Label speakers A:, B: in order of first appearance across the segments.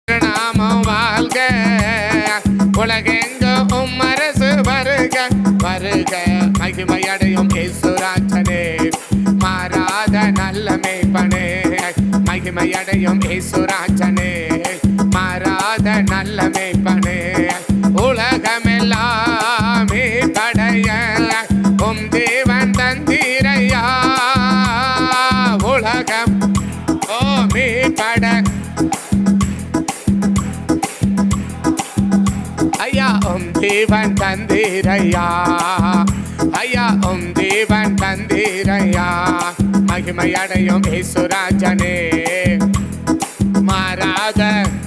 A: நாமம் வாழ்க உலகெங்கும் உம் அரசு வருக வருக மகிமையடையும் இயேசுராஜனே மாறாத நல்ல மேய்ப்பனே மகிமையடையும் இயேசுராஜனே மாறாத நல்ல மேய்ப்பனே உலகமெல்லாம் படைய உம் தேவன் தந்திரையா உலகம் ஓ மீட்பட ஐயா உம் தேவன் தந்திரையா ஐயா உம் தேவன் தந்திரையா மகிமையடையும் இயேசுராஜனே மாறாத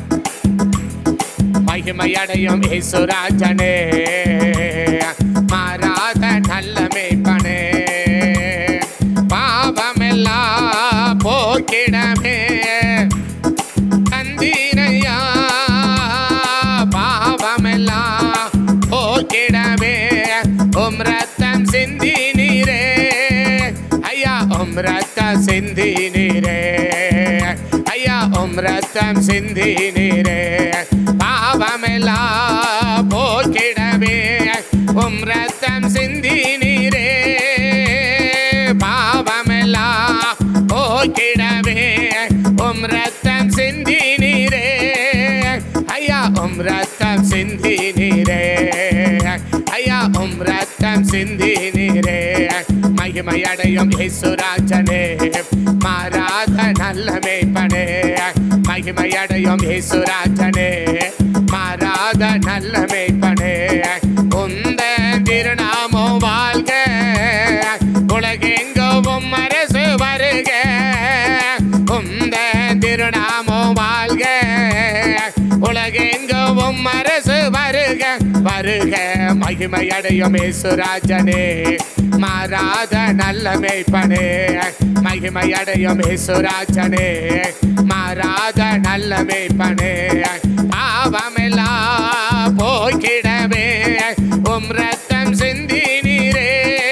A: மகிமையடையும் இயேசுராஜனே மாறாத நல்ல மேய்ப்பனே பாவமெல்லாம் போக்கிடமே தந்தீரையா பாவமெல்லாம் போக்கிடவே உம் ரத்தம் சிந்தி நீரே ஐயா உம் ரத்தம் சிந்தி நீரே ஐயா உம் ரத்தம் சிந்தி நீரே பாவமெல்லாம் போக்கிடவே உம் ரத்தம் சிந்தி நீரே பாவமெல்லாம் போக்கிடவே உம் ரத்தம் சிந்தி நீரே ஐயா உம் ரத்தம் சிந்தி நீரே ஐயா உம் ரத்தம் சிந்தி நீரே மகிமையடையும் இயேசுராஜனே மாறாத நல்ல மேய்ப்பனே மகிமையடையும் இயேசுராஜனே மாறாத நல்ல மேய்ப்பனே உந்த திருநாமோ வாழ்க உலகெங்கும் அரசு வருக உந்த திருநாமோ வாழ்க உலகெங்கும் அரசு வருக வருக மகிமையடையும் இயேசுராஜனே மாறாத நல்ல மேய்ப்பனே மகிமையடையும் இயேசுராஜனே மாறாத நல்ல மேய்ப்பனே பாவமெல்லாம் போக்கிடவே உம் ரத்தம் சிந்தி நீரே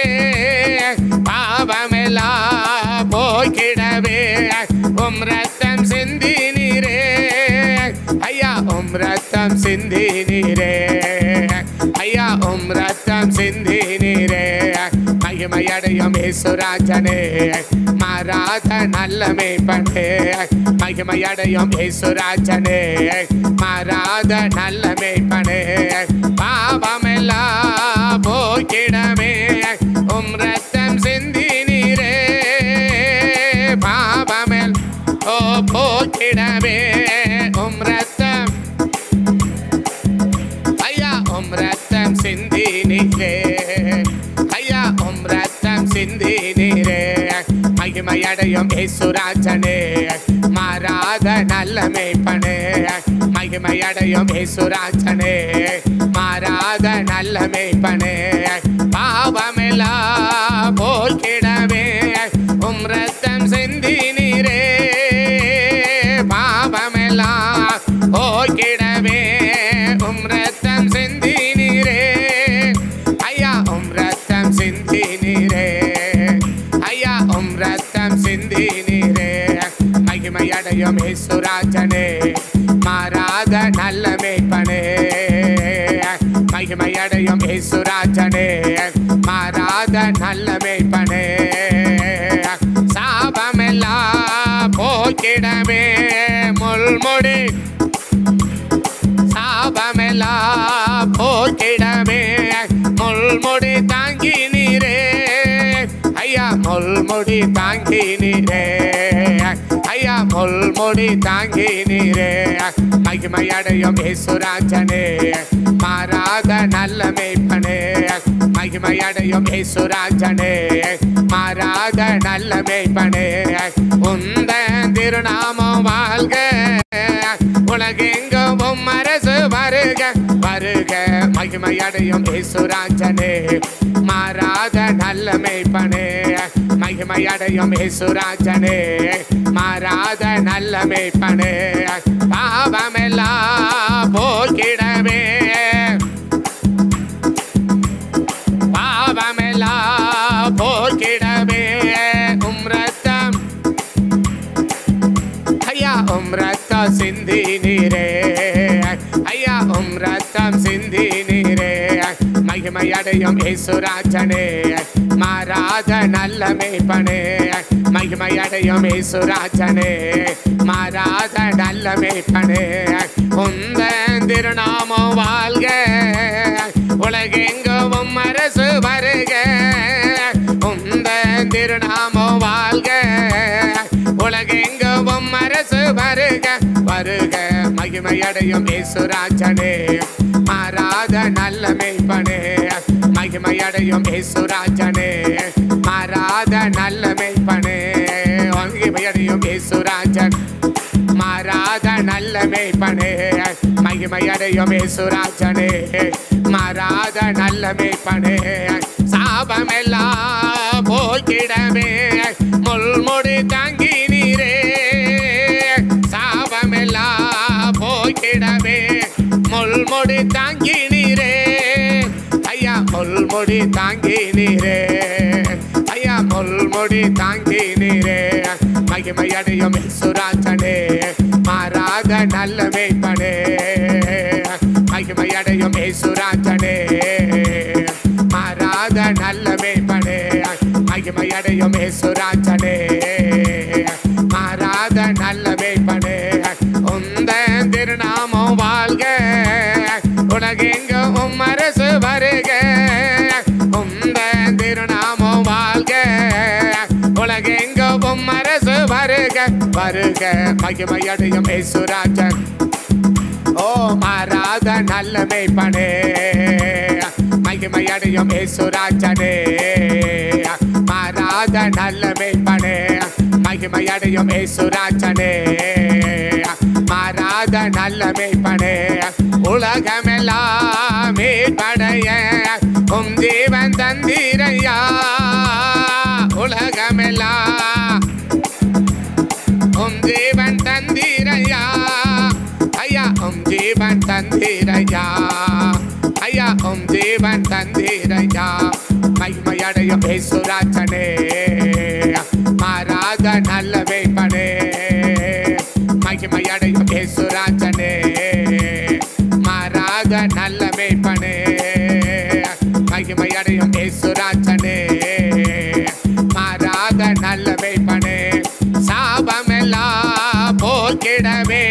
A: பாவமெல்லாம் போக்கிடவே உம் ரத்தம் சிந்தி நீரே ஐயா உம் ரத்தம் சிந்தி நீரே ஐயா உம் ரத்தம் சிந்தி நீரே மகிமையடையும் இயேசுராஜனே மாறாத நல்ல மேய்ப்பனே மகிமையடையும் இயேசுராஜனே மாறாத நல்ல மேய்ப்பனே பாவமெல்லாம் போக்கிடமே உம் ரத்தம் சிந்தி நீரே பாவமெல் ஓ போக்கிடவே உம் ரத்தம் ஐயா உம் ரத்தம் சிந்தி நீரே ஐயா உம் ரத்தம் சிந்தி நீரே மகிமையடையும் இயேசுராஜனே மாறாத நல்ல மேய்ப்பனே மகிமையடையும் இயேசுராஜனே மாறாத நல்ல மேய்ப்பனே பாவமெல்லாம் போக்கிடவே உம் ரத்தம் சிந்தி நீரே பாவமெல்லாம் போக்கிடவே உம் ரத்தம் சிந்தி நீரே ஐயா உம் ரத்தம் சிந்தி நீரே ஐயா உம் ரத்தம் சிந்தி நீரே மகிமையடையும் இயேசுராஜனே மாறாத நல்ல மேய்ப்பனே மகிமையடையும் இயேசுராஜனே மாறாத நல்ல மேய்ப்பனே சாபமெல்லாம் போக்கிடவே முள்முடி சாபமெல்லாம் போக்கிடவே முள்முடி தாங்கி நீரே ஐயா முள்முடி தாங்கி நீரே ஐயா முள்முடி தாங்கி நீரே மகிமையடையும் இயேசுராஜனே மாறாத நல்ல மேய்ப்பனே மகிமையடையும் இயேசுராஜனே மாறாத நல்ல மேய்ப்பனே உந்த திருநாமம் வாழ்க உலகெங்கும் அரசு வருக வருக மகிமையடையும் இயேசுராஜனே மாறாத நல்ல மேய்ப்பனே மகிமையடையும் இயேசுராஜனே மாறாத நல்ல மேய்ப்பனே பாவமெல்லாம் போக்கிடவே பாவமெல்லாம் போக்கிடவே உம் ரத்தம் ஐயா உம் ரத்த சிந்தி நீரே மகிமை அடையும் இயேசுராஜனே மாறாத நல்ல மேய்ப்பனே மகிமை அடையும் இயேசுராஜனே மாறாத நல்ல மேய்ப்பனே உந்த திருநாமம் வாழ்க உலகெங்கும் அரசு வருக உந்த திருநாமம் வாழ்க உலகெங்கும் அரசு வருக வருக மகிமை அடையும் இயேசுராஜனே மாறாத நல்ல மேய்ப்பனே மகிமை அடையும் இயேசுராஜனே மாறாத நல்ல மேய்ப்பனே மகிமை அடையும் இயேசுராஜன் மாறாத நல்ல மேய்ப்பனே மகிமை அடையும் இயேசுராஜனே மாறாத நல்ல மேய்ப்பனே சாபமெல்லாம் போக்கிடவே முள்முடி தாங்கி நீரே சாபமெல்லாம் போக்கிடவே முள்முடி தாங்கி நீரே ஐயா முள்முடி தாங்கி நீரே ஐயா முள்முடி தாங்கி நீரே மகிமை அடையும் சுராஜனே மாறாத நல்ல மேய்ப்பனே மகிமை அடையும் சுராஜனே மாறாத நல்ல மேய்ப்பனே மகிமை அடையும் சுராஜனே மாறாத நல்ல மேய்ப்பனே உந்த திருநாமம் வாழ்க உலகெங்கும் அரசு வருக உந்த திருநாமம் வாழ்க உலகெங்கும் அரசு வருக வருக மகிமை அடையும் இயேசுராஜன் ஓ மாறாத நல்ல மேய்ப்பனே மகிமை அடையும் இயேசுராஜனே மாறாத நல்ல மேய்ப்பனே மகிமை அடையும் இயேசுராஜனே மாறாத நல்ல மேய்ப்பனே உலகமெல்லாம் மீட்படைய உம் ஜீவன் தந்திரையா உலகமெல்லாம் உம் ஜீவன் தந்திரையா ஐயா உம் ஜீவன் தந்திரையா ஐயா உம் ஜீவன் தந்திரையா மகிமையடையும் பேசுராச்சனே மாறாத நல்ல வேப்பனே மகிமையடையும் பேசுராச்சனே மாறாத நல்ல வேப்பனே மகிமையடையும் பேசுராச்சனே மாறாத நல்ல வேப்பனே சாபமெல்லாம் போக்கிடவே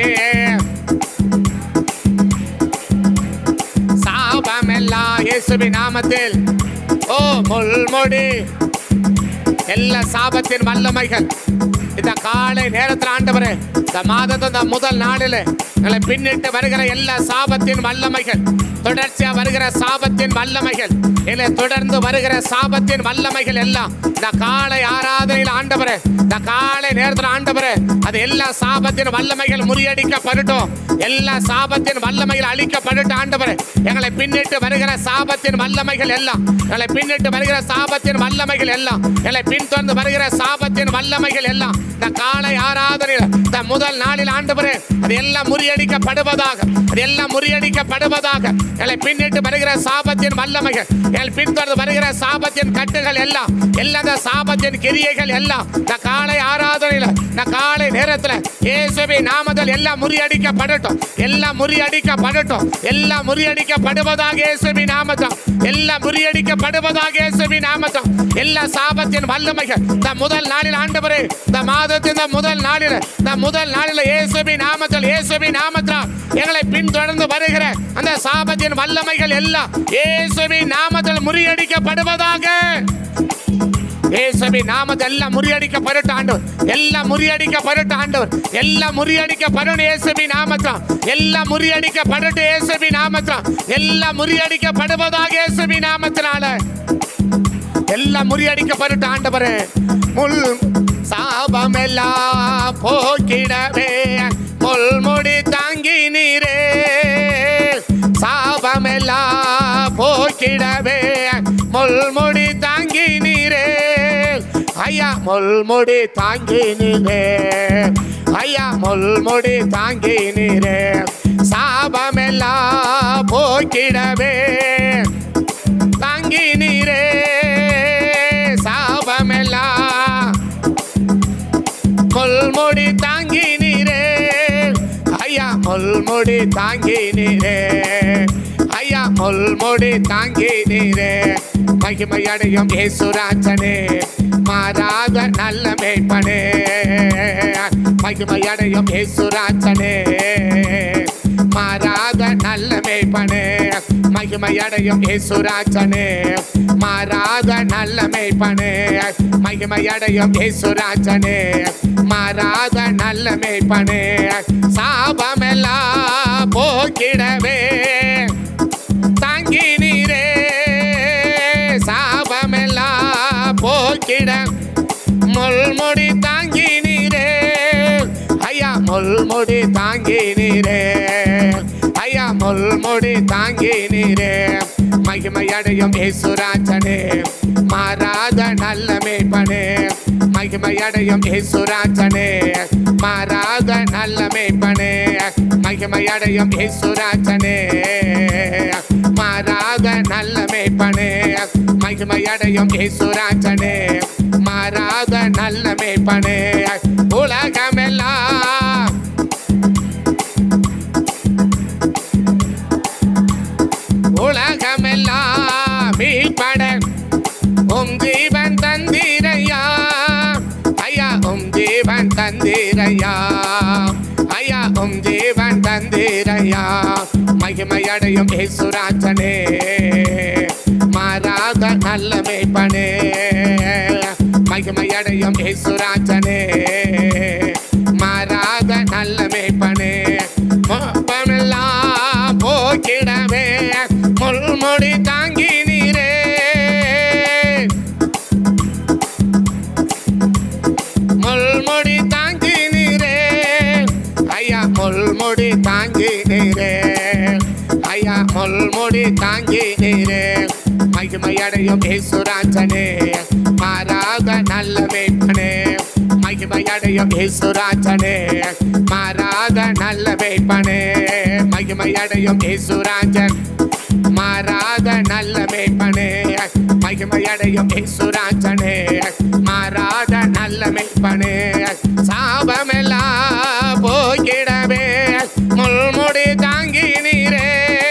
A: சாபமெல்லாம் இயேசுவின் நாமத்தில் ஓ முள்முடி எல்லா சாபத்தின் வல்லமைகள் இந்த காலை நேரத்தில் ஆண்டவரே இந்த மாதத்து இந்த முதல் நாளில் எங்களை பின்னிட்டு வருகிற எல்லா சாபத்தின் வல்லமைகள் தொடர்ச்சியா வருகிற சாபத்தின் வல்லமைகள் இல்லை தொடர்ந்து வருகிற சாபத்தின் வல்லமைகள் எல்லாம் இந்த காலை ஆராதனையில் ஆண்டவரே இந்த காலை நேரத்தில் ஆண்டவரே அது எல்லா சாபத்தின் வல்லமைகள் முறியடிக்கப்படட்டும் எல்லா சாபத்தின் வல்லமைகள் அழிக்கப்படட்டும் ஆண்டவரே எங்களை பின்னிட்டு வருகிற சாபத்தின் வல்லமைகள் எல்லாம் எங்களை பின்னிட்டு வருகிற சாபத்தின் வல்லமைகள் எல்லாம் எங்களை பின்தொடர்ந்து வருகிற சாபத்தின் வல்லமைகள் எல்லாம் இந்த காலை ஆராதனையில் இந்த முதல் நாளில் ஆண்டவரே அது எல்லாம் முறியடிக்கப்படுவதாக அது எல்லாம் முறியடிக்கப்படுவதாக எங்களை பின்னிட்டு வருகிற சாபத்தின் வல்லமைகள் எங்கள் பின்தொடர்ந்து வருகிற சாபத்தின் கட்டுகள் எல்லாம் எல்லா இந்த சாபத்தின் கிரியைகள் எல்லாம் இந்த காலை ஆராதனையில் இந்த காலை நேரத்தில் இயேசுவி நாமத்தில் எல்லாம் முறியடிக்கப்படட்டும் எல்லாம் முறியடிக்கப்படட்டும் எல்லாம் முறியடிக்கப்படுவதாக இயேசுவி நாமத்தில் எல்லாம் முறியடிக்கப்படுவதாக இயேசுவி நாமத்தில் எல்லா சாபத்தின் வல்லமைகள் இந்த முதல் நாளில் ஆண்டவரே இந்த மாதத்தின் இந்த முதல் நாளில் இந்த முதல் நாளில் இயேசுவி நாமத்தில் இயேசுவி நாமத்தில் எங்களை பின்தொடர்ந்து வருகிற அந்த சாபத்தின் வல்லமைகள் எல்லாம் இயேசுவி நாமத்தில் முறியடிக்கப்படுவதாக இயேசுவின் நாமத்தை எல்லாம் முறியடிக்கப்படட்டும் ஆண்டவர் எல்லாம் முறியடிக்கப்படட்டும் ஆண்டவர் எல்லாம் முறியடிக்கப்படணும் இயேசுவின் நாமத்தில் எல்லாம் முறியடிக்கப்படட்டும் இயேசுவின் நாமத்தில் எல்லாம் முறியடிக்கப்படுவதாக இயேசுவின் நாமத்தினால எல்லாம் முறியடிக்கப்படட்டும் ஆண்டவரே முள் சாபமெல்லாம் போக்கிடவே முள்முடி தாங்கி நீரே சாபமெல்லாம் போக்கிடவே முள்முடி தாங்கி நீரே ஐயா முள்முடி தாங்கி நீரே ஐயா முள்முடி தாங்கி நீரே சாபமெல்லாம் போக்கிடவே தாங்கி நீரே சாபமெல்லாம் முள்முடி தாங்கி நீரே ஐயா முள்முடி தாங்கி நீரே ஐயா ஐயா முள்முடி தாங்கி நீரே மகிமையடையும் இயேசுராஜனே மாறாத நல்ல மேய்ப்பனே மகிமையடையும் இயேசுராஜனே மாறாத நல்ல மேய்ப்பனே மகிமையடையும் இயேசுராஜனே மாறாத நல்ல மேய்ப்பனே மகிமையடையும் இயேசுராஜனே மாறாத நல்ல மேய்ப்பனே சாபமெல்லாம் போக்கிடவே தாங்கி நீரே சாபமெல்லாம் போக்கிட முள்முடி தாங்கி நீரே ஐயா முள்முடி தாங்கி நீரே ஐயா முள்முடி தாங்கி நீரே மகிமையடையும் இயேசுராஜனே மாறாத நல்ல மேய்ப்பனே மகிமையடையும் இயேசுராஜனே மாறாத நல்ல மேய்ப்பனே மகிமையடையும் இயேசுராஜனே மாறாத நல்ல மேய்ப்பனே மகிமையடையும் இயேசுராஜனே மாறாத நல்ல மேய்ப்பனே உலகமெல்லாம் உலகமெல்லாம் மீட்பட உம் ஜீவன் தந்திரையா ஐயா உம் ஜீவன் தந்திரையா ஐயா உம் ஜீவன் தந்திரையா மகிமையடையும் இயேசுராஜனே மாறாத நல்ல மேய்ப்பனே மகிமையடையும் இயேசுராஜனே மாறாத நல்ல மேய்ப்பனே மோப்பமெல்லாம் போக்கிடவே முள்முடி தாங்கி நீரே முள்முடி தாங்கி நீரே ஐயா முள்முடி தாங்கி நீரே ஐயா முள்முடி தாங்கி நீரே மகிமையடையும் இயேசுராஜனே மாறாத நல்ல மேய்ப்பனே மகிமையடையும் இயேசுராஜனே மாறாத நல்ல மேய்ப்பனே மகிமையடையும் இயேசுராஜன் மாறாத நல்ல மேய்ப்பனே மகிமையடையும் இயேசுராஜனே மாறாத நல்ல மேய்ப்பனே சாபமெல்லாம் போக்கிடவே முள்முடி தாங்கி நீரே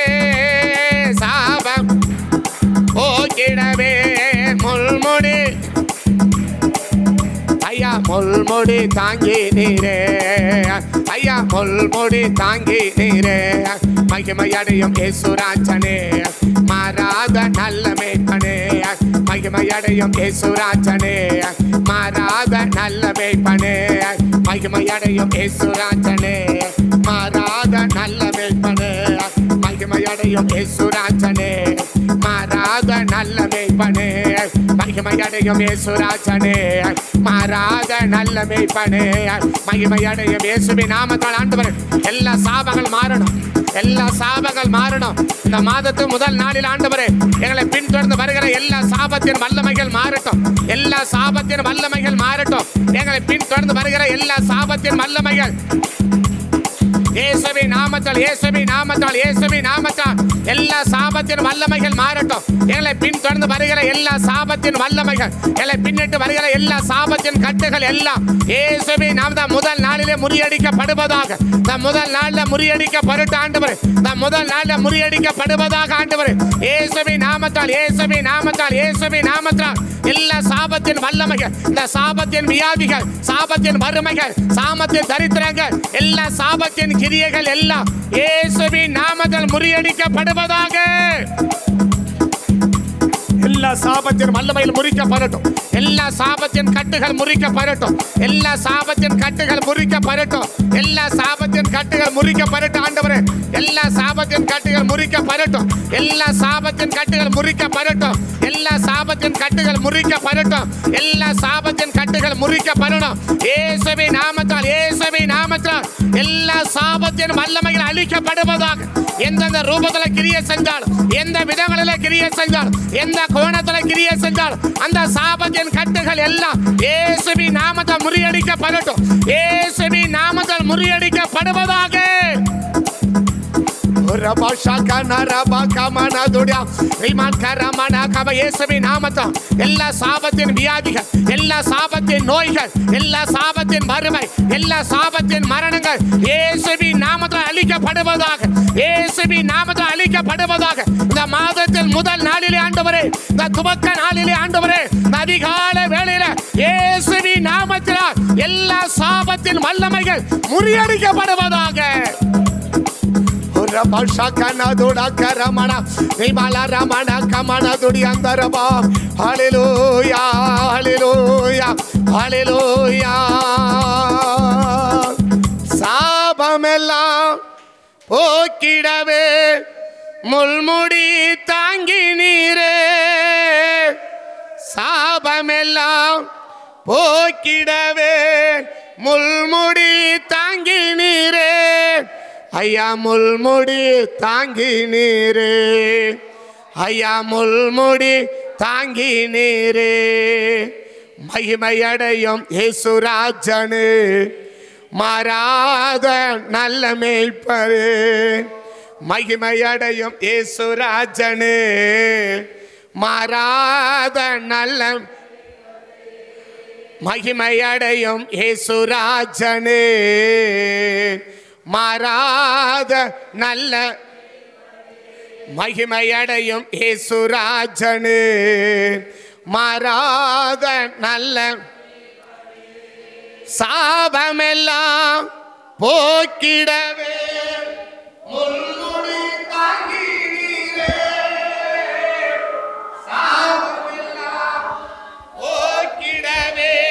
A: சாபம் போக்கிடவே முள்முடி ஐயா முள்முடி தாங்கி நீரே ஐயா முள்முடி தாங்கி நீரே மகிமையடையும் இயேசுராஜனே மாறாத நல்ல மேய்ப்பனே மகிமையடையும் இயேசுராஜனே மாறாத நல்ல மேய்ப்பனே மகிமையடையும் இயேசுராஜனே மாறாத நல்ல மேய்ப்பனே மகிமையடையும் இயேசுராஜனே மாறாத நல்ல மேய்ப்பனே மகிமையடையும் இயேசுராஜனே மாறாத நல்ல மேய்ப்பனே மகிமையடையும் இயேசுவின் நாமத்தால் ஆண்டவர் எல்லா சாபங்கள் மாறணும் எல்லா சாபங்கள் மாறணும் இந்த மாதத்து முதல் நாளில் ஆண்டவரே எங்களை பின்தொடர்ந்து வருகிற எல்லா சாபத்தின் வல்லமைகள் மாறட்டும் எல்லா சாபத்தின் வல்லமைகள் மாறட்டும் எங்களை பின்தொடர்ந்து வருகிற எல்லா சாபத்தின் வல்லமைகள் இயேசுவின் நாமத்தால் இயேசுவின் நாமத்தால் இயேசுவின் நாமத்தால் எல்லா சாபத்தின் வல்லமைகள் மாறட்டும் எங்களை பின்தொடர்ந்து வருகிற எல்லா சாபத்தின் வல்லமைகள் எங்களை பின்னிட்டு வருகிற எல்லா சாபத்தின் கட்டுகள் எல்லாம் இயேசுவின் நாமத்தால் முதல் நாளிலே முறியடிக்கப்படுவதாக இந்த முதல் நாளில் முறியடிக்கப்பட்டு ஆண்டவர் இந்த முதல் நாளில் முறியடிக்கப்படுவதாக ஆண்டவர் இயேசுவின் நாமத்தால் இயேசுவின் நாமத்தால் இயேசுவின் நாமத்தால் எல்லா சாபத்தின் வல்லமைகள் இந்த சாபத்தின் வியாதிகள் சாபத்தின் வறுமைகள் சாபத்தின் தரித்திரங்கள் எல்லா சாபத்தின் கிரியைகள் எல்லாம் இயேசுவின் நாமத்தில் முறியடிக்கப்படுவதாக எல்லா சாபத்தின் வல்லமையில் முறிக்கப்படட்டும் எல்லா சாபத்தின் கட்டுகள் முறிக்கப்படட்டும் எல்லா சாபத்தின் கட்டுகள் முறிக்கப்படட்டும் எல்லா சாபத்தின் கட்டுகள் முறிக்கப்படட்டும் ஆண்டவரே எல்லா சாபத்தின் கட்டுகள் முறிக்கப்படட்டும் எல்லா சாபத்தின் கட்டுகள் முறிக்கப்படட்டும் எல்லா சாபத்தின் கட்டுகள் முறிக்கப்படட்டும் எல்லா சாபத்தின் கட்டுகள் முறிக்கப்படணும் இயேசுவை நாமத்தால் இயேசுவை நாமத்தால் எல்லா சாபத்தின் வல்லமைகள் அழிக்கப்படுவதாக எந்தெந்த ரூபத்துல கிரியை செஞ்சாலும் எந்த விதங்களில கிரியை செஞ்சாலும் எந்த கோணத்துல கிரியை செஞ்சாலும் அந்த சாபத்தின் கட்டுகள் எல்லாம் இயேசுவி நாமத்தால் முறியடிக்கப்படட்டும் இயேசுவி நாமத்தால் முறியடிக்கப்படுவதாக எல்லா சாபத்தின் வியாதிகள் எல்லா சாபத்தின் நோய்கள் எல்லா சாபத்தின் வறுமை எல்லா சாபத்தின் மரணங்கள் இயேசுவின் நாமத்தில் அழிக்கப்படுவதாக இயேசுவின் நாமத்தில் அழிக்கப்படுவதாக இந்த மாதத்தில் முதல் நாளிலே ஆண்டவரே இந்த துவக்க நாளிலே ஆண்டவரே இந்த அதிகால வேளையில இயேசுவி நாமத்தினால் எல்லா சாபத்தின் வல்லமைகள் முறியடிக்கப்படுவதாக ரமண விமல ரமண கமண துடி அந்தரபா ஹalleluya ஹalleluya ஹalleluya சாபமெல்லாம் போக்கிடவே முள்முடி தாங்கி நீரே சாபமெல்லாம் போக்கிடவே முள்முடி தாங்கி நீரே ஐயா முள்முடி தாங்கி நீரே ஐயா முள்முடி தாங்கி நீரே மகிமையடையும் இயேசுராஜனு மாறாத நல்ல மேய்ப்பரு மகிமையடையும் இயேசுராஜனு மாறாத நல்ல மகிமையடையும் இயேசுராஜனே மாறாத நல்ல மகிமையடையும் இயேசுராஜனே மாறாத நல்ல சாபமெல்லாம் போக்கிடவே முள்முடி தாங்கி நீரே. சாபமெல்லாம் போக்கிடவே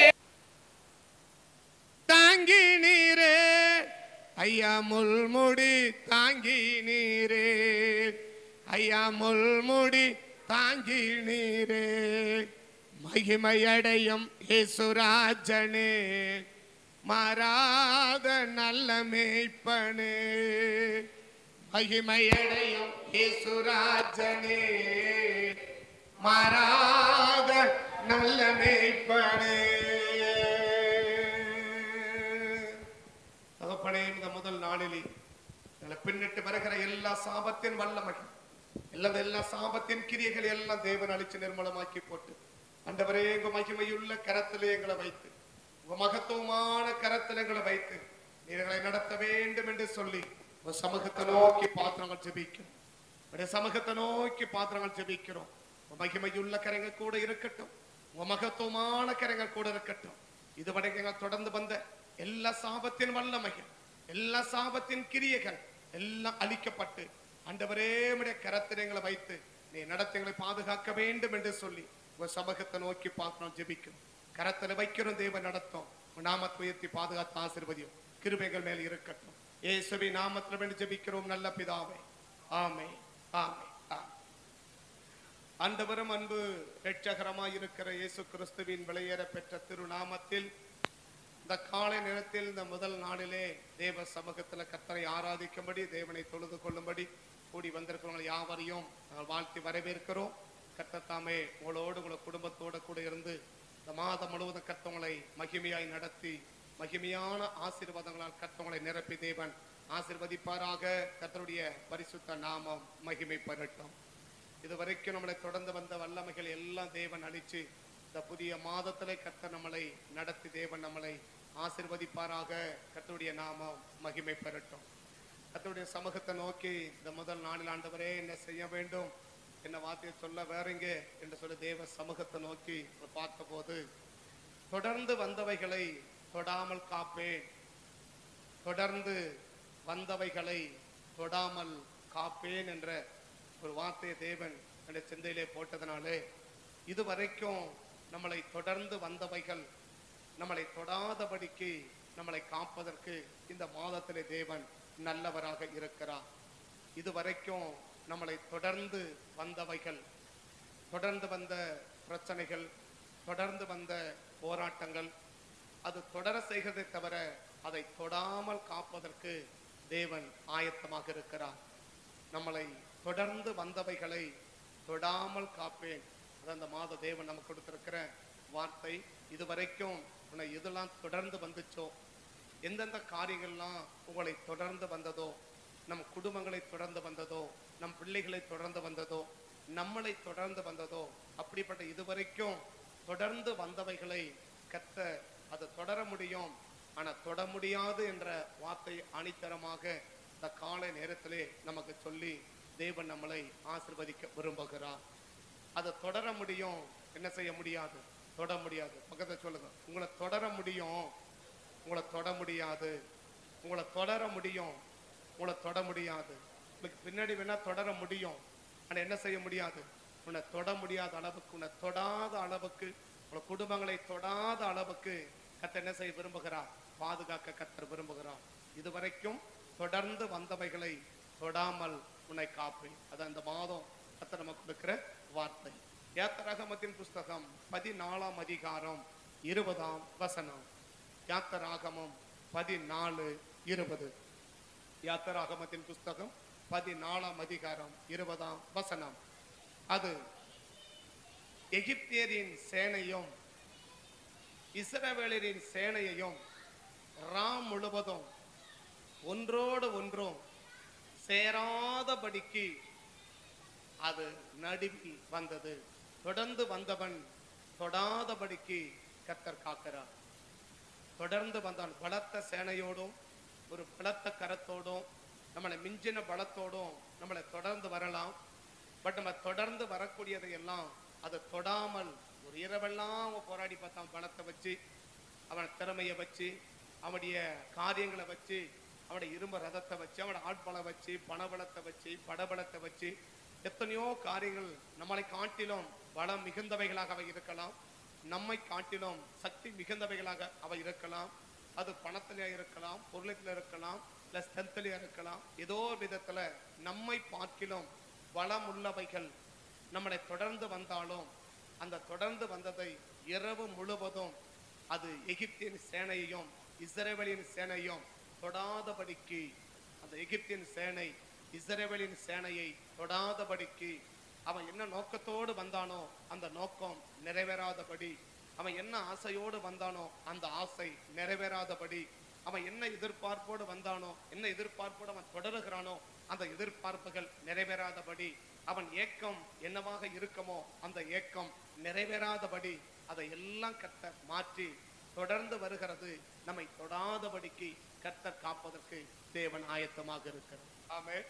A: தாங்கி நீரே ஐயா முள்முடி தாங்கி நீரே ஐயா முள்முடி தாங்கி நீரே மகிமையடையும் இயேசுராஜனே மாறாத நல்ல மேய்ப்பனே மகிமையடையும் இயேசுராஜனே மாறாத நல்ல மேய்ப்பனே தகப்பனே இந்த முதல் நாளிலே எங்களை பின்னிட்டு வருகிற எல்லா சாபத்தின் வல்லமை எல்லா எல்லா சாபத்தின் கிரியைகள் எல்லாம் தேவன் அழிச்சு நிர்மலமாக்கி போட்டு அண்டவரே உங்க மகிமையுள்ள கரத்திலே எங்களை வைத்து உங்க மகத்துவமான கரத்தில் எங்களை வைத்து நீர் எங்களை நடத்த வேண்டும் என்று சொல்லி உங்க சமூகத்தை நோக்கி பாத்திரங்கள் ஜெபிக்கிறோம் உடைய சமூகத்தை நோக்கி பாத்திரங்கள் ஜெபிக்கிறோம் உங்க மகிமையுள்ள கரங்கள் கூட இருக்கட்டும் உங்க மகத்துவமான கரங்கள் கூட இருக்கட்டும் இதுவரை எங்கள் தொடர்ந்து வந்த எல்லா சாபத்தின் வல்லமைகள் எல்லா சாபத்தின் கிரியைகள் எல்லாம் அழிக்கப்பட்டு ஆண்டவரே உடைய கரத்தில் எங்களை வைத்து நீ நடத்தி எங்களை பாதுகாக்க வேண்டும் என்று சொல்லி உங்க சமூகத்தை நோக்கி பார்க்கணும் ஜெபிக்கிறோம் கரத்துல வைக்கிறோம் தேவன் நடத்தும் உன் நாமத்தை உயர்த்தி பாதுகாத்து ஆசீர்வதியும் கிருபைகள் மேல் இருக்கட்டும் இயேசுவி நாமத்தில் வேண்டி ஜெபிக்கிறோம் நல்ல பிதாவே ஆமே ஆமே ஆமே ஆண்டவரும் அன்பு இரட்சகரமாய் இருக்கிற இயேசு கிறிஸ்துவின் விளையேற பெற்ற திருநாமத்தில் இந்த காலை நேரத்தில் இந்த முதல் நாளிலே தேவ சமூகத்துல கர்த்தரை ஆராதிக்கும்படி தேவனை தொழுது கொள்ளும்படி கூடி வந்திருக்கிறவங்க யாவரையும் நாங்கள் வாழ்த்தி வரவேற்கிறோம் கர்த்தர் தாமே உங்களோடு உங்களோட குடும்பத்தோட கூட இருந்து இந்த மாதம் முழுவதும் கர்த்தவங்களை மகிமையாய் நடத்தி மகிமையான ஆசீர்வாதங்களால் கர்த்தவங்களை நிரப்பி தேவன் ஆசீர்வதிப்பாராக கர்த்தருடைய பரிசுத்த நாமம் மகிமை பெறட்டும் இதுவரைக்கும் நம்மளை தொடர்ந்து வந்த வல்லமைகள் எல்லாம் தேவன் அழிச்சு இந்த புதிய மாதத்திலே கர்த்தர் நம்மளை நடத்தி தேவன் நம்மளை ஆசிர்வதிப்பாராக கர்த்தருடைய நாமம் மகிமை பெறட்டும் கர்த்தருடைய சமூகத்தை நோக்கி இந்த முதல் நாளில் ஆண்டவரே என்ன செய்ய வேண்டும் என்ன வார்த்தையை சொல்ல வேறங்க என்று சொல்லி தேவ சமூகத்தை நோக்கி பார்த்தபோது தொடர்ந்து வந்தவைகளை தொடாமல் காப்பேன் தொடர்ந்து வந்தவைகளை தொடாமல் காப்பேன் என்ற ஒரு வார்த்தையை தேவன் என்னுடைய சிந்தையிலே போட்டதனாலே இதுவரைக்கும் நம்மளை தொடர்ந்து வந்தவைகள் நம்மளை தொடாதபடிக்கு நம்மளை காப்பதற்கு இந்த மாதத்திலே தேவன் நல்லவராக இருக்கிறார் இதுவரைக்கும் நம்மளை தொடர்ந்து வந்தவைகள் தொடர்ந்து வந்த பிரச்சனைகள் தொடர்ந்து வந்த போராட்டங்கள் அது தொடர செய்கிறதை தவிர அதை தொடாமல் காப்பதற்கு தேவன் ஆயத்தமாக இருக்கிறார் நம்மளை தொடர்ந்து வந்தவைகளை தொடாமல் காப்பேன் அது அந்த மாத தேவன் நமக்கு கொடுத்திருக்கிற வார்த்தை இதுவரைக்கும் உன்னை எதெல்லாம் தொடர்ந்து வந்துச்சோ எந்தெந்த காரியங்கள்லாம் உங்களை தொடர்ந்து வந்ததோ நம் குடும்பங்களை தொடர்ந்து வந்ததோ நம் பிள்ளைகளை தொடர்ந்து வந்ததோ நம்மளை தொடர்ந்து வந்ததோ அப்படிப்பட்ட இதுவரைக்கும் தொடர்ந்து வந்தவைகளை கத்த அது தொடர முடியும் ஆனா தொட முடியாது என்ற வார்த்தை அணித்தரமாக இந்த காலை நேரத்திலே நமக்கு சொல்லி
B: தேவன் நம்மளை ஆசிர்வதிக்க விரும்புகிறார் அதை தொடர முடியும் என்ன செய்ய முடியாது தொட முடியாது பக்கத்தை சொல்லுங்க உங்களை தொடர முடியும் உங்களை தொட முடியாது உங்களை தொடர முடியும் உங்களை தொட முடியாது உங்களுக்கு பின்னாடி வேணா தொடர முடியும் ஆனா என்ன செய்ய முடியாது உன்னை தொட முடியாத அளவுக்கு உன்னை தொடாத அளவுக்கு உங்களை குடும்பங்களை தொடாத அளவுக்கு கத்தர் என்ன செய்ய விரும்புகிறார் பாதுகாக்க கத்தர் விரும்புகிறார் இதுவரைக்கும் தொடர்ந்து வந்தவைகளை தொடாமல் உன்னை காப்பேன் அது அந்த மாதம் கத்தர் நமக்கு கொடுக்கிற வார்த்தை யாத்திராகமத்தின் புஸ்தகம் பதினாலாம் அதிகாரம் இருபதாம் வசனம் யாத்திராகமம் பதினாலு இருபது யாத்திராகமத்தின் புஸ்தகம் பதினாலாம் அதிகாரம் இருபதாம் வசனம் அது எகிப்தியரின் சேனையும் இஸ்ரவேலரின் சேனையையும் ராம் முழுவதும் ஒன்றோடு ஒன்றும் சேராதபடிக்கு அது நடுவில் வந்தது தொடர்ந்து வந்தவன் தொடாதபடிக்கு கத்தர் காக்கிறார் தொடர்ந்து வந்தான் பலத்த சேனையோடும் ஒரு பலத்த கரத்தோடும் நம்மளை மிஞ்சின பலத்தோடும் நம்மளை தொடர்ந்து வரலாம் பட் நம்ம தொடர்ந்து வரக்கூடியதை எல்லாம் அதை தொடாமல் ஒரு இரவெல்லாம் அவன் போராடி பார்த்தான் பணத்தை வச்சு அவன் திறமையை வச்சு அவனுடைய காரியங்களை வச்சு அவனுடைய இரும்பு ரதத்தை வச்சு அவனோட ஆட்பலம் வச்சு பணபலத்தை வச்சு படபலத்தை வச்சு எத்தனையோ காரியங்கள் நம்மளை காட்டிலும் பலம் மிகுந்தவைகளாக அவை இருக்கலாம் நம்மை காட்டிலும் சக்தி மிகுந்தவைகளாக அவை இருக்கலாம் அது பணத்திலே இருக்கலாம் பொருளத்தில் இருக்கலாம் இல்லை ஸ்ட்ரென்த்லேயே இருக்கலாம் ஏதோ ஒரு விதத்துல நம்மை பார்க்கிலும் பலம் உள்ளவைகள் நம்மளை தொடர்ந்து வந்தாலும் அந்த தொடர்ந்து வந்ததை இரவு முழுவதும் அது எகிப்தின் சேனையையும் இஸ்ரேவேலின் சேனையும் தொடாதபடிக்கு அந்த எகிப்தின் சேனை இஸ்ரேவேலின் சேனையை தொடாதபடிக்கு அவன் என்ன நோக்கத்தோடு வந்தானோ அந்த நோக்கம் நிறைவேறாதபடி அவன் என்ன ஆசையோடு வந்தானோ அந்த ஆசை நிறைவேறாதபடி அவன் என்ன எதிர்பார்ப்போடு வந்தானோ என்ன எதிர்பார்ப்போடு அவன் தொடருகிறானோ அந்த எதிர்பார்ப்புகள் நிறைவேறாதபடி அவன் ஏக்கம் என்னவாக இருக்குமோ அந்த ஏக்கம் நிறைவேறாதபடி அதை எல்லாம் கத்த மாற்றி தொடர்ந்து வருகிறது நம்மை தொடாதபடிக்கு கர்த்தர் காப்பதற்கு தேவன் ஆயத்தமாக இருக்கிறார் ஆமே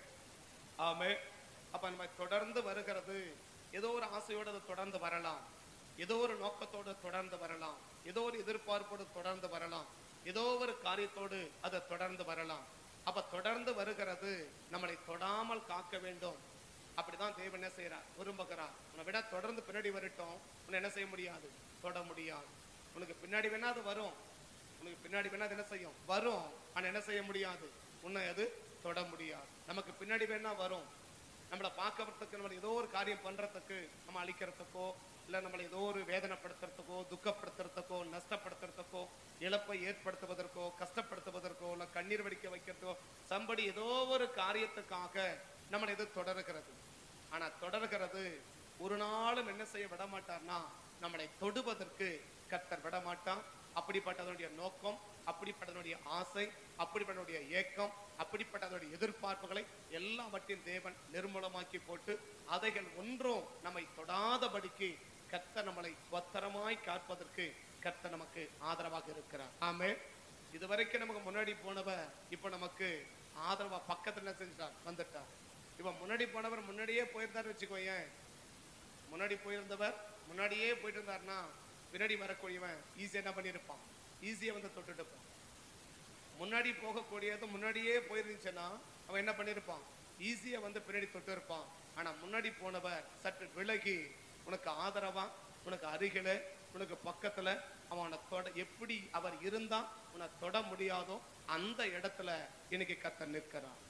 B: ஆமே அப்ப நம்ம தொடர்ந்து வருகிறது ஏதோ ஒரு ஆசையோடு அது தொடர்ந்து வரலாம் ஏதோ ஒரு நோக்கத்தோடு தொடர்ந்து வரலாம் ஏதோ ஒரு எதிர்பார்ப்போடு தொடர்ந்து வரலாம் ஏதோ ஒரு காரியத்தோடு அது தொடர்ந்து வரலாம் அப்ப தொடர்ந்து வருகிறது நம்மளை தொடாமல் காக்க வேண்டும் அப்படிதான் தேவன் என்ன செய்யறார் விரும்புகிறார் உன்னை விட தொடர்ந்து பின்னாடி வரட்டும் உன்னை என்ன செய்ய முடியாது தொட முடியாது உனக்கு பின்னாடி வேணா அது வரும் உனக்கு பின்னாடி வேணா அது என்ன செய்யும் வரும் ஆனா என்ன செய்ய முடியாது உன்னை அது தொட முடியாது நமக்கு பின்னாடி வேணா வரும் நம்மளை பார்க்கறதுக்கு நம்ம ஏதோ ஒரு காரியம் பண்றதுக்கு நம்ம அழிக்கிறதுக்கோ இல்ல நம்மளை ஏதோ ஒரு வேதனைப்படுத்துறதுக்கோ துக்கப்படுத்துறதுக்கோ நஷ்டப்படுத்துறதுக்கோ இழப்பை ஏற்படுத்துவதற்கோ கஷ்டப்படுத்துவதற்கோ இல்ல கண்ணீர் வடிக்க வைக்கிறதுக்கோ சம்படி ஏதோ ஒரு காரியத்துக்காக நம்மளை இது தொடருகிறது ஆனா தொடர்கிறது ஒரு நாளும் என்ன செய்ய விட மாட்டார்னா நம்மளை தொடுவதற்கு கர்த்தர் விட மாட்டான் அப்படிப்பட்டதனுடைய நோக்கம் அப்படிப்பட்டதனுடைய ஆசை அப்படிப்பட்டதனுடைய ஏக்கம் அப்படிப்பட்டதனுடைய எதிர்பார்ப்புகளை எல்லாவற்றையும் தேவன் நிர்மூலமாக்கி போட்டு அதைகள் ஒன்றும் நம்மை தொடாதபடிக்கு கர்த்தர் நம்மளை பத்திரமாய் காப்பதற்கு கர்த்தர் நமக்கு ஆதரவாக இருக்கிறார் ஆமே இதுவரைக்கும் நமக்கு முன்னாடி போனவர் இப்ப நமக்கு ஆதரவா பக்கத்துல என்ன செஞ்சிட்டார் வந்துட்டார் இப்ப முன்னாடி போனவர் முன்னாடியே போயிருந்தாரு வச்சுக்கோயேன் முன்னாடி போயிருந்தவர் முன்னாடியே போயிட்டு இருந்தாருன்னா பின்னாடி வரக்கூடியவன் ஈஸியா என்ன பண்ணியிருப்பான் ஈஸியா வந்து தொட்டுட்டு இருப்பான் முன்னாடி போகக்கூடியது முன்னாடியே போயிருந்துச்சுன்னா அவன் என்ன பண்ணியிருப்பான் ஈஸியா வந்து பின்னாடி தொட்டு இருப்பான் ஆனா முன்னாடி போனவர் சற்று விலகி உனக்கு ஆதரவா உனக்கு அருகில உனக்கு பக்கத்துல அவனை தொட எப்படி அவர் இருந்தா உன்னை தொட முடியாதோ அந்த இடத்துல இன்னைக்கு கத்த நிற்கிறான்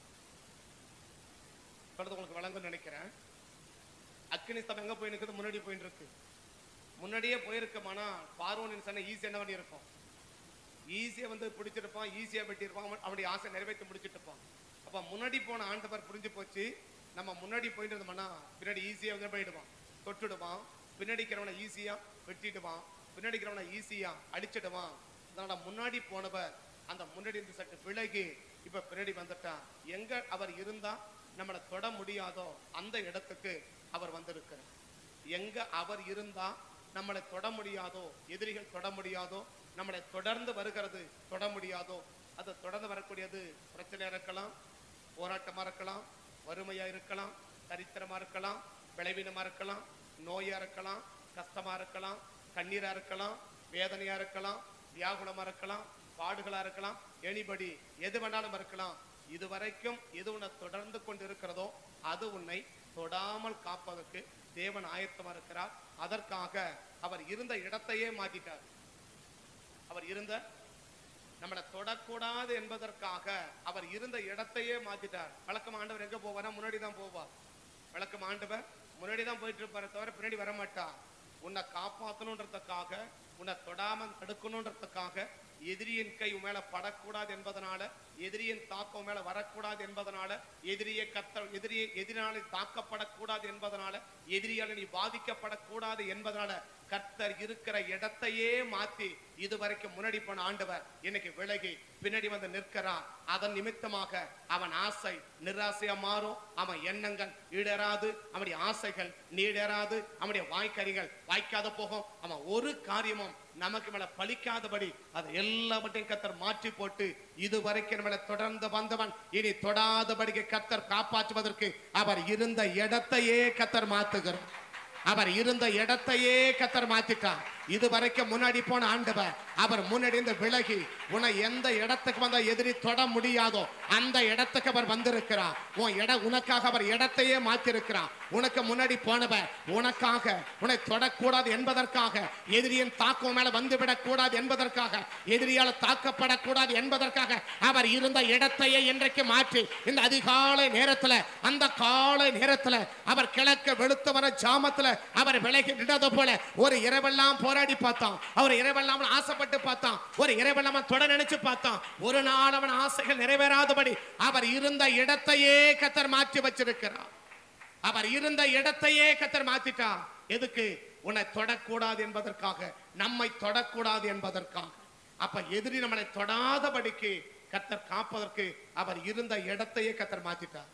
B: தொடர்ந்து உங்களுக்கு வழங்கும் நினைக்கிறேன் அக்னி ஸ்தலம் எங்க போய் நிற்குது முன்னாடி போயிட்டு இருக்கு முன்னாடியே போயிருக்கமானா பார்வோனின் சனை ஈஸியா என்ன பண்ணியிருப்போம் ஈஸியா வந்து பிடிச்சிருப்பான் ஈஸியா வெட்டியிருப்பான் அவன் அவனுடைய ஆசை நிறைவேற்றி முடிச்சிட்டு இருப்பான் அப்ப முன்னாடி போன ஆண்டவர் புரிஞ்சு போச்சு நம்ம முன்னாடி போயிட்டு இருந்தோம்னா பின்னாடி ஈஸியா வந்து போயிடுவான் தொட்டுடுவான் பின்னாடி இருக்கிறவனை ஈஸியா வெட்டிடுவான் பின்னாடி இருக்கிறவனை ஈஸியா அடிச்சிடுவான் அதனால முன்னாடி போனவர் அந்த முன்னாடி இருந்து சற்று விலகி இப்ப பின்னாடி வந்துட்டான் எங்க அவர் இருந்தா நம்மளை தொட முடியாதோ அந்த இடத்துக்கு அவர் வந்திருக்கிறார் எங்க அவர் இருந்தா நம்மளை தொட முடியாதோ எதிரிகள் தொட முடியாதோ நம்மளை தொடர்ந்து வருகிறது தொட முடியாதோ அது தொடர்ந்து வரக்கூடியது பிரச்சனையா இருக்கலாம் போராட்டமா இருக்கலாம் வறுமையா இருக்கலாம் தரித்திரமா இருக்கலாம் விளைவினமா இருக்கலாம் நோயா இருக்கலாம் கஷ்டமா இருக்கலாம் கண்ணீரா இருக்கலாம் வேதனையா இருக்கலாம் வியாகுலமா இருக்கலாம் பாடுகளா இருக்கலாம் எனிபடி எது வேணாலும் இருக்கலாம் இதுவரைக்கும் எது உன்னை தொடர்ந்து கொண்டு இருக்கிறதோ அது உன்னை தொடாமல் காப்பதற்கு தேவன் ஆயத்தமா இருக்கிறார் அதற்காக அவர் இருந்த இடத்தையே மாத்திட்டார் அவர் இருந்த நம்மளை தொடக்கூடாது என்பதற்காக அவர் இருந்த இடத்தையே மாத்திட்டார் வழக்கம் ஆண்டவர் எங்க போவாரா முன்னாடி தான் போவார் வழக்கம் ஆண்டவர் முன்னாடி தான் போயிட்டு இருப்பாரு தவிர பின்னாடி வர மாட்டார் உன்னை காப்பாத்தணுன்றதுக்காக உன்னை தொடாம தடுக்கணுன்றதுக்காக எதிரியின் கை உன் மேல படக்கூடாது என்பதனால எதிரியின் தாக்கம் உன் மேல வரக்கூடாது என்பதனால எதிரியை கத்த எதிரியை எதிரினாலே தாக்கப்படக்கூடாது என்பதனால எதிரியால நீ பாதிக்கப்படக்கூடாது என்பதனால கர்த்தர் இருக்கிற இடத்தையே மாத்தி இதுவரைக்கும் முன்னாடி போன ஆண்டவர் இன்னைக்கு விலகி பின்னாடி வந்து நிற்கிறான் அதன் நிமித்தமாக அவன் ஆசை நிராசையா மாறும் அவன் எண்ணங்கள் ஈடேறாது அவனுடைய ஆசைகள் நீடேறாது அவனுடைய வாய்க்கறிகள் வாய்க்காத போகும் அவன் ஒரு காரியமும் நமக்கு மேல பலிக்காதபடி அதை எல்லாவற்றையும் கத்தர் மாற்றி போட்டு இதுவரைக்கும் நம்மளை தொடர்ந்து வந்தவன் இனி தொடாதபடிக்கு கத்தர் காப்பாற்றுவதற்கு அவர் இருந்த இடத்தையே கத்தர் மாத்துகிறார் அவர் இருந்த இடத்தையே கத்தர் மாத்திட்டார் இது வரைக்கும் முன்னாடி போன ஆண்டவர் அவர் முன்னாடி இருந்து விலகி உன்னை எந்த இடத்துக்கு வந்தா எதிரி தொட முடியாதோ அந்த இடத்துக்கு அவர் வந்திருக்கிறார் உன் இட உனக்காக அவர் இடத்தையே மாத்திருக்கிறார் உனக்கு முன்னாடி போனவர் உனக்காக உன்னை தொடக்கூடாது என்பதற்காக எதிரியின் தாக்கம் மேல வந்துவிடக் கூடாது என்பதற்காக எதிரியால் தாக்கப்படக்கூடாது என்பதற்காக அவர் இருந்த இடத்தையே இன்றைக்கு மாற்றி இந்த அதிகாலை நேரத்துல அந்த காலை நேரத்துல அவர் கிழக்கு வெளுத்து வர ஜாமத்துல அவர் விலகி நின்றது போல ஒரு இரவெல்லாம் போராடி பார்த்தான் அவர் இரவெல்லாம் ஆசைப்பட்டு பார்த்தான் ஒரு இரவெல்லாம் அவன் தொட நினைச்சு பார்த்தான் ஒரு நாள் அவன் ஆசைகள் நிறைவேறாதபடி அவர் இருந்த இடத்தையே கத்தர் மாற்றி வச்சிருக்கிறார் அவர் இருந்த இடத்தையே கத்தர் மாத்திட்டார் எதுக்கு உன்னை தொடக்கூடாது என்பதற்காக நம்மை தொடக்கூடாது என்பதற்காக அப்ப எதிரி நம்மளை தொடாதபடிக்கு கத்தர் காப்பதற்கு அவர் இருந்த இடத்தையே கத்தர் மாத்திட்டார்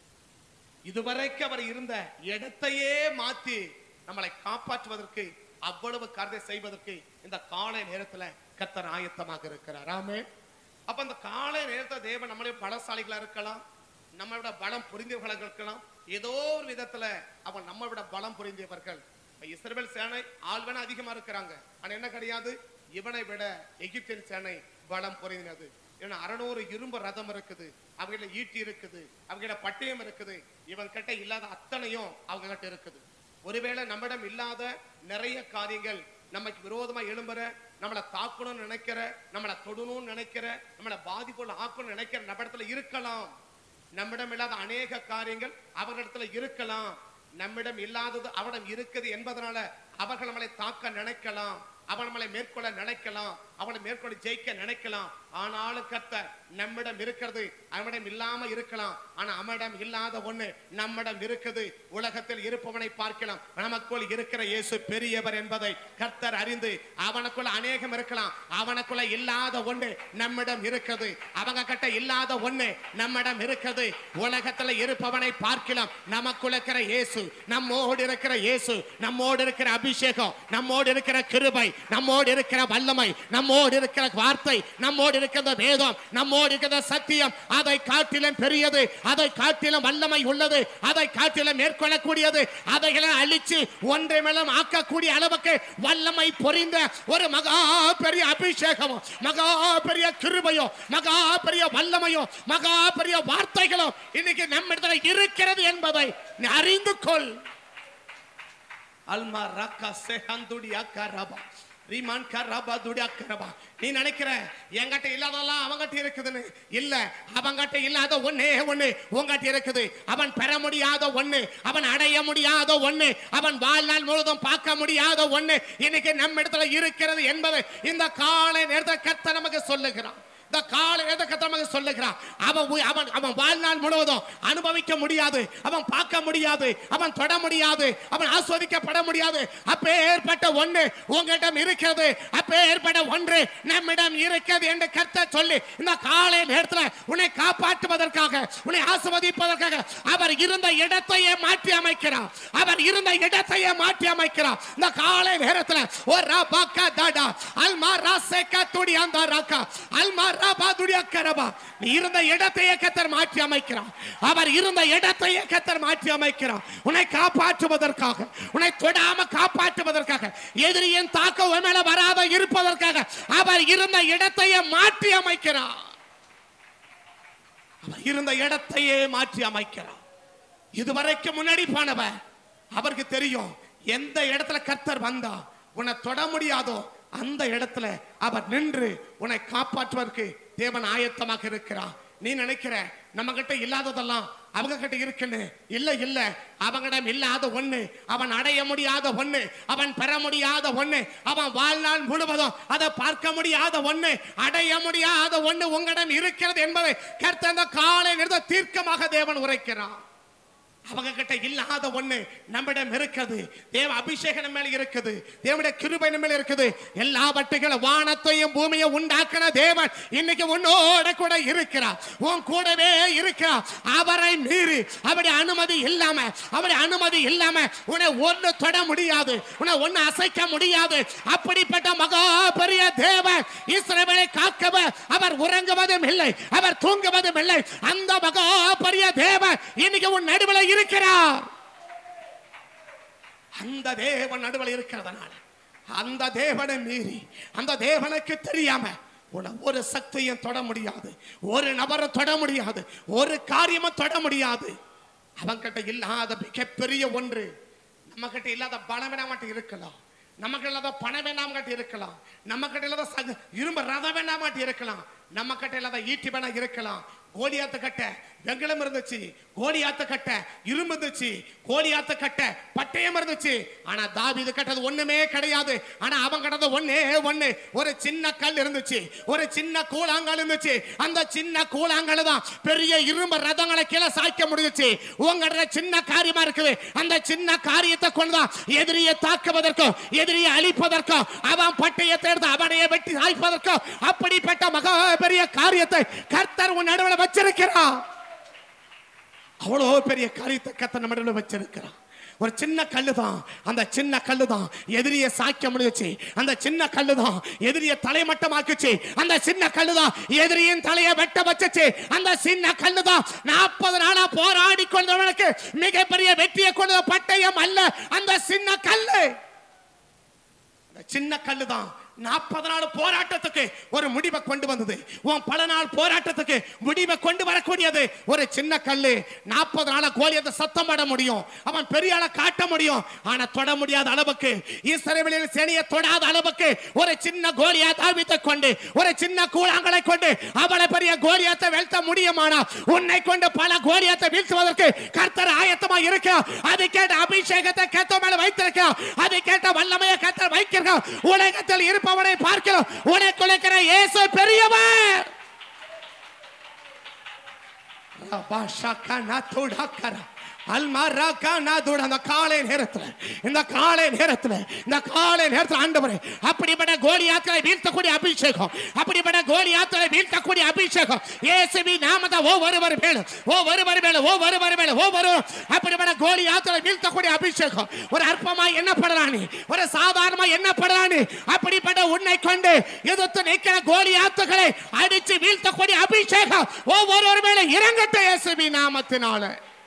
B: இதுவரைக்கும் அவர் இருந்த இடத்தையே மாத்தி நம்மளை காப்பாற்றுவதற்கு அவ்வளவு காரியத்தை செய்வதற்கு இந்த காலை நேரத்துல கத்தர் ஆயத்தமாக இருக்கிறார் ஆமே அப்ப அந்த காலை நேரத்துல தேவன் நம்மளே பலசாலிகளா இருக்கலாம் நம்ம விட பலம் புரிந்தவர்களாக இருக்கலாம் ஏதோ ஒரு விதத்துல அவன் நம்ம விட பலம் புரிந்தவர்கள் இப்ப இஸ்ரவேல் சேனை ஆள் வேணா அதிகமா இருக்கிறாங்க ஆனா என்ன கிடையாது இவனை விட எகிப்தின் சேனை பலம் புரிந்தது ஏன்னா அறநூறு இரும்பு ரதம் இருக்குது அவங்கள ஈட்டி இருக்குது அவங்கள பட்டயம் இருக்குது இவன் கிட்ட இல்லாத அத்தனையும் அவங்க கிட்ட இருக்குது ஒருவேளை நம்மிடம் இல்லாத நிறைய காரியங்கள் நமக்கு விரோதமா எழும்புற நம்மளை தாக்கணும்னு நினைக்கிற நம்மளை தொடணும்னு நினைக்கிற நம்மளை பாதிப்புள்ள ஆக்கணும்னு நினைக்கிற நம்மிடத்துல இருக்கலாம் நம்மிடம் இல்லாத அநேக காரியங்கள் அவர்களிடத்துல இருக்கலாம் நம்மிடம் இல்லாதது அவனிடம் இருக்குது என்பதனால அவர்கள் நம்மளை தாக்க நினைக்கலாம் அவன் நம்மளை மேற்கொள்ள நினைக்கலாம் அவனை மேற்கொள்ள ஜெயிக்க நினைக்கலாம் ஆனாலும் கத்த நம்மிடம் இருக்கிறது அவனிடம் இல்லாம இருக்கலாம் ஆனா அவனிடம் இல்லாத ஒண்ணு நம்மிடம் இருக்குது உலகத்தில் இருப்பவனை பார்க்கலாம் நமக்குள் இருக்கிற இயேசு பெரியவர் என்பதை கர்த்தர் அறிந்து அவனுக்குள்ள அநேகம் இருக்கலாம் அவனுக்குள்ள இல்லாத ஒண்ணு நம்மிடம் இருக்குது அவங்க கிட்ட இல்லாத ஒண்ணு நம்மிடம் இருக்குது உலகத்துல இருப்பவனை பார்க்கலாம் நமக்குள்ள இருக்கிற இயேசு நம்மோடு இருக்கிற இயேசு நம்மோடு இருக்கிற அபிஷேகம் நம்மோடு இருக்கிற கிருபை நம்மோடு இருக்கிற வல்லமை நம்மோடு இருக்கிற வார்த்தை நம்மோடு இருக்கிற வேதம் நம்மோடு இருக்கிற சத்தியம் அதை காட்டிலும் பெரியது அதை காட்டிலும் வல்லமை உள்ளது அதை காட்டிலும் மேற்கொள்ளக்கூடியது அதைகளை அழிச்சு ஒன்றை மேலும் ஆக்கக்கூடிய அளவுக்கு வல்லமை பொறிந்த ஒரு மகா பெரிய அபிஷேகமும் மகா பெரிய கிருபையும் மகா பெரிய வல்லமையும் மகா பெரிய வார்த்தைகளும் இன்னைக்கு நம்மிடத்துல இருக்கிறது என்பதை நீ அறிந்து கொள் அல்மா ரக்கா செஹந்துடி அக்கரபா ரீமான் கரபா துடி அக்கரபா நீ நினைக்கிற என்கிட்ட இல்லாதெல்லாம் அவங்கிட்ட இருக்குதுன்னு இல்ல அவங்கிட்ட இல்லாத ஒண்ணே ஒண்ணு உங்ககிட்ட இருக்குது அவன் பெற முடியாத ஒண்ணு அவன் அடைய முடியாத ஒண்ணு அவன் வாழ்நாள் முழுவதும் பார்க்க முடியாத ஒண்ணு இன்னைக்கு நம்ம இடத்துல இருக்கிறது என்பதை இந்த காலை நேரத்தை கத்த நமக்கு சொல்லுகிறான் இந்த கால கத்தமாக சொல்லுகிறான் அவன் உ- அவன் அவன் வாழ்நாள் முழுவதும் அனுபவிக்க முடியாது அவன் பார்க்க முடியாது அவன் தொட முடியாது அவன் ஆஸ்வதிக்கப்பட முடியாது அப்பேற்பட்ட ஒண்ணு உங்களிடம் இருக்கிறது அப்பேற்பட்ட ஒன்று நம்மிடம் இருக்கிறது என்று கர்த்த சொல்லி இந்த காலை நேரத்துல உன்னை காப்பாற்றுவதற்காக உன்னை ஆஸ்வதிப்பதற்காக அவர் இருந்த இடத்தையே மாற்றி அமைக்கிறார் அவர் இருந்த இடத்தையே மாற்றி அமைக்கிறார் இந்த காலை நேரத்துல ஒரு ரபக்க தடா அல்மா ராசேக்க துடி அந்த ராக்கா அல்மா ரபாதுடைய கரபா நீ இருந்த இடத்தையே கத்தர் மாற்றி அமைக்கிறார் அவர் இருந்த இடத்தையே கத்தர் மாற்றி அமைக்கிறார் உன்னை காப்பாற்றுவதற்காக உன்னை தொடாம காப்பாற்றுவதற்காக எதிரியின் தாக்கம் உன் மேல வராத இருப்பதற்காக அவர் இருந்த இடத்தையே மாற்றி அமைக்கிறார் அவர் இருந்த இடத்தையே மாற்றி அமைக்கிறார் இதுவரைக்கும் முன்னாடி போனவர் அவருக்கு தெரியும் எந்த இடத்துல கர்த்தர் வந்தா உன்னை தொட முடியாதோ அந்த இடத்துல அவர் நின்று உன்னை காப்பாற்றுவதற்கு தேவன் ஆயத்தமாக இருக்கிறார் நீ நினைக்கிற நம்ம கிட்ட இல்லாததெல்லாம் அவங்க கிட்ட இருக்குன்னு இல்ல இல்ல அவங்களிடம் இல்லாத ஒண்ணு அவன் அடைய முடியாத ஒண்ணு அவன் பெற முடியாத ஒண்ணு அவன் வாழ்நாள் முழுவதும் அதை பார்க்க முடியாத ஒண்ணு அடைய முடியாத ஒண்ணு உங்களிடம் இருக்கிறது என்பதை கர்த்தர் அந்த காலை நிறுத்த தீர்க்கமாக தேவன் உரைக்கிறான் அவங்க கிட்ட இல்லாத ஒண்ணு நம்மிடம் இருக்குது தேவ அபிஷேகம் நம்ம மேல இருக்குது தேவனுடைய கிருபை நம்ம மேல இருக்குது எல்லாவற்றுகளும் வானத்தையும் பூமியை உண்டாக்கின தேவன் இன்னைக்கு உன்னோட கூட இருக்கிறார் உன் கூடவே இருக்கிறார் அவரை மீறி அவருடைய அனுமதி இல்லாம அவருடைய அனுமதி இல்லாம உன்னை ஒண்ணு தொட முடியாது உன்னை ஒண்ணு அசைக்க முடியாது அப்படிப்பட்ட மகா பெரிய தேவன் இஸ்ரவேலை காக்கவர் அவர் உறங்குவதும் இல்லை அவர் தூங்குவதும் இல்லை அந்த மகா பெரிய தேவன் இன்னைக்கு உன் நடுவில் இருக்கிறார் அந்த தேவன் நடுவில் இருக்கிறதுனால அந்த தேவனை மீறி அந்த தேவனுக்கு தெரியாம உன்னை ஒரு சக்தியும் தொட முடியாது ஒரு நபரை தொட முடியாது ஒரு காரியமும் தொட முடியாது அவன்கிட்ட இல்லாத மிகப்பெரிய ஒன்று நம்ம கிட்ட இல்லாத பணம் வேணாமட்டு இருக்கலாம் நம்ம கிட்ட இல்லாத பணம் வேணாமட்டு இருக்கலாம் நம்ம கிட்ட இல்லாத சக இரும்பு ரதம் வேணாமட்டு இருக்கலாம் நம்ம கிட்ட இல்லாத ஈட்டி வேணா இருக்கலாம் கோலியாத்த கட்ட வெங்கலம் இருந்துச்சு கோலியாத்த கட்ட இரும்பு இருந்துச்சு கோலியாத்த கட்ட பட்டயம் இருந்துச்சு ஆனா தாவீது கட்டது ஒண்ணுமே கிடையாது ஆனா அவன் கட்டது ஒண்ணே ஒண்ணு ஒரு சின்ன கல் இருந்துச்சு ஒரு சின்ன கூழாங்கல் இருந்துச்சு அந்த சின்ன கூழாங்கல் தான் பெரிய இரும்பு ரதங்களை கீழே சாய்க்க முடிஞ்சுச்சு உங்கள்கிட்ட சின்ன காரியமா இருக்குது அந்த சின்ன காரியத்தை கொண்டுதான் எதிரியை தாக்குவதற்கும் எதிரியை அழிப்பதற்கும் அவன் பட்டயத்தை எடுத்து அவனையே வெட்டி சாய்ப்பதற்கும் அப்படிப்பட்ட மகா பெரிய காரியத்தை கர்த்தர் உன் நடுவில் வச்சிருக்கிறார் அவ்வளோ பெரிய காரியத்தை கத்த நம்ம நடுவில் வச்சிருக்கிறான் ஒரு சின்ன கல்லு தான் அந்த சின்ன கல்லு தான் எதிரியை சாய்க்க முடிஞ்சுச்சு அந்த சின்ன கல்லு தான் எதிரியை தலைமட்டமாக்குச்சு அந்த சின்ன கல்லு தான் எதிரியின் தலையை வெட்ட வச்சுச்சு அந்த சின்ன கல்லு தான் நாற்பது நாளா போராடி கொண்டவனுக்கு மிகப்பெரிய வெற்றியை கொண்ட பட்டயம் அல்ல அந்த சின்ன கல்லு அந்த சின்ன கல்லு தான் நாற்பது நாள் போராட்டத்துக்கு ஒரு முடிவை கொண்டு வந்தது உன் பல நாள் போராட்டத்துக்கு முடிவை கொண்டு வரக்கூடியது ஒரு சின்ன கல்லு நாற்பது நாள கோலியத்தை சத்தம் பட முடியும் அவன் பெரிய ஆளை காட்ட முடியும் ஆனா தொட முடியாத அளவுக்கு இஸ்ரவேலின் சேனையை தொடாத அளவுக்கு ஒரு சின்ன கோலியா தாவித்தை கொண்டு ஒரு சின்ன கூழாங்களை கொண்டு அவளை பெரிய கோலியாத்தை வீழ்த்த முடியுமானா உன்னை கொண்டு பல கோலியாத்தை வீழ்த்துவதற்கு கர்த்தர் ஆயத்தமா இருக்க அது கேட்ட அபிஷேகத்தை கத்த மேல வைத்திருக்க அது கேட்ட வல்லமையை கர்த்தர் வைக்கிறோம் உலகத்தில் இருப்பவனை பார்க்கிறோம் உனக்குள்ள இருக்கிற இயேசு பெரியவர் அந்த காலை நேரத்துல இந்த காலை நேரத்துல இந்த காலை நேரத்துல ஆண்டவரே அப்படிப்பட்ட கோலியாத்தலை வீழ்த்தக்கூடிய அபிஷேகம் அப்படிப்பட்ட கோலியாத்தலை வீழ்த்தக்கூடிய அபிஷேகம் இயேசுவி நாமத்தை ஒவ்வொருவர் மேலும் ஒவ்வொருவர் மேலும் ஒவ்வொருவர் மேலும் ஒவ்வொரு அப்படிப்பட்ட கோலியாத்தலை வீழ்த்தக்கூடிய அபிஷேகம் ஒரு அற்பமா எண்ணப்படலானி ஒரு சாதாரணமா எண்ணப்படலானி அப்படிப்பட்ட உன்னை கொண்டு எதிர்த்து நிற்கிற கோலியாத்துகளை அடிச்சு வீழ்த்தக்கூடிய அபிஷேகம் ஒவ்வொருவர் மேல இறங்கட்டும் இயேசுவி நாமத்தினால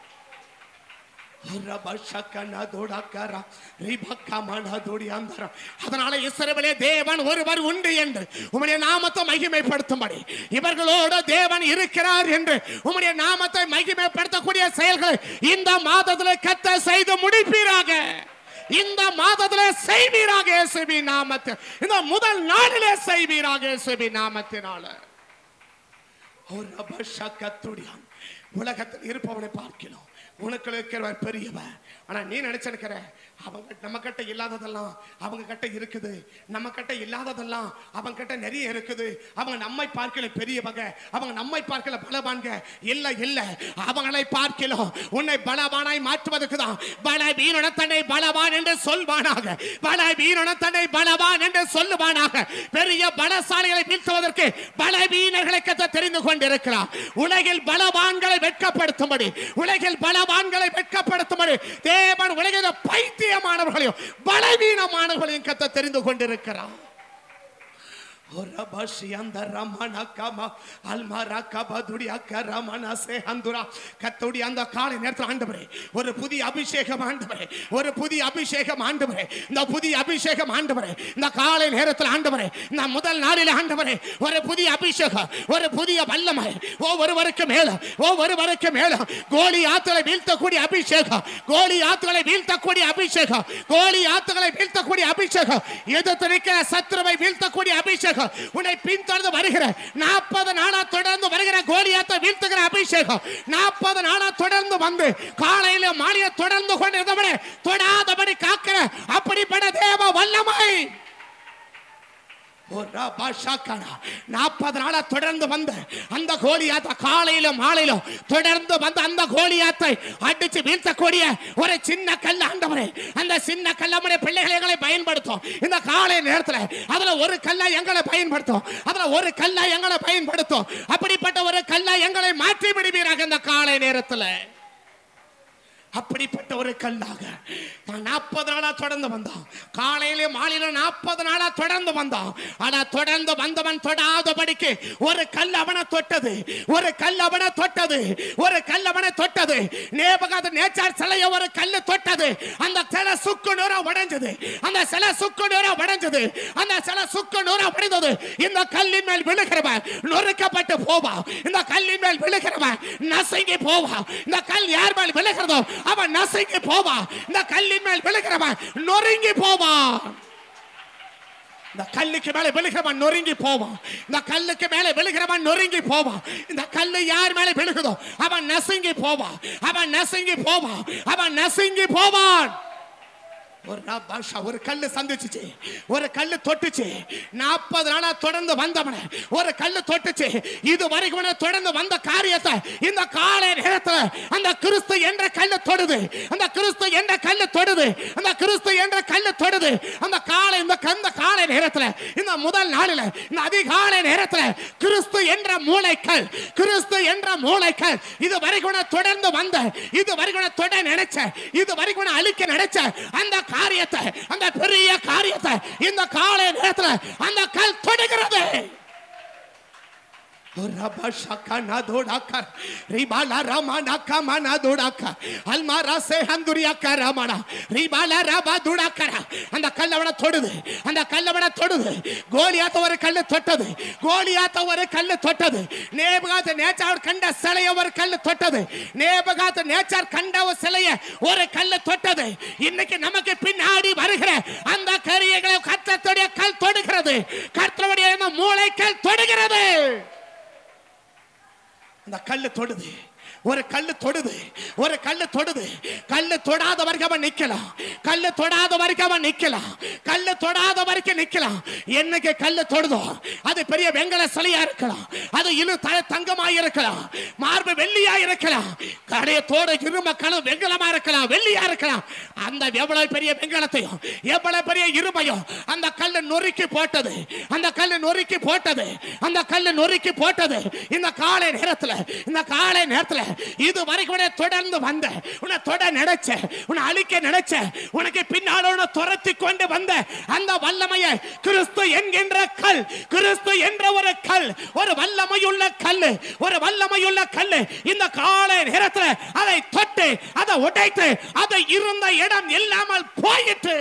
B: அதனால இஸ்ரவேலே தேவன் ஒருவர் உண்டு என்று உம்முடைய நாமத்தை மகிமைப்படுத்தும்படி இவர்களோடு தேவன் இருக்கிறார் என்று உம்முடைய நாமத்தை மகிமைப்படுத்தக்கூடிய செயல்களை இந்த மாதத்தில் கத்த செய்து முடிப்பீராக இந்த மாதத்திலே செய்வீராக இயேசுவி நாமத்தில் இந்த முதல் நாளிலே செய்வீராக இயேசுவி நாமத்தினால ஒரு அபஷக்கத்துடியான் உலகத்தில் இருப்பவனை பார்க்கிறோம் உனக்குள்ள இருக்கிறவர் பெரியவர் ஆனா நீ நினைச்சிருக்கிற அவங்க நம்ம கிட்ட இல்லாததெல்லாம் அவங்க கிட்ட இருக்குது நம்ம கிட்ட இல்லாததெல்லாம் அவங்க கிட்ட நிறைய இருக்குது அவங்க நம்மை பார்க்கல பெரியவங்க அவங்க நம்மை பார்க்கல பலவான்க இல்ல இல்ல அவங்களை பார்க்கலாம் உன்னை பலவானாய் மாற்றுவதற்கு தான் பல வீரன தன்னை பலவான் என்று சொல்வானாக பல வீரன தன்னை பலவான் என்று சொல்லுவானாக பெரிய பலசாலிகளை வீழ்த்துவதற்கு பலவீனர்களை கத்த தெரிந்து கொண்டிருக்கிறார் உலகில் பலவான்களை வெட்கப்படுத்தும்படி உலகில் பலவான்களை வெட்கப்படுத்தும்படி தேவன் உலகில் பைத்தியமானவர்களையும் பலவீனமானவர்களையும் கத்த தெரிந்து கொண்டிருக்கிறார் கத்தோடி அந்த காலை நேரத்தில் ஆண்டவரே ஒரு புதிய அபிஷேகம் ஆண்டவரே ஒரு புதிய அபிஷேகம் ஆண்டவரே இந்த புதிய அபிஷேகம் ஆண்டவரே இந்த காலை நேரத்தில் ஆண்டவரே இந்த முதல் நாளில் ஆண்டவரே ஒரு புதிய அபிஷேகம் ஒரு புதிய வல்லமை ஒவ்வொருவருக்கு மேல ஒவ்வொருவருக்கு மேல கோலி ஆத்துகளை வீழ்த்தக்கூடிய அபிஷேகம் கோலி ஆத்துகளை வீழ்த்தக்கூடிய அபிஷேகம் கோலி ஆத்துகளை வீழ்த்தக்கூடிய அபிஷேகம் எதிர்த்து நிற்கிற சத்துருவை வீழ்த்தக்கூடிய அபிஷேகம் உன்னை பின்தொடர்ந்து வருகிற நாற்பது நாளா தொடர்ந்து வருகிற கோலியாத்தை வீழ்த்துகிற அபிஷேகம் நாற்பது நாளா தொடர்ந்து வந்து காலையில மாலைய தொடர்ந்து கொண்டிருந்தவனே தொடாதபடி காக்கிற அப்படிப்பட்ட தேவ வல்லமை நாற்பது நாளா தொடர்ந்து வந்த அந்த கோலியாத்த காலையிலும் மாலையிலும் தொடர்ந்து வந்த அந்த கோலியாத்தை அடிச்சு வீழ்த்தக்கூடிய ஒரு சின்ன கல் ஆண்டவரே அந்த சின்ன கல்லமனை பிள்ளைகளை எங்களை பயன்படுத்தும் இந்த காலை நேரத்தில் அதுல ஒரு கல்லா எங்களை பயன்படுத்தும் அதுல ஒரு கல்லா எங்களை பயன்படுத்தும் அப்படிப்பட்ட ஒரு கல்லா எங்களை மாற்றி விடுவீராக இந்த காலை நேரத்தில் அப்படிப்பட்ட ஒரு கல்லாக நாற்பது நாளா தொடர்ந்து வந்தான் காலையில மாலையில நாற்பது நாளா தொடர்ந்து வந்தான் ஆனா தொடர்ந்து வந்தவன் தொடாதபடிக்கு ஒரு கல் அவனை தொட்டது ஒரு கல் அவனை தொட்டது ஒரு கல் அவனை தொட்டது நேபகாத நேச்சார் சிலைய ஒரு கல்லு தொட்டது அந்த சிலை சுக்கு நூறா உடைஞ்சது அந்த சிலை சுக்கு நூறா உடைஞ்சது அந்த சிலை சுக்கு நூறா உடைந்தது இந்த கல்லின் மேல் விழுகிறவன் நொறுக்கப்பட்டு போவா இந்த கல்லின் மேல் விழுகிறவன் நசுங்கி போவா இந்த கல் யார் மேல் விழுகிறதோ அவன் நசுங்கி போவா இந்த கல்லின் மேல் விழுகிறவன் நொறுங்கி போவா இந்த கல்லுக்கு மேல விழுகிறவன் நொறுங்கி போவான் இந்த கல்லுக்கு மேல விழுகிறவன் நொறுங்கி போவான் இந்த கல்லு யார் மேல விழுகுதோ அவன் நசுங்கி போவான் அவன் நசுங்கி போவான் அவன் நசுங்கி போவான் ஒரு நாள் பாஷா ஒரு கல்லு சந்திச்சுச்சு ஒரு கல்லு தொட்டுச்சு நாற்பது நாளா தொடர்ந்து வந்தவன ஒரு கல்லு தொட்டுச்சு இது வரைக்கும் தொடர்ந்து வந்த காரியத்தை இந்த காலை நேரத்துல அந்த கிறிஸ்து என்ற கல்லு தொடுது அந்த கிறிஸ்து என்ற கல்லு தொடுது அந்த கிறிஸ்து என்ற கல்லு தொடுது அந்த காலை இந்த கந்த காலை நேரத்துல இந்த முதல் நாளில் இந்த அதிகாலை நேரத்துல கிறிஸ்து என்ற மூளைக்கல் கிறிஸ்து என்ற மூளைக்கல் இது வரைக்கும் தொடர்ந்து வந்த இது வரைக்கும் தொட நினைச்ச இது வரைக்கும் அழிக்க நினைச்ச அந்த காரியத்தை அந்த பெரிய காரியத்தை இந்த காலை நேரத்துல அந்த கல் தொடுகிறது அந்த கல்லவனை தொடுது அந்த கல்லவனை தொடுது கோலியாத்த ஒரு கல்லு தொட்டது கோலியாத்த ஒரு கல்லு தொட்டது நேபகாத்த நேச்சார் கண்ட சிலைய ஒரு கல்லு தொட்டது நேபகாத்த நேச்சார் கண்ட ஒரு சிலைய ஒரு கல்லு தொட்டது இன்னைக்கு நமக்கு பின்னாடி வருகிற அந்த கரியங்களை கத்தத்துடைய கல் தொடுகிறது கர்த்தருடைய மூளை கல் தொடுகிறது அந்த கல்லு தொடுது ஒரு கல்லு தொடுது ஒரு கல்லு தொடுது கல்லு தொடாத வரைக்கும் அவன் நிக்கலாம் கல்லு தொடாத வரைக்கும் அவன் நிக்கலாம் கல்லு தொடாத வரைக்கும் நிக்கலாம் என்னைக்கு கல்லு தொடுதோ அது பெரிய வெங்கல சிலையா இருக்கலாம் அது இரு த- தங்கமாய் இருக்கலாம் மார்பு வெள்ளியா இருக்கலாம் கடைய தோடு இரும கலம் வெங்கலமா இருக்கலாம் வெள்ளியா இருக்கலாம் அந்த எவ்வளவு பெரிய வெங்கலத்தையும் எவ்வளவு பெரிய இருமையும் அந்த கல்லு நொறுக்கி போட்டது அந்த கல்லு நொறுக்கி போட்டது அந்த கல்லு நொறுக்கி போட்டது இந்த காலை நேரத்துல இந்த காலை நேரத்துல இது வரைக்கும் உன்னை தொடர்ந்து வந்த உன்னை தொட நினைச்ச உன்னை அழிக்க நினைச்ச உனக்கு பின்னால உன்னை துரத்தி கொண்டு வந்த அந்த வல்லமையை கிறிஸ்து என்கின்ற கல் கிறிஸ்து என்ற ஒரு கல் ஒரு வல்லமையுள்ள கல் ஒரு வல்லமையுள்ள கல் இந்த காலை நேரத்துல அதை தொட்டு அதை உடைத்து அதை இருந்த இடம் இல்லாமல் போயிட்டு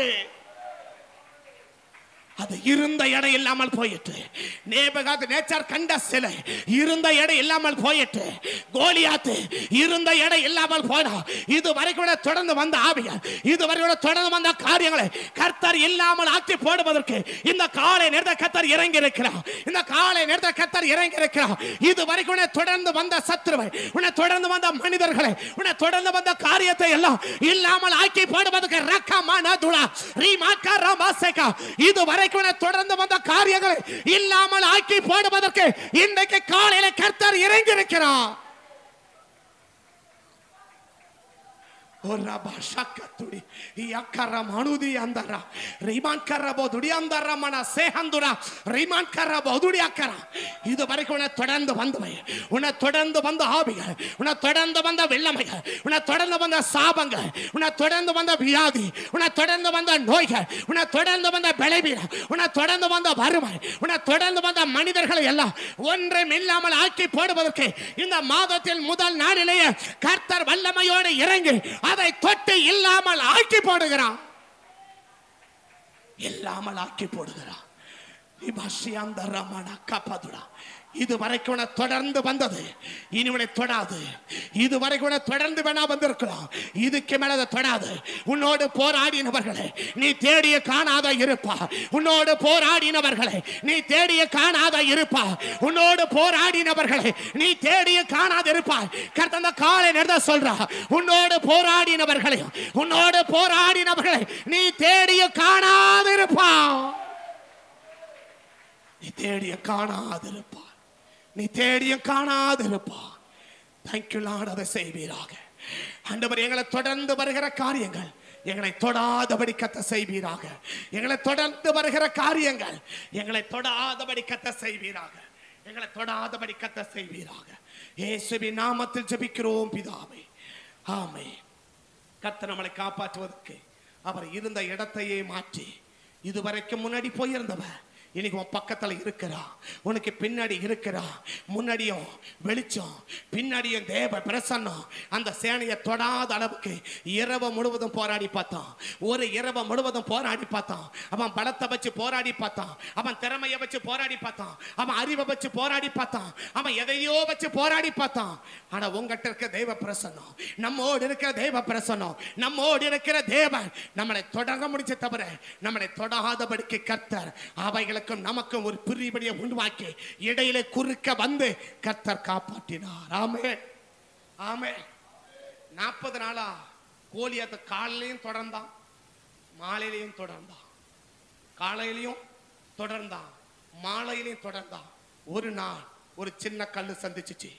B: அது இருந்த இடம் இல்லாமல் போயிட்டு நேபகாத் நேச்சார் கண்ட சிலை இருந்த இடம் இல்லாமல் போயிட்டு கோலியாத்து இருந்த இடம் இல்லாமல் போனா இது வரைக்கும் கூட தொடர்ந்து வந்த ஆவிகள் இது வரைக்கும் கூட தொடர்ந்து வந்த காரியங்களை கர்த்தர் இல்லாமல் ஆக்கி போடுவதற்கு இந்த காலை நேரத்தை கர்த்தர் இறங்கி இருக்கிறார் இந்த காலை நேரத்தை கர்த்தர் இறங்கி இருக்கிறார் இது வரைக்கும் உன்னை தொடர்ந்து வந்த சத்துருவை உன்னை தொடர்ந்து வந்த மனிதர்களை உன்னை தொடர்ந்து வந்த காரியத்தை எல்லாம் இல்லாமல் ஆக்கி போடுவதற்கு ரக்கமான துளா ரீமாக்கா ரமாசேகா இது வரைக்கும் உன்னை தொடர்ந்து வந்த காரியங்களை இல்லாமல் ஆக்கி போடுவதற்கு இன்றைக்கு காலையில கர்த்தர் இறங்கி இருக்கிறார் Orabashakaturi, Yakara Manudi Andara, Riman Karaboduri Andara Mana Sehandura, Riman Karaboduri Akara. இது வரைக்கும் உன்னை தொடர்ந்து வந்தவை உன்னை தொடர்ந்து வந்த ஆவிகள் உன்னை தொடர்ந்து வந்த வெள்ளமைகள் உன்னை தொடர்ந்து வந்த சாபங்கள் உன்னை தொடர்ந்து வந்த வியாதி உன்னை தொடர்ந்து வந்த நோய்கள் உன்னை தொடர்ந்து வந்த பலவீனம் உன்னை தொடர்ந்து வந்த வறுமை உன்னை தொடர்ந்து வந்த மனிதர்களை எல்லாம் ஒன்றும் இல்லாமல் ஆக்கி போடுவதற்கு இந்த மாதத்தில் முதல் நாளிலேயே கர்த்தர் வல்லமையோடு இறங்கி அதை தொட்டு இல்லாமல் ஆக்கி போடுகிறான் இல்லாமல் ஆக்கி போடுகிறான் இபாஷியாந்த ரமண கபதுடா இது வரைக்கும் உன்னை தொடர்ந்து வந்தது இனி உன்னை தொடாது இது வரைக்கும் உன்னை தொடர்ந்து வேணா வந்திருக்கலாம் இதுக்கு மேல அதை தொடாது உன்னோடு போராடினவர்களே நீ தேடிய காணாத இருப்பா உன்னோடு போராடினவர்களே நீ தேடிய காணாத இருப்பா உன்னோடு போராடினவர்களே நீ தேடிய காணாத இருப்பாய் கர்த்தந்த காலை நேரத்தை சொல்றா உன்னோடு போராடினவர்களே உன்னோடு போராடினவர்களே நீ தேடிய காணாத இருப்பா நீ தேடிய காணாதிருப்பார் நீ தேடிய காணாதிருப்பார் தேங்க்யூ லார்ட் அதை செய்வீராக ஆண்டவர் எங்களை தொடர்ந்து வருகிற காரியங்கள் எங்களை தொடாதபடி கத்த செய்வீராக எங்களை தொடர்ந்து வருகிற காரியங்கள் எங்களை தொடாதபடி கத்த செய்வீராக எங்களை தொடாதபடி கத்த செய்வீராக இயேசுவின் நாமத்தில் ஜெபிக்கிறோம் பிதாவே ஆமே கர்த்தர் நம்மளை காப்பாற்றுவதற்கு அவர் இருந்த இடத்தையே மாற்றி இதுவரைக்கும் முன்னாடி போயிருந்தவர் இன்னைக்கு உன் பக்கத்துல இருக்கிறா உனக்கு பின்னாடி இருக்கிறா முன்னாடியும் வெளிச்சம் பின்னாடியும் தேவ பிரசன்னம் அந்த சேனையை தொடாத அளவுக்கு இரவு முழுவதும் போராடி பார்த்தான் ஒரு இரவு முழுவதும் போராடி பார்த்தான் அவன் பலத்தை வச்சு போராடி பார்த்தான் அவன் திறமையை வச்சு போராடி பார்த்தான் அவன் அறிவை வச்சு போராடி பார்த்தான் அவன் எதையோ வச்சு போராடி பார்த்தான் ஆனா உங்ககிட்ட இருக்க தெய்வ பிரசன்னம் நம்மோடு இருக்கிற தெய்வ பிரசன்னம் நம்மோடு இருக்கிற தேவன் நம்மளை தொடர முடிச்ச தவிர நம்மளை தொடாதபடிக்கு கர்த்தர் அவைகளுக்கும் நமக்கும் ஒரு பிரிபடியை உருவாக்கி இடையிலே குறுக்க வந்து கர்த்தர் காப்பாற்றினார் ஆமே ஆமே நாற்பது நாளா கோலியாத்த காலையிலையும் தொடர்ந்தான் மாலையிலையும் தொடர்ந்தான் காலையிலையும் தொடர்ந்தான் மாலையிலையும் தொடர்ந்தான் ஒரு நாள் ஒரு சின்ன கல்லு சந்திச்சுச்சு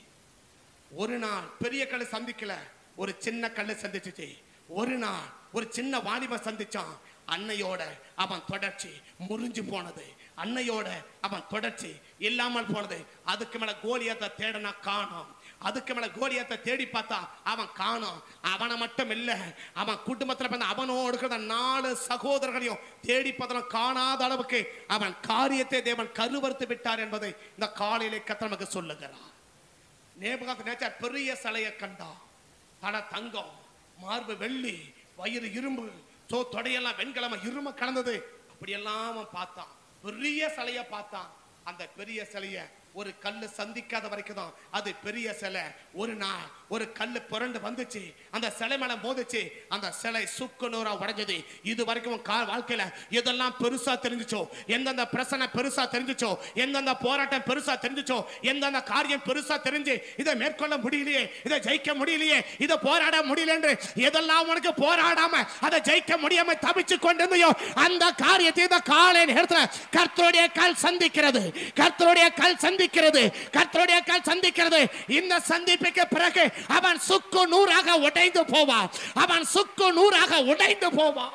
B: ஒரு நாள் பெரிய கல்லு சந்திக்கல ஒரு சின்ன கல்லு சந்திச்சுச்சு ஒரு நாள் ஒரு சின்ன வாலிபன் சந்திச்சான் அன்னையோட அவன் தொடர்ச்சி முறிஞ்சு போனது அன்னையோட அவன் தொடர்ச்சி இல்லாமல் போனது அதுக்கு மேல கோலியத்தை தேடனா காணோம் அதுக்கு மேல கோலியத்தை தேடி பார்த்தா அவன் காணோம் அவனை மட்டும் இல்ல அவன் குடும்பத்துல பிறந்த அவனோடு இருக்கிற நாலு சகோதரர்களையும் தேடி பார்த்தவன் காணாத அளவுக்கு அவன் காரியத்தை தேவன் கருவறுத்து விட்டார் என்பதை இந்த காலையிலே கத்த நமக்கு சொல்லுகிறார் நேபுகாத் நேச்சார் பெரிய சிலையை கண்டான் தல தங்கம் மார்பு வெள்ளி வயிறு இரும்பு சோ தொடையெல்லாம் வெண்கலமா இரும கலந்தது அப்படியெல்லாம் அவன் பார்த்தான் பெரிய சிலைய பார்த்தான் அந்த பெரிய சிலைய ஒரு கல்லு சந்திக்காத வரைக்கும் தான் அது பெரிய சிலை ஒரு நாள் ஒரு கல்லு புரண்டு வந்துச்சு அந்த சிலை மேல மோதிச்சு அந்த சிலை சுக்கு நூறா உடைஞ்சது இது வரைக்கும் உன் கா- வாழ்க்கையில எதெல்லாம் பெருசா தெரிஞ்சுச்சோ எந்தெந்த பிரச்சனை பெருசா தெரிஞ்சுச்சோ எந்தெந்த போராட்டம் பெருசா தெரிஞ்சுச்சோ எந்தெந்த காரியம் பெருசா தெரிஞ்சு இதை மேற்கொள்ள முடியலையே இதை ஜெயிக்க முடியலையே இதை போராட முடியல என்று எதெல்லாம் உனக்கு போராடாம அதை ஜெயிக்க முடியாம தவிச்சு கொண்டிருந்தையோ அந்த காரியத்தை இந்த காலை நேரத்துல கர்த்தருடைய கால் சந்திக்கிறது கர்த்தருடைய கால் சந்திக்கிறது கர்த்தருடைய கால் சந்திக்கிறது இந்த சந்திப்புக்கு பிறகு அவன் சுக்கு நூறாக உடைந்து போவான் அவன் சுக்கு நூறாக உடைந்து போவான்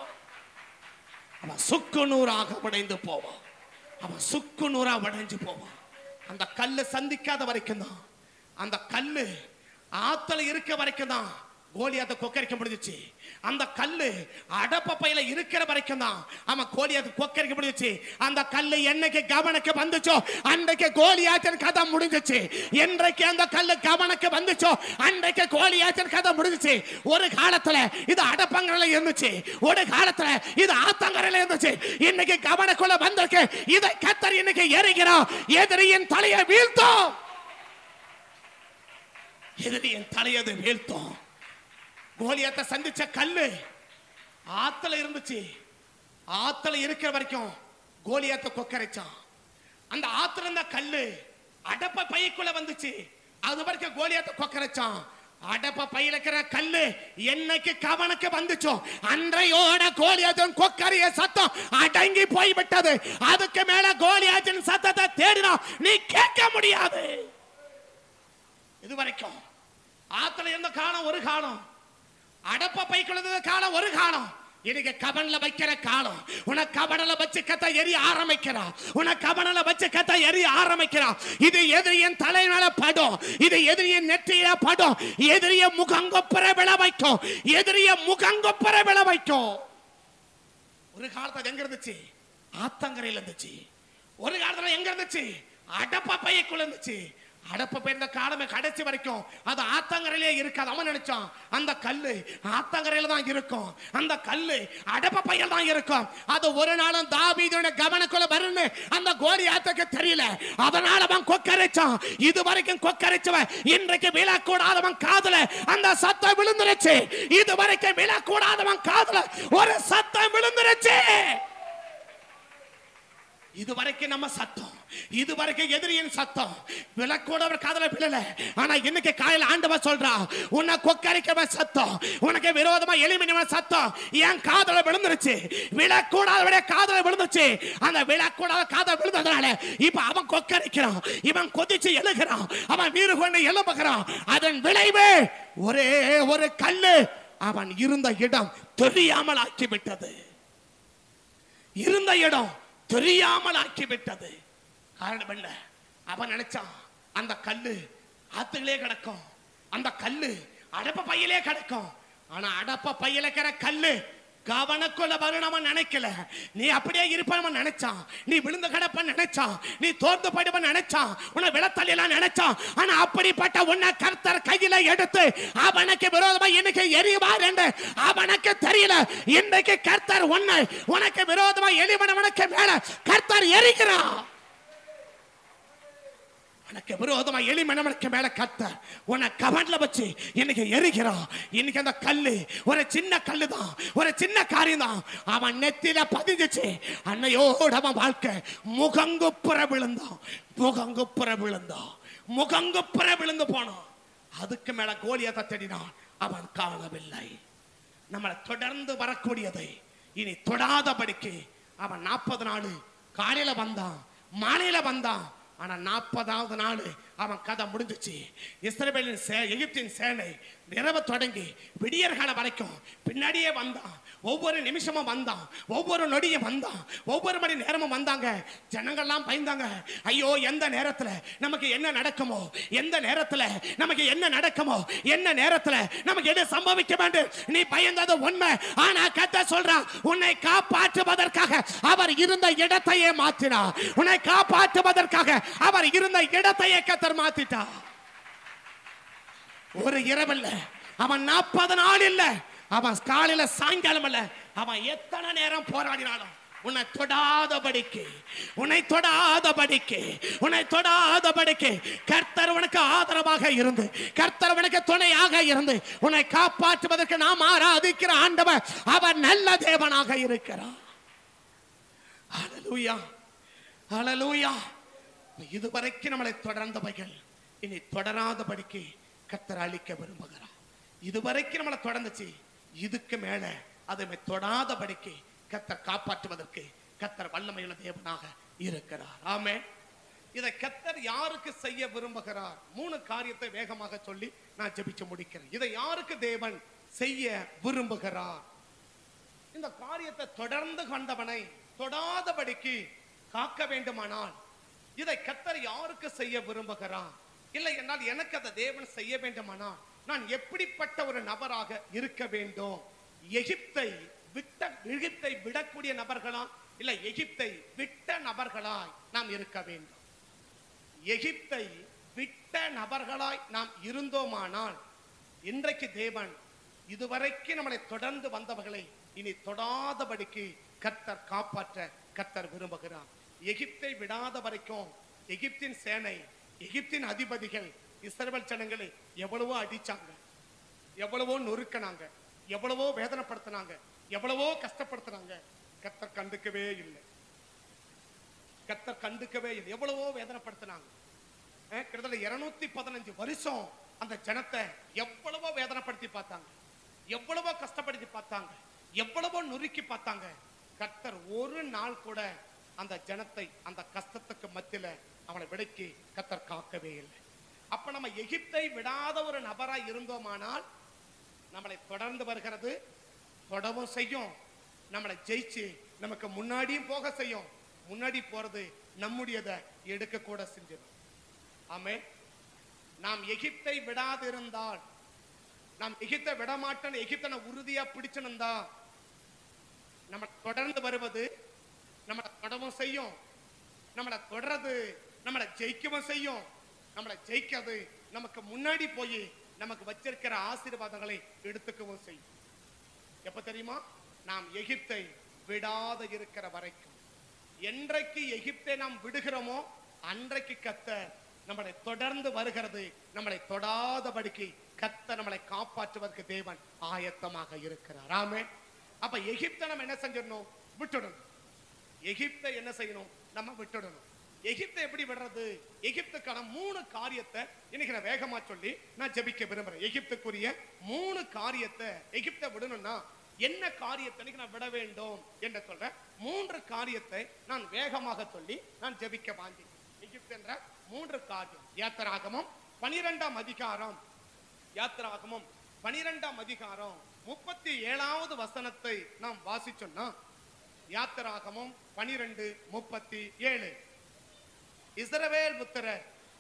B: அவன் சுக்கு நூறாக உடைந்து போவான் அவன் சுக்கு நூறா உடைஞ்சு போவான் அந்த கல்லு சந்திக்காத வரைக்கும் தான் அந்த கல்லு ஆத்துல இருக்க வரைக்கும் தான் கோலியாத்த கொக்கரிக்க முடிஞ்சுச்சு அந்த கல்லு அடப்ப பையில இருக்கிற வரைக்கும் தான் அவன் கோலியாத்த கொக்கரிக்க முடிஞ்சுச்சு அந்த கல்லு என்னைக்கு கவனக்கு வந்துச்சோ அன்றைக்கு கோலியாத்தின் கதை முடிஞ்சுச்சு என்றைக்கு அந்த கல்லு கவனக்கு வந்துச்சோ அன்றைக்கு கோலியாத்தின் கதை முடிஞ்சுச்சு ஒரு காலத்துல இது அடப்பங்கரையில இருந்துச்சு ஒரு காலத்துல இது ஆத்தங்கரையில இருந்துச்சு இன்னைக்கு கவனக்குள்ள வந்திருக்கு இதை கத்தர் இன்னைக்கு எறிகிறோம் எதிரியின் தலையை வீழ்த்தோம் எதிரியின் தலையது வீழ்த்தோம் கோலியாத்தை சந்திச்ச கல்லு ஆத்துல இருந்துச்சு ஆத்துல இருக்கிற வரைக்கும் கோலியாத்தை கொக்கரைச்சான் அந்த ஆத்துல இருந்த கல்லு அடப்ப பைக்குள்ள வந்துச்சு அது வரைக்கும் கோலியாத்தை கொக்கரைச்சான் அடப்ப பையில இருக்கிற கல்லு என்னைக்கு கவனுக்கு வந்துச்சோ அன்றையோட கோலியாத்தின் கொக்கரிய சத்தம் அடங்கி போய்விட்டது அதுக்கு மேல கோலியாத்தின் சத்தத்தை தேடினா நீ கேட்க முடியாது இது வரைக்கும் ஆத்துல இருந்த காலம் ஒரு காலம்
A: அடப்ப பைக்குள்ளது காலம் ஒரு காலம் இன்னைக்கு கபன்ல வைக்கிற காலம் உனக்கு கபனல வச்சு கத்த எரிய ஆரம்பிக்கிறா உனக்கு கபனல வச்சு கத்த எரிய ஆரம்பிக்கிறா இது எதிரியின் தலை மேல படும் இது எதிரியின் நெற்றியில படும் எதிரிய முகங்கொப்புற விழ வைக்கும் எதிரிய முகங்கொப்புற விழ வைக்கும் ஒரு காலத்துல எங்க இருந்துச்சு ஆத்தங்கரையில இருந்துச்சு ஒரு காலத்துல எங்க இருந்துச்சு அடப்ப பையக்குள்ள இருந்துச்சு அடப்ப பை இந்த காலமே கடைசி வரைக்கும் அது ஆத்தங்கரையிலே இருக்காது அவன் நினைச்சான் அந்த கல்லு ஆத்தங்கரையில தான் இருக்கும் அந்த கல்லு அடப்ப பையில் தான் இருக்கும் அது ஒரு நாளும் தாவீதோட கவனக்குள்ள வரும்னு அந்த கோலியாத்துக்கு தெரியல அதனால அவன் கொக்கரைச்சான் இது வரைக்கும் கொக்கரைச்சவன் இன்றைக்கு விழக்கூடாதவன் காதுல அந்த சத்தம் விழுந்துருச்சு இது வரைக்கும் விழக்கூடாதவன் காதுல ஒரு சத்தம் விழுந்துருச்சு இது வரைக்கும் நம்ம சத்தம் இது வரைக்கும் எதிரியின் சத்தம் விளக்கோட அவர் காதல விழல ஆனா இன்னைக்கு காலையில ஆண்டவர் சொல்றா உன்னை கொக்கரிக்கவன் சத்தம் உனக்கு விரோதமா எளிமையான சத்தம் என் காதல விழுந்துருச்சு விழக்கூடாதவடைய காதல விழுந்துச்சு அந்த விழக்கூடாத காதல விழுந்ததுனால இப்ப அவன் கொக்கரிக்கிறான் இவன் கொதிச்சு எழுகிறான் அவன் வீறு கொண்டு எழுப்புகிறான் அதன் விளைவு ஒரே ஒரு கல்லு அவன் இருந்த இடம் தெரியாமல் ஆக்கிவிட்டது இருந்த இடம் தெரியாமல் ஆக்கிவிட்டது காரணம் என்ன அவன் நினைச்சான் அந்த கல்லு ஆத்துகளே கிடக்கும் அந்த கல்லு அடப்ப பையிலே கிடக்கும் ஆனா அடப்ப பையில இருக்கிற கல்லு கவனக்குள்ள வரணும் நினைக்கல நீ அப்படியே இருப்பவன் நினைச்சான் நீ விழுந்து கிடப்ப நினைச்சான் நீ தோர்ந்து போயிடுவன் நினைச்சான் உன்னை விளத்தலாம் நினைச்சான் ஆனா அப்படிப்பட்ட உன்னை கர்த்தர் கையில எடுத்து அவனுக்கு விரோதமா இன்னைக்கு எரிவார் என்று அவனுக்கு தெரியல இன்றைக்கு கர்த்தர் உன்னை உனக்கு விரோதமா எரிவனவனுக்கு மேல கர்த்தர் எரிகிறான் உனக்கு விரோதமா எளிமனவனுக்கு மேல கத்த உன்னை கவன்ல வச்சு இன்னைக்கு எரிகிறான் இன்னைக்கு அந்த கல்லு ஒரு சின்ன கல்லு தான் ஒரு சின்ன காரியம் தான் அவன் நெத்தில பதிஞ்சிச்சு அன்னையோட அவன் வாழ்க்கை முகங்குப்புற விழுந்தான் முகங்குப்புற விழுந்தான் முகங்குப்புற விழுந்து போனான் அதுக்கு மேல கோலியத்தை தேடினான் அவன் காணவில்லை நம்மளை தொடர்ந்து வரக்கூடியதை இனி தொடாதபடிக்கு அவன் நாற்பது நாள் காலையில வந்தான் மாலையில வந்தான் ஆனா நாற்பதாவது நாள் அவன் கதை முடிஞ்சுச்சு இஸ்ரவேலின் சே எகிப்தின் சேனை இரவு தொடங்கி விடியற்கால வரைக்கும் பின்னாடியே வந்தான் ஒவ்வொரு நிமிஷமும் வந்தான் ஒவ்வொரு நொடியும் வந்தான் ஒவ்வொரு மணி நேரமும் வந்தாங்க ஜனங்கள்லாம் பயந்தாங்க ஐயோ எந்த நேரத்துல நமக்கு என்ன நடக்குமோ எந்த நேரத்துல நமக்கு என்ன நடக்குமோ என்ன நேரத்துல நமக்கு எது சம்பவிக்க வேண்டும் நீ பயந்தது உண்மை ஆனா கத்த சொல்றான் உன்னை காப்பாற்றுவதற்காக அவர் இருந்த இடத்தையே மாற்றினார் உன்னை காப்பாற்றுவதற்காக அவர் இருந்த இடத்தையே கத்தர் மாத்திட்டார் ஒரு இரவல்ல அவன் நாற்பது நாள் இல்ல அவன் காலையில சாயங்காலம் அல்ல அவன் எத்தனை நேரம் போராடினாலும் உன்னை தொடாதபடிக்கு உன்னை தொடாதபடிக்கு உன்னை தொடாதபடிக்கு கர்த்தர் உனக்கு ஆதரவாக இருந்து கர்த்தர் உனக்கு துணையாக இருந்து உன்னை காப்பாற்றுவதற்கு நாம் ஆராதிக்கிற ஆண்டவர் அவர் நல்ல தேவனாக இருக்கிறார் ஹalleluya ஹalleluya இதுவரைக்கும் நம்மளை தொடர்ந்தவைகள் இனி தொடராதபடிக்கு கர்த்தர் அழிக்க விரும்புகிறார் இதுவரைக்கும் நம்மளை தொடர்ந்துச்சு இதுக்கு மேல அதை தொடாதபடிக்கு கர்த்தர் காப்பாற்றுவதற்கு கர்த்தர் வல்லமையுள்ள தேவனாக இருக்கிறார் ஆமே இதை கர்த்தர் யாருக்கு செய்ய விரும்புகிறார் மூணு காரியத்தை வேகமாக சொல்லி நான் ஜெபிச்சு முடிக்கிறேன் இதை யாருக்கு தேவன் செய்ய விரும்புகிறார் இந்த காரியத்தை தொடர்ந்து கொண்டவனை தொடாதபடிக்கு காக்க வேண்டுமானால் இதை கத்தர் யாருக்கு செய்ய விரும்புகிறார் இல்லை என்றால் எனக்கு அதை தேவன் செய்ய வேண்டுமானால் நான் எப்படிப்பட்ட ஒரு நபராக இருக்க வேண்டும் எகிப்தை விட்ட எகிப்தை விடக்கூடிய நபர்களா இல்ல எகிப்தை விட்ட நபர்களாய் நாம் இருக்க வேண்டும் எகிப்தை விட்ட நபர்களாய் நாம் இருந்தோமானால் இன்றைக்கு தேவன் இதுவரைக்கும் நம்மளை தொடர்ந்து வந்தவர்களை இனி தொடாதபடிக்கு கர்த்தர் காப்பாற்ற கர்த்தர் விரும்புகிறார் எகிப்தை விடாத வரைக்கும் எகிப்தின் சேனை எகிப்தின் அதிபதிகள் இஸ்ரவேல் ஜனங்களை எவ்வளவோ அடிச்சாங்க எவ்வளவோ நொறுக்கினாங்க எவ்வளவோ வேதனைப்படுத்தினாங்க எவ்வளவோ கஷ்டப்படுத்தினாங்க கர்த்தர் கண்டுக்கவே இல்லை கர்த்தர் கண்டுக்கவே இல்லை எவ்வளவோ வேதனைப்படுத்தினாங்க அஹ், கிட்டத்தட்ட இருநூத்தி பதினஞ்சு வருஷம் அந்த ஜனத்தை எவ்வளவோ வேதனைப்படுத்தி பார்த்தாங்க எவ்வளவோ கஷ்டப்படுத்தி பார்த்தாங்க எவ்வளவோ நொறுக்கி பார்த்தாங்க கர்த்தர் ஒரு நாள் கூட அந்த ஜனத்தை அந்த கஷ்டத்துக்கு மத்தியில அவனை விடைக்கு கர்த்தர் காக்கவே இல்லை அப்ப நம்ம எகிப்தை விடாத ஒரு நபரா இருந்தோமானால்
B: நம்மளை தொடர்ந்து வருகிறது தொடவும் செய்யும் நம்மளை ஜெயிச்சு நமக்கு முன்னாடியும் போக செய்யும் முன்னாடி போறது நம்முடையதை எடுக்க கூட செஞ்சிடும் ஆமே நாம் எகிப்தை விடாதிருந்தால் நாம் எகிப்தை விட மாட்டோம் எகிப்தனை உறுதியா பிடிச்சிருந்தா நம்ம தொடர்ந்து வருவது நம்மளை தொடவும் செய்யும் நம்மளை தொடர்றது நம்மளை ஜெயிக்கவும் செய்யும் நம்மளை ஜெயிக்காது நமக்கு முன்னாடி போய் நமக்கு வச்சிருக்கிற ஆசீர்வாதங்களை எடுத்துக்கவும் செய்யும் எப்ப தெரியுமா நாம் எகிப்தை விடாத இருக்கிற வரைக்கும் என்றைக்கு எகிப்தை நாம் விடுகிறோமோ அன்றைக்கு கத்த நம்மளை தொடர்ந்து வருகிறது நம்மளை தொடாதபடிக்கு கத்த நம்மளை காப்பாற்றுவதற்கு தேவன் ஆயத்தமாக இருக்கிறார் ஆமே அப்ப எகிப்தை நம்ம என்ன செஞ்சிடணும் விட்டுடணும் எகிப்தை என்ன செய்யணும் நம்ம விட்டுடணும் எகிப்தை எப்படி விடுறது எகிப்துக்கான மூணு காரியத்தை இன்னைக்கு நான் வேகமா சொல்லி நான் ஜெபிக்க விரும்புறேன் எகிப்துக்குரிய மூணு காரியத்தை எகிப்தை விடணும்னா என்ன காரியத்தை இன்னைக்கு நான் விட வேண்டும் என்று சொல்றேன் மூன்று காரியத்தை நான் வேகமாக சொல்லி நான் ஜெபிக்க வாங்கி எகிப்து என்ற மூன்று காரியம் யாத்திராகமம் பனிரெண்டாம் அதிகாரம் யாத்திராகமம் பனிரெண்டாம் அதிகாரம் முப்பத்தி ஏழாவது வசனத்தை நாம் வாசிச்சோம்னா யாத்திராகமம் பனிரெண்டு முப்பத்தி ஏழு இஸ்ரவேல் புத்திரர்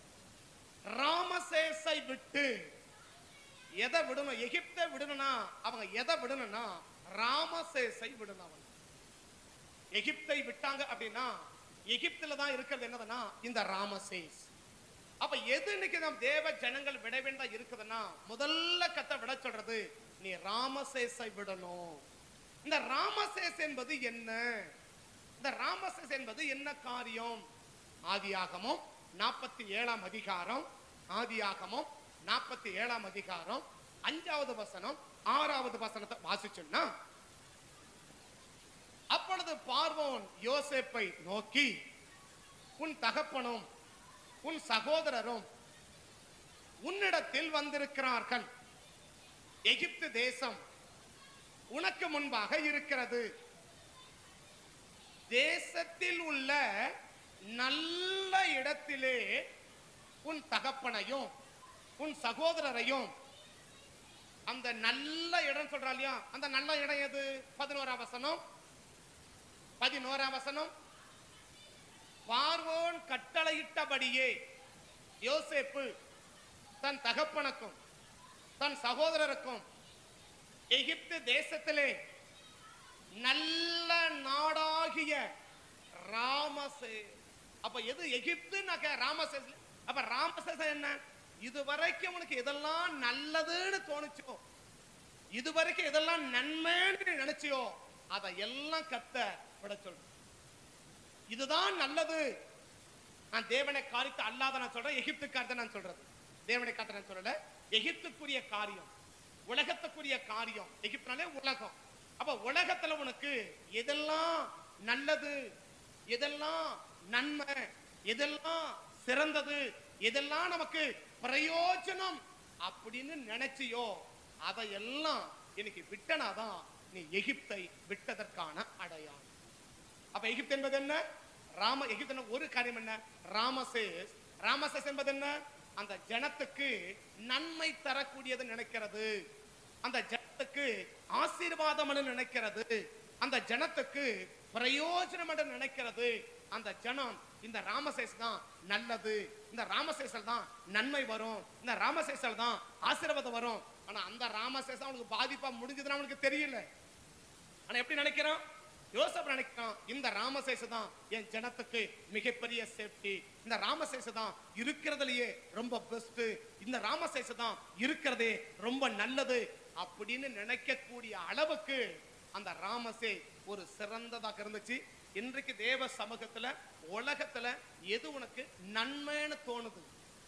B: ராமசேஸை விட்டு எதை விடணும் எகிப்தை விடணும்னா அவங்க எதை விடணும்னா ராமசேஸை விடணும் அவங்க எகிப்தை விட்டாங்க அப்படின்னா எகிப்துல தான் இருக்கிறது என்னதுன்னா இந்த ராமசேஸ் அப்ப எது இன்னைக்கு நம் தேவ ஜனங்கள் விட வேண்டாம் இருக்குதுன்னா முதல்ல கத்த விட சொல்றது நீ ராமசேஸை விடணும் இந்த ராமசேஸ் என்பது என்ன இந்த ராமசேஸ் என்பது என்ன காரியம் ஆதியாகமம் நாற்பத்தி ஏழாம் அதிகாரம் ஆதியாகமம் நாற்பத்தி ஏழாம் அதிகாரம் அஞ்சாவது வசனம் ஆறாவது வசனத்தை வாசிச்சோம்னா அப்பொழுது பார்வோன் யோசேப்பை நோக்கி உன் தகப்பனும் உன் சகோதரரும் உன்னிடத்தில் வந்திருக்கிறார்கள் எகிப்து தேசம் உனக்கு முன்பாக இருக்கிறது தேசத்தில் உள்ள நல்ல இடத்திலே உன் தகப்பனையும் உன் சகோதரரையும் அந்த நல்ல இடம் சொல்றா இல்லையா அந்த நல்ல இடம் எது பதினோராம் வசனம் பதினோராம் வசனம் பார்வோன் கட்டளையிட்டபடியே யோசேப்பு தன் தகப்பனுக்கும் தன் சகோதரருக்கும் எகிப்து தேசத்திலே நல்ல நாடாகிய ராமசே அப்ப எது எகிப்துனாக்க ராமசேஸ் அப்ப ராமசேஸ் என்ன இதுவரைக்கும் உனக்கு எதெல்லாம் நல்லதுன்னு தோணுச்சோ இதுவரைக்கும் எதெல்லாம் நன்மைன்னு நீ நினைச்சியோ அதை எல்லாம் கத்த விட சொல்லு இதுதான் நல்லது நான் தேவனை காரித்து அல்லாத நான் சொல்றேன் எகிப்து காரியத்தை நான் சொல்றது தேவனை காத்த நான் சொல்லல எகிப்துக்குரிய காரியம் உலகத்துக்குரிய காரியம் எகிப்துனாலே உலகம் அப்ப உலகத்துல உனக்கு எதெல்லாம் நல்லது எதெல்லாம் நன்மை எதெல்லாம் சிறந்தது எதெல்லாம் நமக்கு பிரயோஜனம் அப்படின்னு நினைச்சியோ அதையெல்லாம் இன்னைக்கு விட்டனாதான் நீ எகிப்தை விட்டதற்கான அடையாளம் அப்ப எகிப்து என்பது என்ன ராம எகிப்து ஒரு காரியம் என்ன ராமசேஸ் ராமசேஸ் என்பது என்ன அந்த ஜனத்துக்கு நன்மை தரக்கூடியது நினைக்கிறது அந்த ஜனத்துக்கு ஆசீர்வாதம் நினைக்கிறது அந்த ஜனத்துக்கு பிரயோஜனம் என்று நினைக்கிறது அந்த ஜனம் இந்த ராமசேஸ் தான் நல்லது இந்த ராமசேசல் தான் நன்மை வரும் இந்த ராமசேசல் தான் ஆசீர்வாதம் வரும் ஆனா அந்த ராமசேஸ் அவனுக்கு பாதிப்பா முடிஞ்சதுன்னு அவனுக்கு தெரியல ஆனா எப்படி நினைக்கிறான் யோசப் நினைக்கிறான் இந்த ராமசேஷ தான் என் ஜனத்துக்கு மிகப்பெரிய சேஃப்டி இந்த ராமசேஷ தான் இருக்கிறதுலயே ரொம்ப பெஸ்ட் இந்த ராமசேஷ தான் இருக்கிறதே ரொம்ப நல்லது அப்படின்னு நினைக்கக்கூடிய அளவுக்கு அந்த ராமசே ஒரு சிறந்ததாக இருந்துச்சு இன்றைக்கு தேவ சமூகத்துல உலகத்துல எது உனக்கு நன்மைன்னு தோணுது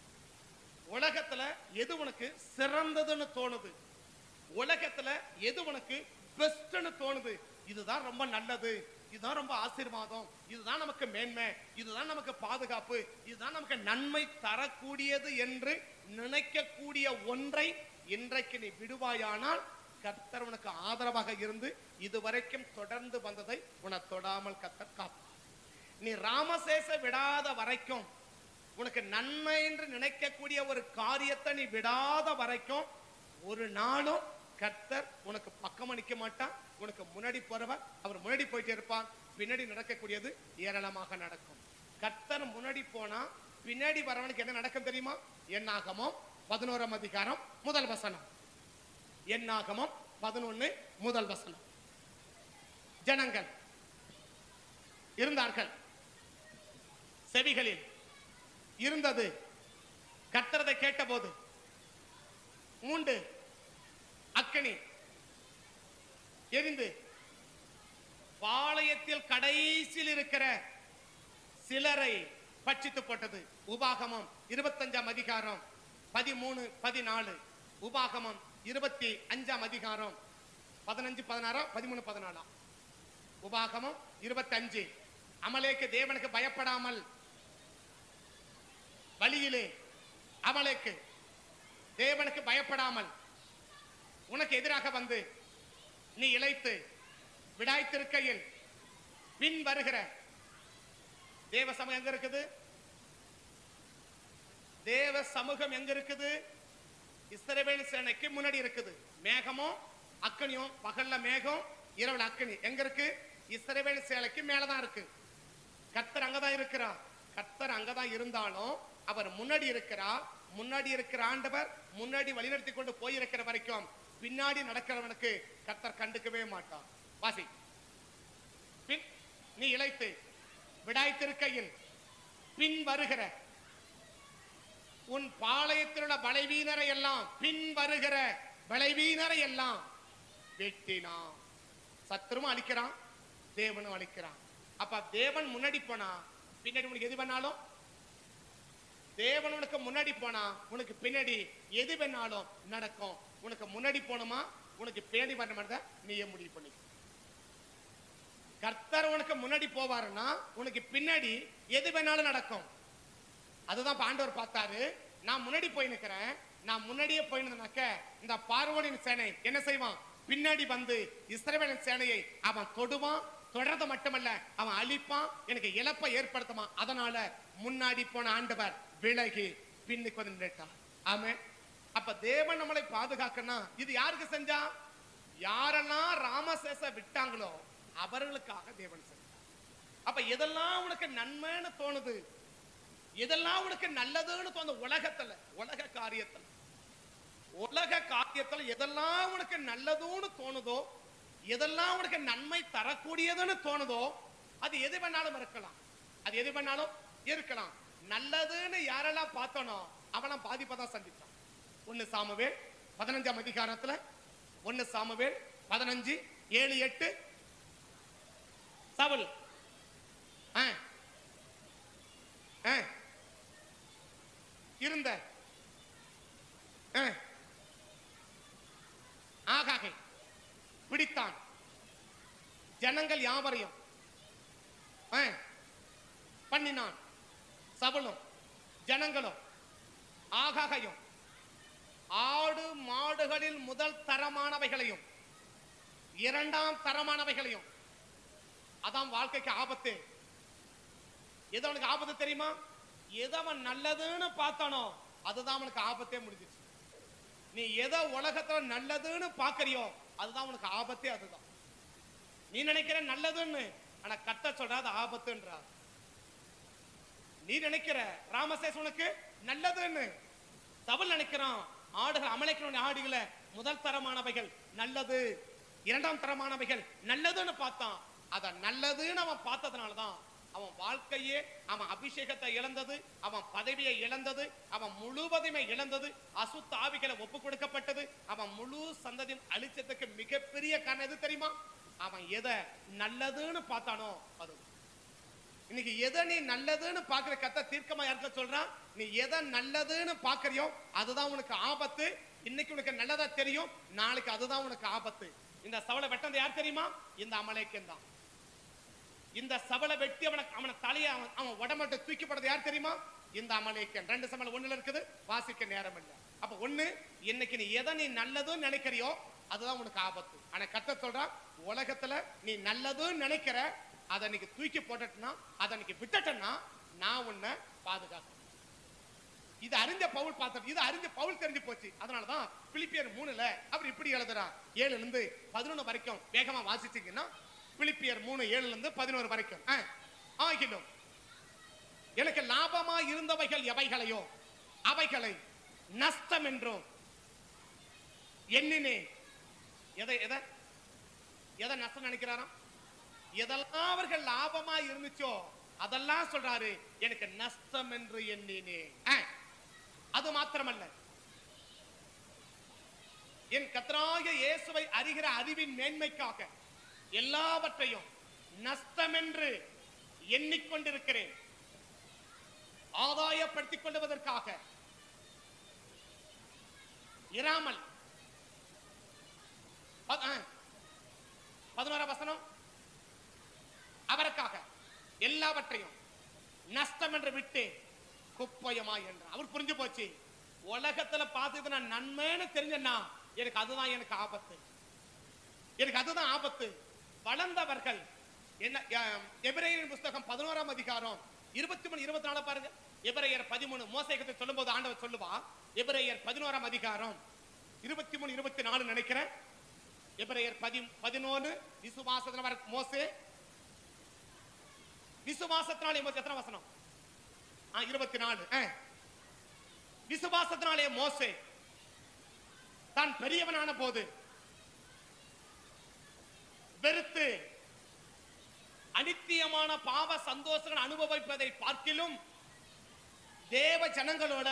B: உலகத்துல எது உனக்கு சிறந்ததுன்னு தோணுது உலகத்துல எது உனக்கு பெஸ்ட்னு தோணுது இதுதான் ரொம்ப நல்லது இதுதான் ரொம்ப ஆசீர்வாதம் இதுதான் நமக்கு மேன்மை இதுதான் நமக்கு பாதுகாப்பு இதுதான் நமக்கு நன்மை தரக்கூடியது என்று நினைக்கக்கூடிய ஒன்றை இன்றைக்கு நீ விடுவாயானால் கர்த்தர் உனக்கு ஆதரவாக இருந்து இதுவரைக்கும் தொடர்ந்து வந்ததை உன தொடாமல் கர்த்தர் காப்பார் நீ ராமசேச விடாத வரைக்கும் உனக்கு நன்மை என்று நினைக்கக்கூடிய ஒரு காரியத்தை நீ விடாத வரைக்கும் ஒரு நாளும் கர்த்தர் உனக்கு பக்கமா நிக்க மாட்டான் உனக்கு முன்னாடி போறவர் அவர் முன்னாடி போயிட்டே இருப்பான் பின்னாடி நடக்கக்கூடியது ஏராளமாக நடக்கும் கர்த்தர் முன்னாடி போனா பின்னாடி வரவனுக்கு என்ன நடக்கும் தெரியுமா என்னாகமோ பதினோராம் அதிகாரம் முதல் வசனம் என்னாகமம் பதினொன்னு முதல் வசனம் ஜனங்கள் இருந்தார்கள் செவிகளில் இருந்தது கர்த்தரதை கேட்டபோது மூண்டு அக்கினி எரிந்து பாளையத்தில் கடைசியில் இருக்கிற சிலரை பட்சித்து போட்டது உபாகமம் இருபத்தஞ்சாம் அதிகாரம் பதிமூணு பதினாலு உபாகமம் இருபத்தி அஞ்சாம் அதிகாரம் பதினஞ்சு பதினாறாம் பதிமூணு பதினாலாம் உபாகமம் இருபத்தி அஞ்சு அமலேக்கு தேவனுக்கு பயப்படாமல் வழியிலே அமலேக்கு தேவனுக்கு பயப்படாமல் உனக்கு எதிராக வந்து நீ இளைத்து விடாய்த்திருக்கையில் பின் வருகிற தேவ சமூகம் எங்க இருக்குது தேவ சமூகம் எங்க இருக்குது இஸ்ரவேல் சேனைக்கு முன்னாடி இருக்குது மேகமும் அக்கனியும் பகல்ல மேகம் இரவுல அக்கனி எங்க இருக்கு இஸ்ரவேல் சேலைக்கு மேலதான் இருக்கு கர்த்தர் அங்கதான் இருக்கிறார் கர்த்தர் அங்கதான் இருந்தாலும் அவர் முன்னாடி இருக்கிறார் முன்னாடி இருக்கிற ஆண்டவர் முன்னாடி வழிநடத்தி கொண்டு போயிருக்கிற வரைக்கும் பின்னாடி நடக்கிறவனுக்கு கர்த்தர் கண்டுக்கவே மாட்டான் வாசி பின் நீ இளைத்து விடாய்த்திருக்கையில் பின் வருகிற உன் பாளையத்தில் உள்ள பலவீனரை எல்லாம் பின் வருகிற பலவீனரை எல்லாம் வெட்டினான் சத்துருவும் அழிக்கிறான் தேவனும் அழிக்கிறான் அப்ப தேவன் முன்னாடி போனா பின்னாடி உனக்கு எது வேணாலும் தேவன் உனக்கு முன்னாடி போனா உனக்கு பின்னாடி எது வேணாலும் நடக்கும் உனக்கு முன்னாடி போகணுமா உனக்கு பின்னாடி வரணுமா நீயே முடிவு பண்ணி கர்த்தர் உனக்கு முன்னாடி போவாருன்னா உனக்கு பின்னாடி எது வேணாலும் நடக்கும் அதுதான் இப்ப ஆண்டவர் பார்த்தாரு நான் முன்னாடி போய் நிக்கிறேன் நான் முன்னாடியே போயிருந்தனாக்க இந்த பார்வோனின் சேனை என்ன செய்வான் பின்னாடி வந்து இஸ்ரவேலின் சேனையை அவன் தொடுவான் தொடர்றது மட்டுமல்ல அவன் அழிப்பான் எனக்கு இழப்பை ஏற்படுத்துவான் அதனால முன்னாடி போன ஆண்டவர் விலகி பின்னுக்கு வந்து நின்றுட்டான் ஆமே அப்ப தேவன் நம்மளை பாதுகாக்கணும் இது யாருக்கு செஞ்சா யாரெல்லாம் ராமசேச விட்டாங்களோ அவர்களுக்காக தேவன் செஞ்சார் அப்ப எதெல்லாம் உனக்கு நன்மைன்னு தோணுது எதெல்லாம் உனக்கு நல்லதுன்னு தோணுது உலகத்துல உலக காரியத்துல உலக காரியத்துல எதெல்லாம் உனக்கு நல்லதுன்னு தோணுதோ எதெல்லாம் உனக்கு நன்மை தரக்கூடியதுன்னு தோணுதோ அது எது வேணாலும் இருக்கலாம் அது எது வேணாலும் இருக்கலாம் நல்லதுன்னு யாரெல்லாம் பார்த்தனோ அவன பாதிப்பை தான் சந்திச்சான் ஒன்னு சாமுவேல் பதினஞ்சாம் அதிகாரத்துல ஒன்னு சாமுவேல் பதினஞ்சு ஏழு எட்டு சவுல் ஆ ஆ இருந்த ஆ, ஆகாகை பிடித்தான் ஜனங்கள் யாவரையும் ஆ, பண்ணினான் சபலும் ஜனங்களும் ஆகாகையும் ஆடு மாடுகளில் முதல் தரமானவைகளையும் இரண்டாம் தரமானவைகளையும் அதான் வாழ்க்கைக்கு ஆபத்து எது அவனுக்கு ஆபத்து தெரியுமா எது அவன் நல்லதுன்னு பார்த்தானோ அதுதான் அவனுக்கு ஆபத்தே முடிஞ்சிச்சு நீ எதை உலகத்துல நல்லதுன்னு பாக்குறியோ அதுதான் உனக்கு ஆபத்தே அதுதான் நீ நினைக்கிற நல்லதுன்னு ஆனா கத்த சொல்றாது ஆபத்துன்றார் நீ நினைக்கிற ராமசேஸ் உனக்கு நல்லதுன்னு தவள் நினைக்கிறான் ஆடுகள் அமலைக்கிற ஆடுகளை முதல் தரமானவைகள் நல்லது இரண்டாம் தரமானவைகள் நல்லதுன்னு பார்த்தான் அத நல்லதுன்னு அவன் பார்த்ததுனாலதான் அவன் வாழ்க்கையே அவன் அபிஷேகத்தை இழந்தது அவன் பதவியை இழந்தது அவன் முழுவதுமே இழந்தது அசுத்த ஆவிகளை ஒப்பு கொடுக்கப்பட்டது அவன் முழு சந்ததியின் அழிச்சதுக்கு மிகப்பெரிய காரணம் எது தெரியுமா அவன் எதை நல்லதுன்னு பார்த்தானோ அது இன்னைக்கு எதை நீ நல்லதுன்னு பாக்குற கத்த தீர்க்கமா யாருக்க சொல்றான் நீ எதை நல்லதுன்னு பாக்குறியோ அதுதான் உனக்கு ஆபத்து இன்னைக்கு உனக்கு நல்லதா தெரியும் நாளைக்கு அதுதான் உனக்கு ஆபத்து இந்த சவலை வெட்டது யார் தெரியுமா இந்த அமலேக்கன் தான் இந்த சவலை வெட்டி அவனை அவனை தலையை அவன் அவன் உடம்பட்டு தூக்கிப்படுறது யார் தெரியுமா இந்த அமலேக்கன் ரெண்டு சமல ஒண்ணுல இருக்குது வாசிக்க நேரம் இல்லை அப்ப ஒண்ணு இன்னைக்கு நீ எதை நீ நல்லதுன்னு நினைக்கிறியோ அதுதான் உனக்கு ஆபத்து ஆனா கத்த சொல்றான் உலகத்துல நீ நல்லதுன்னு நினைக்கிற அதை இன்னைக்கு தூக்கி போட்டுட்டுனா அதை இன்னைக்கு விட்டுட்டேன்னா நான் உன்னை பாதுகாக்கிறேன் இது அறிஞ்ச பவுல் பார்த்து இது அறிஞ்ச பவுல் தெரிஞ்சு போச்சு அதனாலதான் பிலிப்பியர் மூணுல அவர் இப்படி எழுதுறார் ஏழுல இருந்து பதினொன்னு வரைக்கும் வேகமா வாசிச்சீங்கன்னா பிலிப்பியர் மூணு ஏழுல இருந்து பதினோரு வரைக்கும் ஆ, ஆகிலும் எனக்கு லாபமா இருந்தவைகள் எவைகளையோ அவைகளை நஷ்டம் என்றும் எண்ணினேன் எதை எதை எதை நஷ்டம் நினைக்கிறாராம் எதெல்லாம் அவர்கள் லாபமா இருந்துச்சோ அதெல்லாம் சொல்றாரு எனக்கு நஷ்டம் என்று எண்ணினேன் ஆ, அது மாத்திரமல்ல என் கத்தராகிய இயேசுவை அறிகிற அறிவின் மேன்மைக்காக எல்லாவற்றையும் நஷ்டமென்று எண்ணிக்கொண்டிருக்கிறேன் ஆதாயப்படுத்திக் கொள்வதற்காக இராமல் ப- ஆ. பதினோராம் வசனம் அவருக்காக எல்லாவற்றையும் நஷ்டம் என்று விட்டு குப்பயமாய் என்றார் அவர் புரிஞ்சு போச்சு உலகத்துல பார்த்துட்டு நான் நன்மைன்னு தெரிஞ்சேன்னா எனக்கு அதுதான் எனக்கு ஆபத்து எனக்கு அதுதான் ஆபத்து வளர்ந்தவர்கள் என்ன அஹ், எபிரேயரின் புஸ்தகம் பதினோராம் அதிகாரம் இருபத்தி மூணு இருபத்தி நாலு பாருங்க எபிரேயர் பதிமூணு மோசைக்கத்தை சொல்லும்போது ஆண்டவர் சொல்லுவா எபிரேயர் பதினோராம் அதிகாரம் இருபத்தி மூணு இருபத்தி நாலு நினைக்கிறேன் எபிரேயர் பதி பதினொன்னு விசுவாசத்துல வர மோசே விசுவாசத்தினாலே மோசே எத்தனை வசனம் ஆ இருபத்தி நாலு விசுவாசத்தினாலே மோசே தான் பெரியவனான போது வெறுத்து அனித்தியமான பாவ சந்தோஷங்கள் அனுபவிப்பதை பார்க்கிலும் தேவ ஜனங்களோட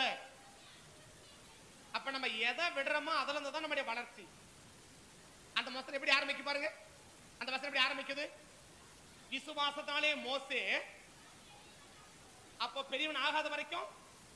B: அப்ப நம்ம எதை விடுறோமோ அதுல இருந்து தான் நம்முடைய வளர்ச்சி அந்த வசனம் எப்படி ஆரம்பிக்கு பாருங்க அந்த வசனம் எப்படி ஆரம்பிக்குது விசுவாசத்தாலே மோசே அப்போ பெரியவன் ஆகாத வரைக்கும்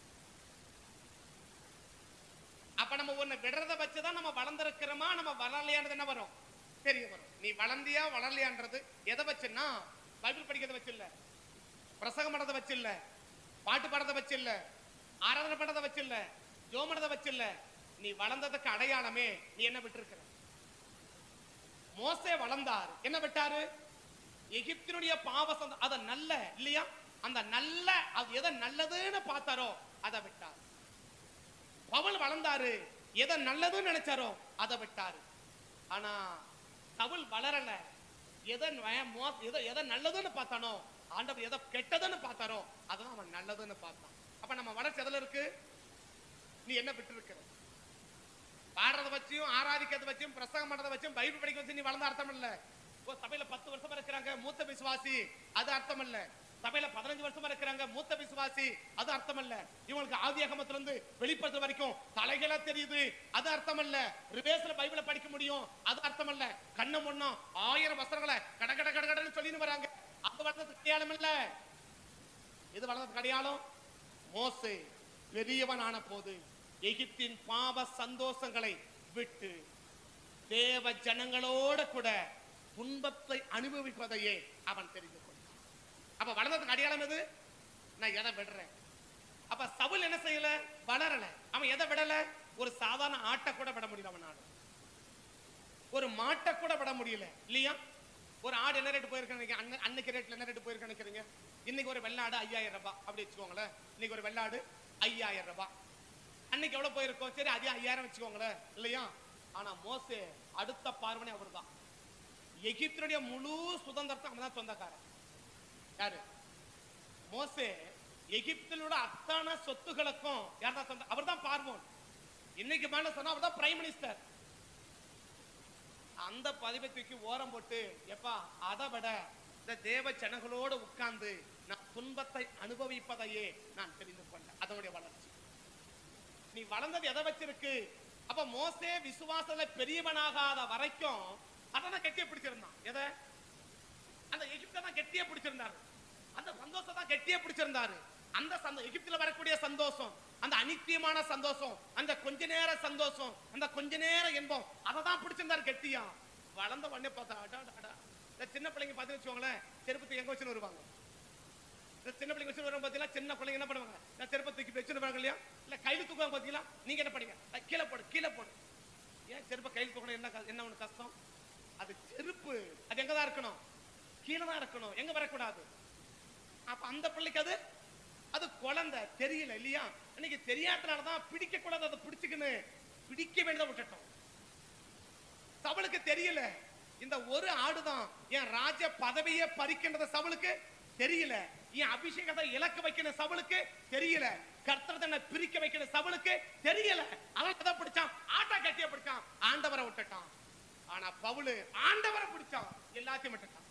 B: அப்ப நம்ம ஒண்ணு விடுறத வச்சுதான் நம்ம வளர்ந்திருக்கிறோமா நம்ம வளரலையான்றது என்ன வரும் தெரிய வரும் நீ வளர்ந்தியா வளரலையான்றது எதை வச்சுன்னா பைபிள் படிக்கிறத வச்சு இல்ல பிரசங்கம் பண்ணதை வச்சு இல்ல பாட்டு பாடுறத வச்சு இல்ல ஆராதனை பண்ணதை வச்சு இல்ல ஜோமனதை வச்சு இல்ல நீ வளர்ந்ததுக்கு அடையாளமே நீ என்ன விட்டுருக்கிற மோசே வளர்ந்தார் என்ன விட்டாரு எகிப்தினுடைய பாவசம் அத நல்ல இல்லையா அந்த நல்ல அது எதை நல்லதுன்னு பார்த்தாரோ அதை விட்டார் பவுல் வளர்ந்தாரு எதை நல்லதுன்னு நினைச்சாரோ அதை விட்டாரு ஆனா சவுல் வளரல எதை ந- மோ- எதை எதை நல்லதுன்னு பார்த்தானோ ஆண்டவர் எதை கெட்டதுன்னு பார்த்தாரோ அதான் அவன் நல்லதுன்னு பார்த்தான் அப்ப நம்ம வளர்ச்சி எதுல இருக்கு நீ என்ன விட்டு இருக்கிற பாடுறத வச்சும் ஆராதிக்கிறத வச்சும் பிரசங்கம் பண்றத வச்சும் பைபிள் படிக்க வச்சு நீ வளர்ந்த அர்த்தம் இல்ல ஓ சபையில பத்து வருஷமா இருக்கிறாங்க மூத்த விசுவாசி அது அர்த்தம் இல்ல சபையில பதினஞ்சு வருஷமா இருக்கிறாங்க மூத்த விசுவாசி அது அர்த்தம் இல்ல இவங்களுக்கு ஆதியாகமத்துல இருந்து வெளிப்படுத்துற வரைக்கும் தலைகளா தெரியுது அது அர்த்தம் இல்ல ரிவேஸ்ல பைபிளை படிக்க முடியும் அது அர்த்தம் இல்ல கண்ணு முன்னும் ஆயிரம் வசனங்களை கட கட கட கடன்னு சொல்லின்னு வராங்க அது வளர்ந்ததுக்கு அடையாளம் இல்ல இது வளர்ந்ததுக்கு அடையாளம் மோசே பெரியவன் ஆன போது எகிப்தின் பாவ சந்தோஷங்களை விட்டு தேவ ஜனங்களோட கூட துன்பத்தை அனுபவிப்பதையே அவன் தெரிந்து கொண்டான் அப்ப வளர்ந்ததுக்கு அடையாளம் எது நான் எதை விடுறேன் அப்ப சவுல் என்ன செய்யல வளரல அவன் எதை விடல ஒரு சாதாரண ஆட்டை கூட விட முடியல அவனால ஒரு மாட்டை கூட விட முடியல இல்லையா ஒரு ஆடு என்ன ரேட் போயிருக்கு அன்ன அன்னைக்கு ரேட்ல என்ன ரேட் போயிருக்கு நினைக்கிறீங்க இன்னைக்கு ஒரு வெள்ளாடு ஐயாயிரம் ரூபாய் அப்படி வச்சுக்கோங்களேன் இன்னைக்கு ஒரு வெள்ளாடு ஐயாயிரம் ரூபாய் அன்னைக்கு எவ்வளவு போயிருக்கோம் சரி அதே ஐயாயிரம் வச்சுக்கோங்களேன் இல்லையா ஆனா மோசே அடுத்த பார்வனே அவர்தான் எகிப்தினுடைய முழு சுதந்திரத்தை அவன் தான் சொந்தக்காரன் யாரு மோசே எகிப்திலோட அத்தனை சொத்துகளுக்கும் யார் தான் சொந்த அவர் தான் பார்வோன் இன்னைக்கு மேல சொன்னா அவர் தான் பிரைம் மினிஸ்டர் அந்த பதிவை தூக்கி ஓரம் போட்டு எப்பா அதை விட இந்த தேவ ஜனங்களோடு உட்கார்ந்து நான் துன்பத்தை அனுபவிப்பதையே நான் தெரிந்து கொண்டேன் அதனுடைய வளர்ச்சி நீ வளர்ந்தது எதை வச்சிருக்கு அப்ப மோசே விசுவாசத்துல பெரியவனாகாத வரைக்கும் அதான் கெட்டிய பிடிச்சிருந்தான் எதை அந்த எகிப்தை தான் கெட்டிய பிடிச்சிருந்தாரு அந்த சந்தோஷம் தான் கெட்டிய பிடிச்சிருந்தாரு அந்த சந்தோ எகிப்துல வரக்கூடிய சந்தோஷம் அந்த அனித்தியமான சந்தோஷம் அந்த கொஞ்ச நேர சந்தோஷம் அந்த கொஞ்ச நேர இன்பம் அதை தான் பிடிச்சிருந்தாரு கெட்டியா வளர்ந்த உடனே பார்த்தா அடா அடா, அடா இந்த சின்ன பிள்ளைங்க பார்த்து வச்சுக்கோங்களேன் செருப்பத்தை எங்க வச்சுன்னு வருவாங்க இந்த சின்ன பிள்ளைங்க வச்சு வரும் பார்த்தீங்களா சின்ன பிள்ளைங்க என்ன பண்ணுவாங்க நான் செருப்பை தூக்கி வச்சுன்னு வருவாங்க இல்லையா இல்ல கையில தூக்குவாங்க பார்த்தீங்களா நீங்க என்ன பண்ணீங்க அஹ் கீழே போடு கீழே போடு ஏன் செருப்பை கையில் தூக்கணும் என்ன க- என்ன ஒண்ணு கஷ்டம் அது செருப்பு அது எங்க தான் இருக்கணும் கீழே தான் இருக்கணும் எங்க வரக்கூடாது அப்ப அந்த பிள்ளைக்கு அது அது குழந்தை தெரியல இல்லையா இன்னைக்கு தெரியாதனால தான் பிடிக்க கூடாது அதை பிடிச்சுக்கின்னு பிடிக்க வேண்டியதை விட்டுட்டோம் சவுளுக்கு தெரியல இந்த ஒரு ஆடுதான் என் ராஜ பதவியை பறிக்கின்றது சவுளுக்கு தெரியல என் அபிஷேகத்தை இலக்க வைக்கிற சவுளுக்கு தெரியல கர்த்தர் தன்னை பிரிக்க வைக்கிற சவுளுக்கு தெரியல அவன் எதை பிடிச்சான் ஆட்டா கட்டிய பிடிச்சான் ஆண்டவரை விட்டுட்டான் ஆனா பவுலு ஆண்டவரை பிடிச்சான் எல்லாத்தையும் விட்டுட்டான்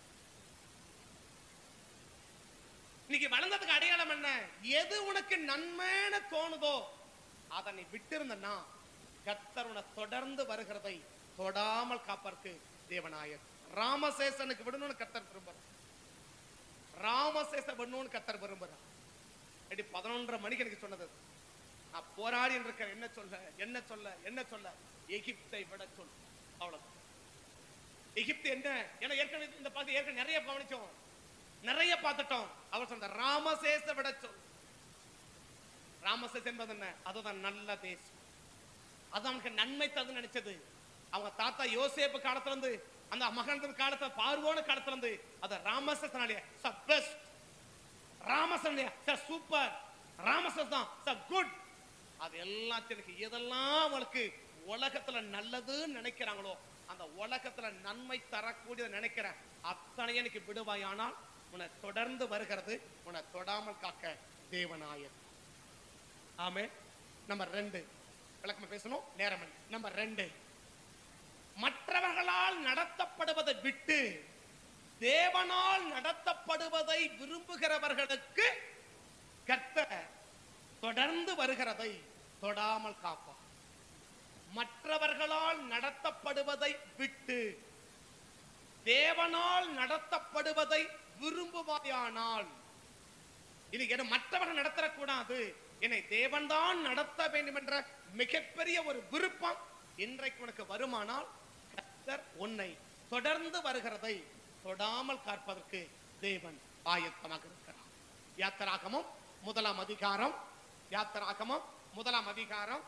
B: இன்னைக்கு வளர்ந்ததுக்கு அடையாளம் என்ன எது உனக்கு நன்மைன்னு தோணுதோ அதை நீ விட்டிருந்தன்னா கர்த்தர் உன்னை தொடர்ந்து வருகிறதை தொடாமல் காப்பதற்கு தேவனாயர் ராமசேசனுக்கு விடணும்னு கர்த்தர் விரும்புறார் ராமசேச விடணும்னு கர்த்தர் விரும்புறார் எடி பதினொன்றரை மணிக்கு எனக்கு சொன்னது அது. நான் போராடி இருக்கிற என்ன சொல்ல என்ன சொல்ல என்ன சொல்ல எகிப்தை விட சொல் அவ்வளவு எகிப்து என்ன ஏன்னா ஏற்கனவே இந்த பார்த்து ஏற்கனவே நிறைய கவனிச்சோம் நிறைய பார்த்துட்டோம் அவர் சொன்ன ராமசேச விட சொல் ராமசேஸ் என்பது என்ன அதுதான் நல்ல தேசம் அது அவனுக்கு நன்மை தந்து நினைச்சது அவங்க தாத்தா யோசேப்பு காலத்துல இருந்து அந்த மகன் காலத்துல பார்வோன காலத்துல இருந்து அது ராமசேசனாலே பெஸ்ட் ராமசன் சூப்பர் ராமசன் தான் குட் அது எல்லாத்திற்கு எதெல்லாம் அவங்களுக்கு உலகத்துல நல்லதுன்னு நினைக்கிறாங்களோ அந்த உலகத்துல நன்மை தரக்கூடியதை நினைக்கிற அத்தனையும் எனக்கு விடுவாயானால் உன்னை தொடர்ந்து வருகிறது உன்னை தொடாமல் காக்க தேவனாயர் ஆமே நம்பர் ரெண்டு விளக்கமா பேசணும் நேரம் இல்லை. நம்பர் ரெண்டு மற்றவர்களால் நடத்தப்படுவதை விட்டு தேவனால் நடத்தப்படுவதை விரும்புகிறவர்களுக்கு கர்த்தர் தொடர்ந்து வருகிறதை தொடாமல் காப்பார் மற்றவர்களால் நடத்தப்படுவதை விட்டு தேவனால் நடத்தப்படுவதை விரும்புவாயானால் இது என்ன மற்றவர்கள் நடத்தக்கூடாது என்னை தேவன்தான் நடத்த வேண்டும் என்ற மிகப்பெரிய ஒரு விருப்பம் இன்றைக்கு உனக்கு வருமானால் கர்த்தர் உன்னை தொடர்ந்து வருகிறதை தொடாமல் காப்பதற்கு தேவன் ஆயத்தமாக இருக்கிறார் யாத்திராகமம் முதலாம் அதிகாரம் யாத்திராகமம் முதலாம் அதிகாரம்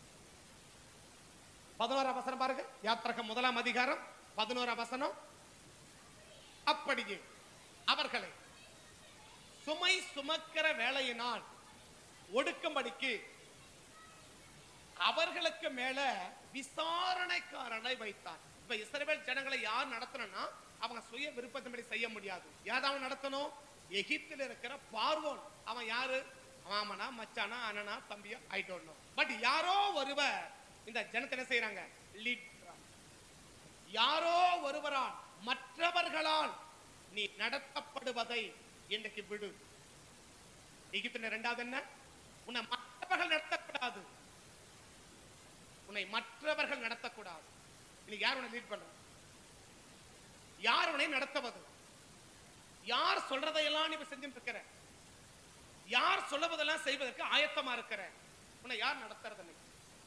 B: பதினோராம் வசனம் பாருங்க யாத்திரகம் முதலாம் அதிகாரம் பதினோராம் வசனம் அப்படியே அவர்களை சுமை சுமக்கிற வேலையினால் ஒடுக்கும்படிக்கு அவர்களுக்கு மேல விசாரணைக்காரனை வைத்தார் இப்ப இஸ்ரவேல் ஜனங்களை யார் நடத்தணும்னா அவங்க சுய விருப்பத்தின்படி செய்ய முடியாது யாராவது நடத்தணும் எகிப்தில் இருக்கிற பார்வோன் அவன் யாரு மாமனா மச்சானா அண்ணனா தம்பியா ஐ டோன்ட் நோ பட் யாரோ ஒருவர் இந்த ஜனத்தை என்ன செய்யறாங்க லீட் யாரோ ஒருவரால் மற்றவர்களால் நீ நடத்தப்படுவதை இன்றைக்கு விடு எகிப்தின் இரண்டாவது என்ன உன்னை மற்றவர்கள் நடத்தக்கூடாது உன்னை மற்றவர்கள் நடத்தக்கூடாது இன்னைக்கு யார் உன்னை லீட் பண்ற யார் உன்னை நடத்துவது யார் சொல்றதையெல்லாம் நீ இப்ப செஞ்சுட்டு இருக்கிற யார் சொல்லுவதெல்லாம் செய்வதற்கு ஆயத்தமா இருக்கிற உன்னை யார் நடத்துறது இன்னைக்கு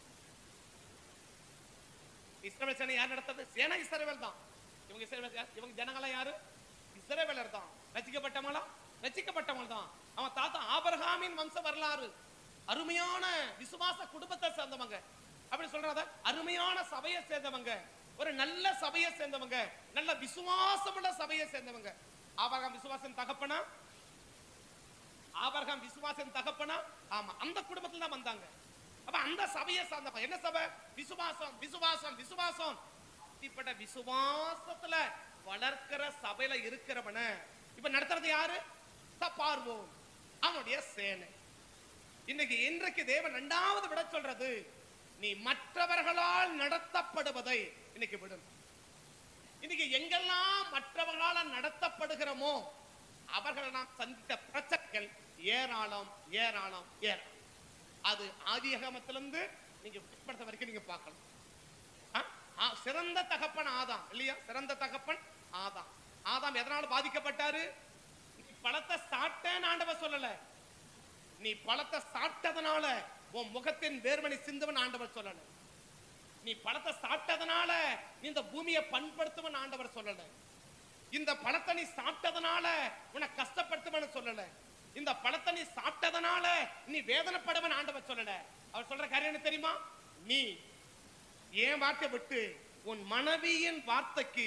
B: இஸ்ரவேல் சேனை யார் நடத்துறது சேனா இஸ்ரவேல் தான் இவங்க இஸ்ரவேல் யார்? இவங்க ஜனங்களாம் யாரு இஸ்ரவேலர் தான் ரசிக்கப்பட்டவங்களா ரசிக்கப்பட்டவங்க தான் அவன் தாத்தா ஆபரகாமின் வம்ச வரலாறு அருமையான விசுவாச குடும்பத்தை சேர்ந்தவங்க அப்படி சொல்றத அருமையான சபையை சேர்ந்தவங்க ஒரு நல்ல சபையை சேர்ந்தவங்க நல்ல விசுவாசமுள்ள சபையை சேர்ந்தவங்க ஆபரகாம் விசுவாசம் தகப்பனா ஆபரகாம் விசுவாசம் தகப்பனா ஆமா அந்த குடும்பத்துல தான் வந்தாங்க அப்ப அந்த சபையை சார்ந்தவங்க என்ன சபை விசுவாசம் விசுவாசம் விசுவாசம் இப்படிப்பட்ட விசுவாசத்துல வளர்க்கிற சபையில இருக்கிறவன இப்ப நடத்துறது யாரு பார்வோம் அவனுடைய சேனை இன்னைக்கு இன்றைக்கு தேவன் இரண்டாவது விட சொல்றது நீ மற்றவர்களால் நடத்தப்படுவதை இன்னைக்கு விடும் இன்னைக்கு எங்கெல்லாம் மற்றவர்களால் நடத்தப்படுகிறோமோ அவர்கள் நாம் சந்தித்த பிரச்சனைகள் ஏராளம் ஏராளம் ஏராளம் அது ஆதியகமத்திலிருந்து நீங்க வெளிப்படுத்த வரைக்கும் நீங்க பார்க்கலாம் ஆ? ஆ, சிறந்த தகப்பன் ஆதாம் இல்லையா சிறந்த தகப்பன் ஆதாம் ஆதாம் எதனால பாதிக்கப்பட்டாரு நீ பழத்தை சாப்பிட்டேன்னு ஆண்டவர் சொல்லல நீ பழத்தை சாப்பிட்டதனால உன் முகத்தின் வேர்மணி சிந்துவன் ஆண்டவர் சொல்லல நீ பழத்தை சாப்பிட்டதனால நீ இந்த பூமியை பண்படுத்துவன் ஆண்டவர் சொல்லல இந்த பழத்தை நீ சாப்பிட்டதனால உன்னை கஷ்டப்படுத்துவன் சொல்லல இந்த பழத்தை நீ சாப்பிட்டதனால நீ வேதனைப்படுவன் ஆண்டவர் சொல்லல அவர் சொல்ற காரியம் என்ன தெரியுமா நீ என் வார்த்தை விட்டு உன் மனைவியின் வார்த்தைக்கு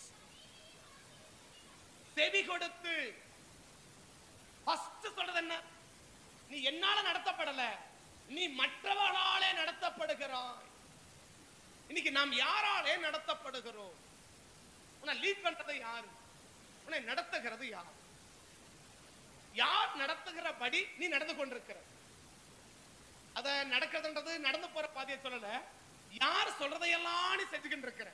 B: செவி கொடுத்து ஃபர்ஸ்ட் சொல்றது என்ன நீ என்னால நடத்தப்படல நீ மற்றவர்களாலே நடத்தப்படுகிறாய் இன்னைக்கு நாம் யாராலே நடத்தப்படுகிறோம் உன்னை லீட் பண்றது யாரு உன்னை நடத்துகிறது யார் யார் நடத்துகிறபடி நீ நடந்து கொண்டிருக்கிற அத நடக்கிறதுன்றது நடந்து போற பாதையை சொல்லல யார் சொல்றதையெல்லாம் நீ செஞ்சுக்கிட்டு இருக்கிற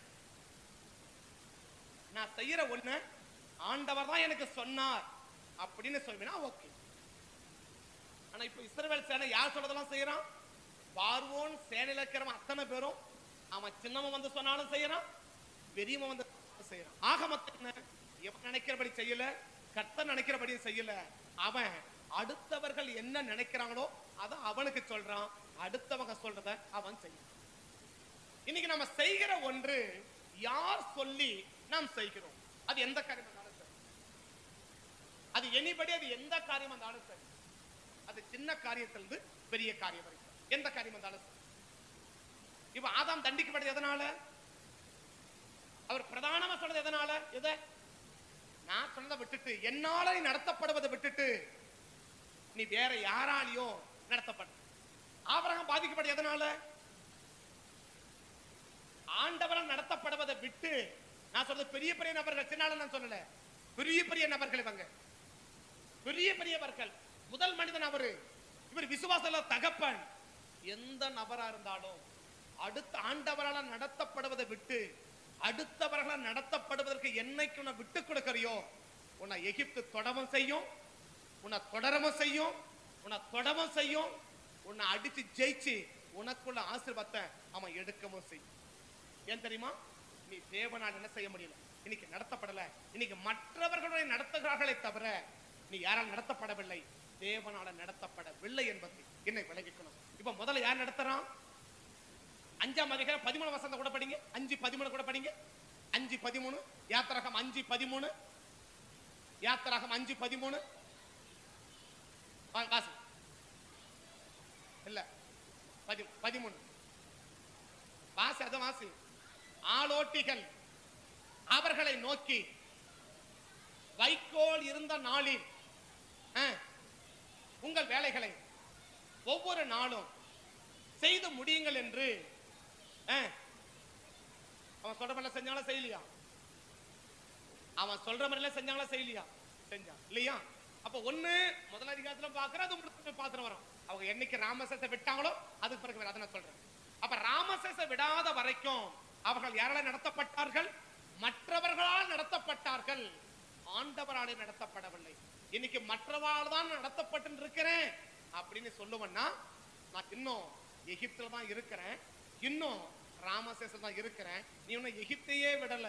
B: நான் செய்யற ஒண்ணு ஆண்டவர் தான் எனக்கு சொன்னார் அப்படின்னு சொல்லுவேனா ஓகே ஆனா இப்ப இஸ்ரவேல் சேனை யார் சொல்றதெல்லாம் செய்யறான் பார்வோன் சேனையில இருக்கிறவன் அத்தனை பேரும் அவன் சின்னவன் வந்து சொன்னாலும் செய்யறான் பெரியவன் வந்து செய்யறான் ஆக மொத்தம் என்ன எவன் நினைக்கிறபடி செய்யல கர்த்தர் நினைக்கிறபடி செய்யல அவன் அடுத்தவர்கள் என்ன நினைக்கிறாங்களோ அதை அவனுக்கு சொல்றான் அடுத்தவங்க சொல்றத அவன் செய்யறான் இன்னைக்கு நம்ம செய்கிற ஒன்று யார் சொல்லி நாம் செய்கிறோம் அது எந்த காரியம் இருந்தாலும் சரி அது எனிபடி அது எந்த காரியம் இருந்தாலும் சரி அது சின்ன காரியத்திலிருந்து பெரிய காரியம் வரைக்கும் எந்த காரியம் இருந்தாலும் சரி இப்ப ஆதாம் தண்டிக்கப்பட்டது எதனால அவர் பிரதானமா சொன்னது எதனால எதை நான் சொன்னதை விட்டுட்டு என்னால நீ நடத்தப்படுவதை விட்டுட்டு நீ வேற யாராலையும் நடத்தப்பட்ட ஆபரகம் பாதிக்கப்பட்ட எதனால ஆண்டவரால் நடத்தப்படுவதை விட்டு நான் சொல்றது பெரிய பெரிய நபர்கள் சின்னால நான் சொல்லல பெரிய பெரிய நபர்கள் இவங்க பெரிய பெரியவர்கள் முதல் மனிதன் அவரு இவர் விசுவாசல தகப்பன் எந்த நபரா இருந்தாலும் அடுத்த ஆண்டவரால் நடத்தப்படுவதை விட்டு அடுத்தவர்களால் நடத்தப்படுவதற்கு என்னைக்கு உன்னை விட்டு கொடுக்கறியோ உன்னை எகிப்து தொடவும் செய்யும் உன்னை தொடரவும் செய்யும் உன்னை தொடவும் செய்யும் உன்னை அடிச்சு ஜெயிச்சு உனக்குள்ள ஆசீர்வாதத்தை அவன் எடுக்கவும் செய்யும் ஏன் தெரியுமா நீ தேவனால் என்ன செய்ய முடியல இன்னைக்கு நடத்தப்படல இன்னைக்கு மற்றவர்களுடைய நடத்துகிறார்களே தவிர நீ யாரால் நடத்தப்படவில்லை தேவனால நடத்தப்படவில்லை என்பதை என்னை விளங்கிக்கணும் இப்ப முதல்ல யார் நடத்துறான் அஞ்சாம் அதிகாரம் பதிமூணு வசந்த கூட படிங்க அஞ்சு பதிமூணு கூட படிங்க அஞ்சு பதிமூணு யாத்திரகம் அஞ்சு பதிமூணு யாத்திரகம் அஞ்சு பதிமூணு வாங்க, காசு இல்ல பதி பதிமூணு வாசி அத வாசி ஆளோட்டிகள் அவர்களை நோக்கி வைக்கோல் இருந்த நாளில் ஆ, உங்கள் வேலைகளை ஒவ்வொரு நாளும் செய்து முடியுங்கள் என்று ஆ, அவன் சொல்ற மாதிரி செஞ்சாங்களா செய்யலையா அவன் சொல்ற மாதிரி செஞ்சாங்களா செய்யலையா செஞ்சான் இல்லையா அப்ப ஒண்ணு முதல் அதிகாரத்துல பாக்குறோம் அது உங்களுக்கு பாத்திரம் வரும் அவங்க என்னைக்கு ராமசேசை விட்டாங்களோ அதுக்கு பிறகு வேற அதை நான் சொல்றேன் அப்ப ராமசேசை விடாத வரைக்கும் அவர்கள் யாரால நடத்தப்பட்டார்கள் மற்றவர்களால் நடத்தப்பட்டார்கள் ஆண்டவராலே நடத்தப்படவில்லை இன்னைக்கு மற்றவரால் தான் நடத்தப்பட்டு இருக்கிறேன் அப்படின்னு சொல்லுவேன்னா நான் இன்னும் எகிப்துல தான் இருக்கிறேன் இன்னும் ராமசேசம் தான் இருக்கிறேன் நீ இன்னும் எகிப்தையே விடல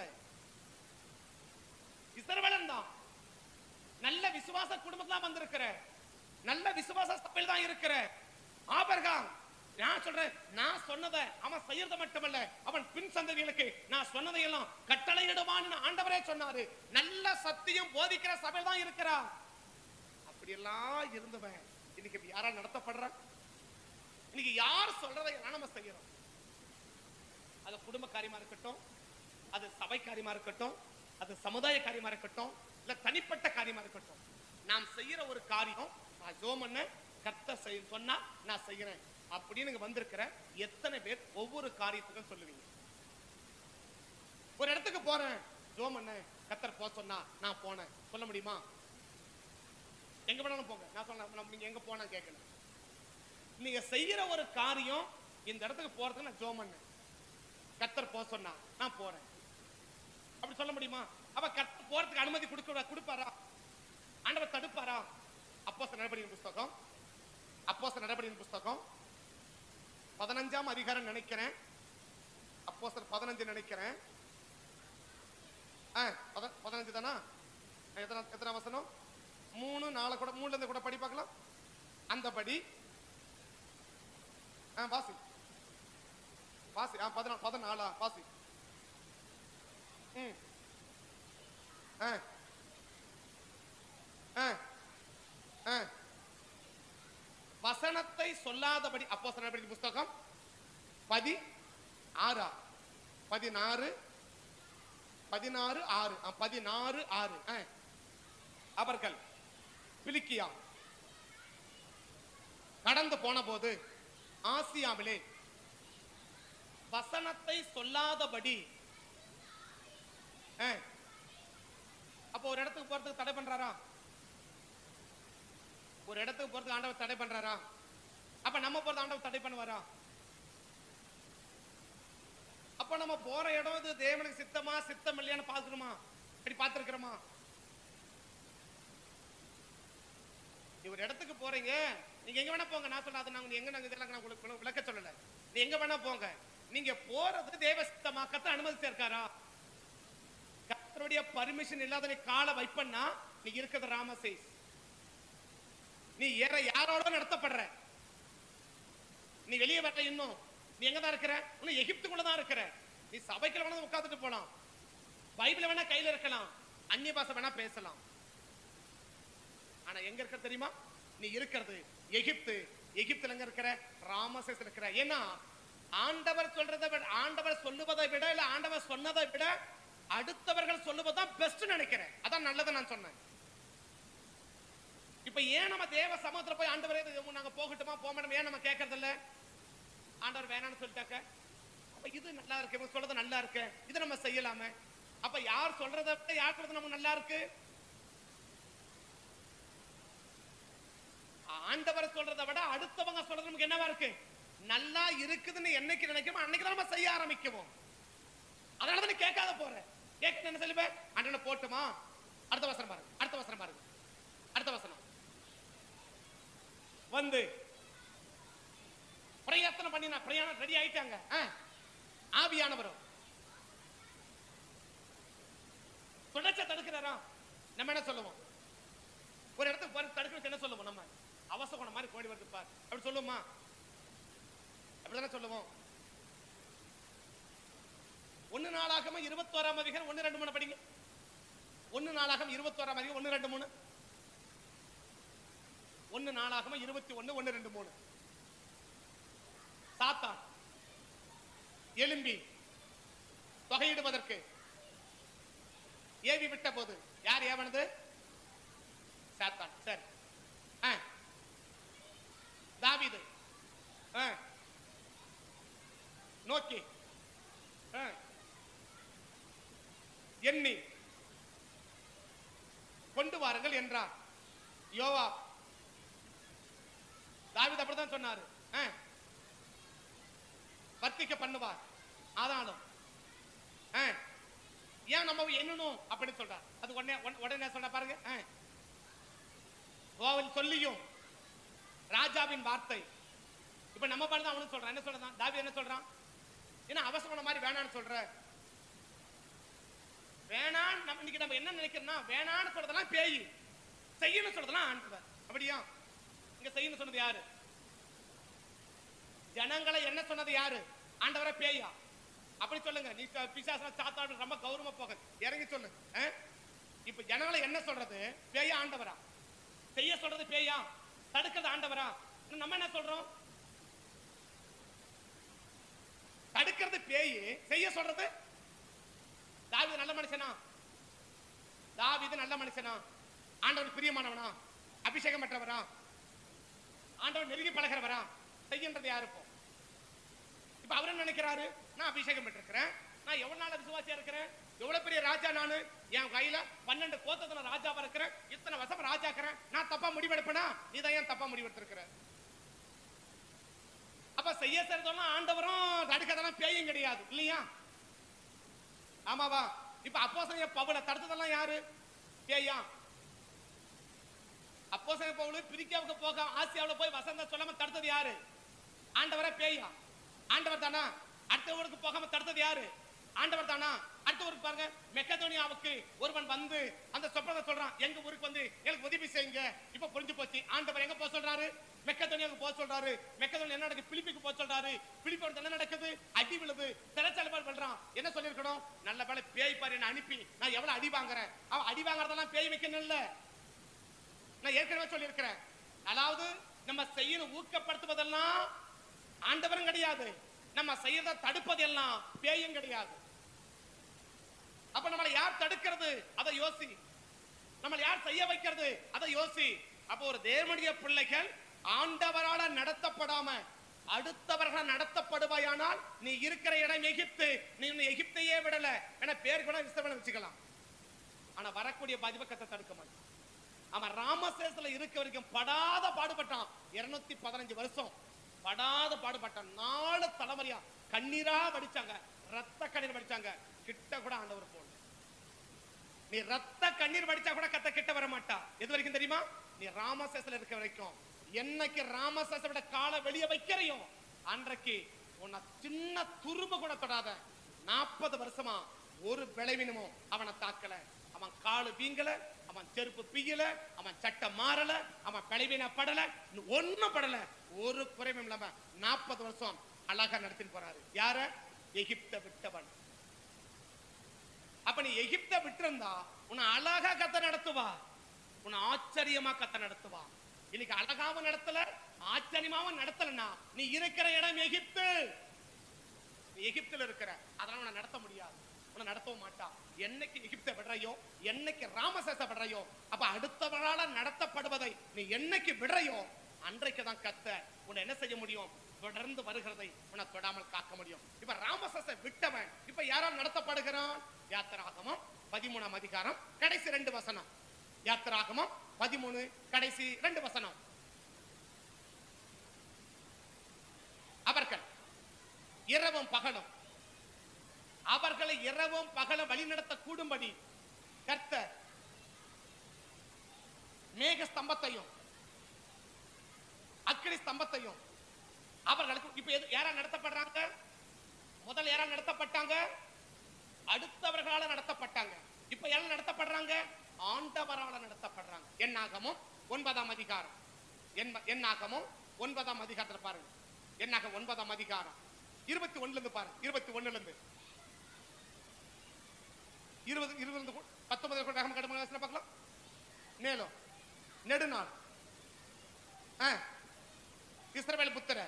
B: இஸ்ரவேலன் தான் நல்ல விசுவாச குடும்பத்துல வந்திருக்கிற நல்ல விசுவாச சபையில் தான் இருக்கிற ஆபர்காம் நான் சொல்றேன் நான் சொன்னதை அவன் செய்யறது மட்டுமல்ல அவன் பின் சந்ததிகளுக்கு நான் சொன்னதையெல்லாம் கட்டளையிடுவான்னு ஆண்டவரே சொன்னாரு நல்ல சத்தியம் போதிக்கிற சபையில் தான் இருக்கிறான் அப்படியெல்லாம் இருந்தவன் இன்னைக்கு இப்ப யாரால் நடத்தப்படுறான் இன்னைக்கு யார் சொல்றதை எல்லாம் நம்ம செய்யறோம் அது குடும்ப காரியமா இருக்கட்டும் அது சபை காரியமா இருக்கட்டும் அது சமுதாய காரியமா இருக்கட்டும் இல்ல தனிப்பட்ட காரியமா இருக்கட்டும் நாம் செய்யற ஒரு காரியம் நான் ஜோம் பண்ண கர்த்த செய் சொன்னா நான் செய்யறேன் அப்படின்னு இங்க வந்திருக்கிற எத்தனை பேர் ஒவ்வொரு காரியத்துக்கும் சொல்லுவீங்க ஒரு இடத்துக்கு போறேன் ஜோம் பண்ண கத்தர் போக சொன்னா நான் போனேன் சொல்ல முடியுமா எங்க வேணாலும் போங்க நான் சொன்ன நீங்க எங்க போனா கேட்கணும் நீங்க செய்யற ஒரு காரியம் இந்த இடத்துக்கு போறதுக்கு நான் ஜோம் பண்ணேன் கத்தர் போக சொன்னா நான் போறேன் அப்படி சொல்ல முடியுமா அப்ப கத்தர் போறதுக்கு அனுமதி கொடுக்க கொடுப்பாரா ஆண்டவர் தடுப்பாரா அப்போஸ் நடபடியின் புஸ்தகம் அப்போஸ் நடபடியின் புஸ்தகம் பதினஞ்சாம் அதிகாரம் நினைக்கிறேன் அப்போஸ்தலர் பதினஞ்சு நினைக்கிறேன் ஆ, பத- பதினஞ்சு தானா எத்தனை எத்தனை வசனம் மூணு நாலு கூட மூணுல இருந்து கூட படி பார்க்கலாம் அந்தபடி ஆ வாசி வாசி ஆ பதினாலு பதினாலா வாசி ம் ஆ ஆ ஆ வசனத்தை சொல்லாதபடி அப்போ சொன்னபடி புஸ்தகம் பதி ஆறா பதினாறு பதினாறு ஆறு ஆ, பதினாறு ஆறு ஆ. அவர்கள் பிலிக்கியா கடந்து போன போது ஆசியாவிலே வசனத்தை சொல்லாதபடி ஆ. அப்போ ஒரு இடத்துக்கு போறதுக்கு தடை பண்றாரா ஒரு இடத்துக்கு போறதுக்கு ஆண்டவர் தடை பண்றாரா அப்ப நம்ம போறது ஆண்டவர் தடை பண்ணுவாரா அப்ப நம்ம போற இடம் இது தேவனுக்கு சித்தமா சித்தம் இல்லையான்னு பாத்துக்கணுமா இப்படி பார்த்திருக்கிறோமா நீ ஒரு இடத்துக்கு போறீங்க நீங்க எங்க வேணா போங்க நான் சொல்ல அதை நாங்க எங்க நாங்க இதெல்லாம் நான் உங்களுக்கு விளக்க சொல்லல நீ எங்க வேணா போங்க நீங்க போறது தேவ சித்தமா கத்த அனுமதிச்சிருக்காரா கத்தருடைய பர்மிஷன் இல்லாத நீ காலை வைப்பன்னா நீ இருக்கிறது ராமசேஸ் நீ ஏற யாரோட நடத்தப்படுற நீ வெளியே வரல இன்னும் நீ எங்க தான் இருக்கிற இன்னும் எகிப்துக்குள்ள தான் இருக்கிற நீ சபைக்குள்ள வேணா உட்கார்ந்துட்டு போலாம் பைபிள் வேணா கையில இருக்கலாம் அந்நிய பாஷை வேணா பேசலாம் ஆனா எங்க இருக்க தெரியுமா நீ இருக்கிறது எகிப்து எகிப்துல எங்க இருக்கிற ராமசேஸ் இருக்கிற ஏன்னா ஆண்டவர் சொல்றதை விட ஆண்டவர் சொல்லுவதை விட இல்ல ஆண்டவர் சொன்னதை விட அடுத்தவர்கள் சொல்லுவதுதான் பெஸ்ட் நினைக்கிறேன் அதான் நல்லதை நான் சொன்னேன் இப்ப ஏன் நம்ம தேவ சமூகத்துல போய் ஆண்டவரே இது நாங்க போகட்டுமா போக மாட்டோம் ஏன் நம்ம கேட்கறது இல்ல ஆண்டவர் வேணாம்னு சொல்லிட்டாக்க அப்ப இது நல்லா இருக்கு இவங்க சொல்றது நல்லா இருக்கு இது நம்ம செய்யலாமே அப்ப யார் சொல்றதை விட யார் சொல்றது நமக்கு நல்லா இருக்கு ஆண்டவர் சொல்றதை விட அடுத்தவங்க சொல்றது நமக்கு என்னவா இருக்கு நல்லா இருக்குதுன்னு என்னைக்கு நினைக்கிறோமோ அன்னைக்கு தான் நம்ம செய்ய ஆரம்பிக்குவோம் அதனால தான் நீ கேட்காத போற கேட்க என்ன சொல்லுவேன் அண்ணனை போட்டுமா அடுத்த வசனம் பாருங்க அடுத்த வசனம் பாருங்க அடுத்த வசனம் வந்து பிரயத்தனம் பண்ணினா பிரயாணம் ரெடி ஆயிட்டாங்க ஆ. ஆவியானவரும் தொடர்ச்சியா தடுக்கிறாரா நம்ம என்ன சொல்லுவோம் ஒரு இடத்துக்கு போற தடுக்கிறதுக்கு என்ன சொல்லுவோம் நம்ம அவசகுணம் மாதிரி கோடி வருது பார் அப்படி சொல்லுவோமா அப்படிதானே சொல்லுவோம் ஒன்னு நாளாகம இருபத்தோராம் அதிகாரம் ஒன்னு ரெண்டு மூணு படிங்க ஒன்னு நாளாகம் இருபத்தோராம் அதிகாரம் ஒன்னு ரெண்டு மூணு ஒன்னு நாளாகம இருபத்தி ஒன்னு ஒன்னு ரெண்டு மூணு சாத்தான் எலும்பி தொகையிடுவதற்கு ஏவி விட்ட போது யார் ஏவனது சாத்தான் சரி ஆ. தாவீது ஆ. நோக்கி ஆ. எண்ணி கொண்டு வாருங்கள் என்றார் யோவா தாவீது அப்படிதான் சொன்னாரு ஆ. வர்த்திக்க பண்ணுவார் ஆதானம் ஆ. ஏன் நம்ம எண்ணணும் அப்படின்னு சொல்றார் அது உடனே உடனே- உடனே சொல்ற பாருங்க ஆ. அவன் சொல்லியும் ராஜாவின் வார்த்தை இப்ப நம்ம பாருங்க அவனும் சொல்றான் என்ன சொல்றான் தாவி என்ன சொல்றான் என்ன அவசரம் மாதிரி வேணான்னு சொல்ற வேணான்னு நம்ம இன்னைக்கு நம்ம என்ன நினைக்கிறோம்னா வேணான்னு சொல்றதெல்லாம் பேய் செய்யணும் சொல்றதெல்லாம் ஆண்டவர் அப்படியா இங்க செய்யணும் சொன்னது யாரு ஜனங்களை என்ன சொன்னது யாரு ஆண்டவரை பேயா அப்படி சொல்லுங்க நீ ச- பிசாசுல சாத்தாடு ரொம்ப கௌரவமா போக இறங்கி சொல்லு ஆ? இப்ப ஜனங்களை என்ன சொல்றது பேயா ஆண்டவரா செய்ய சொல்றது பேயா தடுக்கிறது ஆண்டவரா இன்னும் நம்ம என்ன சொல்றோம் தடுக்கிறது பேய் செய்ய சொல்றது தாவீது நல்ல மனுஷனா தாவீது நல்ல மனுஷனா ஆண்டவர் பிரியமானவனா அபிஷேகம் பெற்றவரா ஆண்டவர் நெருங்கி பழகிறவரா செய்கின்றது யாரு இப்போ இப்ப அவர் என்ன நினைக்கிறாரு நான் அபிஷேகம் பெற்றிருக்கிறேன் நான் எவ்வளவு நாள் விசுவாசியா இருக்கிறேன் எவ்வளவு பெரிய ராஜா நானு என் கையில பன்னெண்டு கோத்தத்துல ராஜாவா இருக்கிறேன் இத்தனை வருஷம் ராஜாக்கிறேன் நான் தப்பா முடிவெடுப்பேனா நீ தான் ஏன் தப்பா முடிவெடுத்திருக்கிற அப்ப செய்ய செய்யறதெல்லாம் ஆண்டவரும் தடுக்கதெல்லாம் பேயும் கிடையாது இல்லையா ஆமாவா இப்ப அப்போசைய பவுல தடுத்ததெல்லாம் யாரு பேயா அப்போசைய பவுல பிரிக்காவுக்கு போக ஆசியாவுல போய் வசந்த சொல்லாம தடுத்தது யாரு ஆண்டவரா பேயா ஆண்டவர் தானா அடுத்த ஊருக்கு போகாம தடுத்தது யாரு ஆண்டவர் தானா அடுத்த ஊருக்கு பாருங்க மெக்கதோனியாவுக்கு ஒருவன் வந்து அந்த சொப்பனத்தை சொல்றான் எங்க ஊருக்கு வந்து எனக்கு உதவி செய்யுங்க இப்ப புரிஞ்சு போச்சு ஆண்டவர் எங்க போக சொல்றாரு மெக்கதோனியாவுக்கு போக சொல்றாரு மெக்கதோனி என்ன நடக்குது பிலிப்பிக்கு போக சொல்றாரு பிலிப்போட என்ன நடக்குது அடி விழுது சிறைச்சாலைப்பாடு பண்றான் என்ன சொல்லிருக்கணும் நல்ல வேலை பேய் பாரு என்ன அனுப்பி நான் எவ்வளவு அடி வாங்குறேன் அவன் அடி வாங்குறதெல்லாம் பேய் வைக்கணும் இல்ல நான் ஏற்கனவே சொல்லியிருக்கிறேன் அதாவது நம்ம செய்யணும் ஊக்கப்படுத்துவதெல்லாம் ஆண்டவரும் கிடையாது நம்ம செய்யறத தடுப்பது எல்லாம் பேயும் கிடையாது அப்ப நம்மளை யார் தடுக்கிறது அதை யோசி நம்மளை யார் செய்ய வைக்கிறது அதை யோசி அப்போ ஒரு தேவனுடைய பிள்ளைகள் ஆண்டவரால நடத்தப்படாம அடுத்தவர்கள் நடத்தப்படுவாயானால் நீ இருக்கிற இடம் எகிப்து நீ இன்னும் எகிப்தையே விடல ஏன்னா பேர் கூட விஸ்தவனை வச்சுக்கலாம் ஆனா வரக்கூடிய பாதிப்பை கத்த தடுக்க மாட்டான் அவன் ராமசேஸ்ல இருக்க வரைக்கும் படாத பாடுபட்டான் இருநூத்தி பதினஞ்சு வருஷம் படாத பாடுபட்டான் நாலு தலைமுறையா கண்ணீரா வடிச்சாங்க ரத்த கண்ணீர் வடிச்சாங்க கிட்ட கூட ஆண்டவர் போல நீ ரத்த கண்ணீர் வடிச்சா கூட கத்த கிட்ட வர மாட்டா எது வரைக்கும் தெரியுமா நீ ராமசேஸ்ல இருக்க வரைக்கும் என்னைக்கு ராமசேஸ விட காலை வெளிய வைக்கிறையும் அன்றைக்கு உன்னை சின்ன துரும்பு கூட தொடாத நாற்பது வருஷமா ஒரு விளைவினமும் அவனை தாக்கல அவன் காலு வீங்கல அவன் செருப்பு பிய்யல அவன் சட்டை மாறல அவன் பிளவின படல ஒண்ணும் படல ஒரு குறைவும் இல்லாம நாற்பது வருஷம் அழகா நடத்திட்டு போறாரு யார எகிப்த விட்டவன் அப்ப நீ எகிப்த விட்டிருந்தா உன்னை அழகா கத்த நடத்துவா உன்னை ஆச்சரியமா கத்த நடத்துவா இன்னைக்கு அழகாவும் நடத்தல ஆச்சரியமாவும் நடத்தலன்னா நீ இருக்கிற இடம் எகிப்து நீ எகிப்துல இருக்கிற அதனால உன்னை நடத்த முடியாது உன்னை நடத்தவும் மாட்டா என்னைக்கு எகிப்த விடுறையோ என்னைக்கு ராமசேச விடுறையோ அப்ப அடுத்தவரால நடத்தப்படுவதை நீ என்னைக்கு விடுறையோ அன்றைக்கு தான் கத்த உன்னை என்ன செய்ய முடியும் தொடர்ந்து வருகிறதை உன்னை தொடாமல் காக்க முடியும் இப்ப ராமசேச விட்டவன் இப்ப யாரால் நடத்தப்படுகிறான் யாத்திராகமம் பதிமூணாம் அதிகாரம் கடைசி ரெண்டு வசனம் யாத்திராகமம் பதிமூணு கடைசி ரெண்டு வசனம் அவர்கள் இரவும் பகலும் அவர்களை இரவும் பகலும் வழிநடத்த கூடும்படி கர்த்தர் மேக ஸ்தம்பத்தையும் அக்கினி ஸ்தம்பத்தையும் அவர்களுக்கு இப்ப எது- யாரா நடத்தப்படுறாங்க முதல்ல யாரா நடத்தப்பட்டாங்க அடுத்தவர்களால நடத்தப்பட்டாங்க இப்ப யாரால நடத்தப்படுறாங்க ஆண்டவரால நடத்தப்படுறாங்க என்னாகமும் ஒன்பதாம் அதிகாரம் எண்ப- என்னாகமும் ஒன்பதாம் அதிகாரத்துல பாருங்க என்னாக ஒன்பதாம் அதிகாரம் இருபத்தி ஒண்ணுல இருந்து பாருங்க இருபத்தி ஒண்ணுல இருந்து இருபது இருபது இருந்து கூட- பத்தொன்பது கூட ரகம் கடுமையான வசனம் பார்க்கலாம் மேலும் நெடுநாள் ஆ, இஸ்ரவேல் புத்திர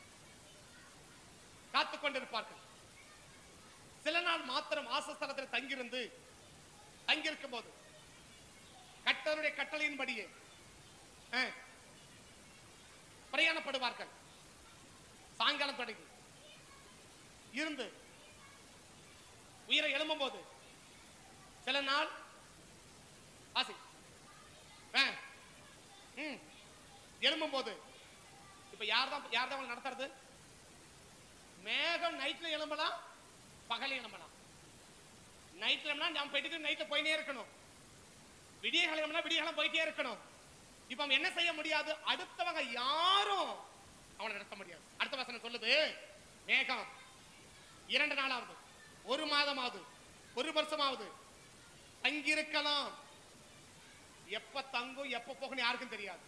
B: காத்துக் கொண்டிருப்பார்கள் சில நாள் மாத்திரம் வாசஸ்தலத்தில் தங்கியிருந்து தங்கியிருக்கும் போது கட்டருடைய கட்டளையின்படியே ஆ, பிரயாணப்படுவார்கள் சாயங்காலம் தொடங்கி இருந்து உயிரை எழும்பும் போது சில நாள் ஆசி ஆ, ம் எழும்பும் போது இப்ப யார் தான் யார் தான் அவங்களை நடத்துறது மேகம் நைட்ல எழும்பலாம் பகல் எழும்பலாம் நைட்ல எழும்பினா நம்ம போயிட்டு நைட்ல போயினே இருக்கணும் விடிய காலம் விடிய காலம் போயிட்டே இருக்கணும் இப்ப அவன் என்ன செய்ய முடியாது அடுத்தவங்க யாரும் அவனை நடத்த முடியாது அடுத்த வசனம் சொல்லுது மேகம் இரண்டு நாளாவது ஒரு மாதமாவது ஒரு வருஷமாவது தங்கியிருக்கலாம் எப்ப தங்கும் எப்ப போகும் யாருக்கும் தெரியாது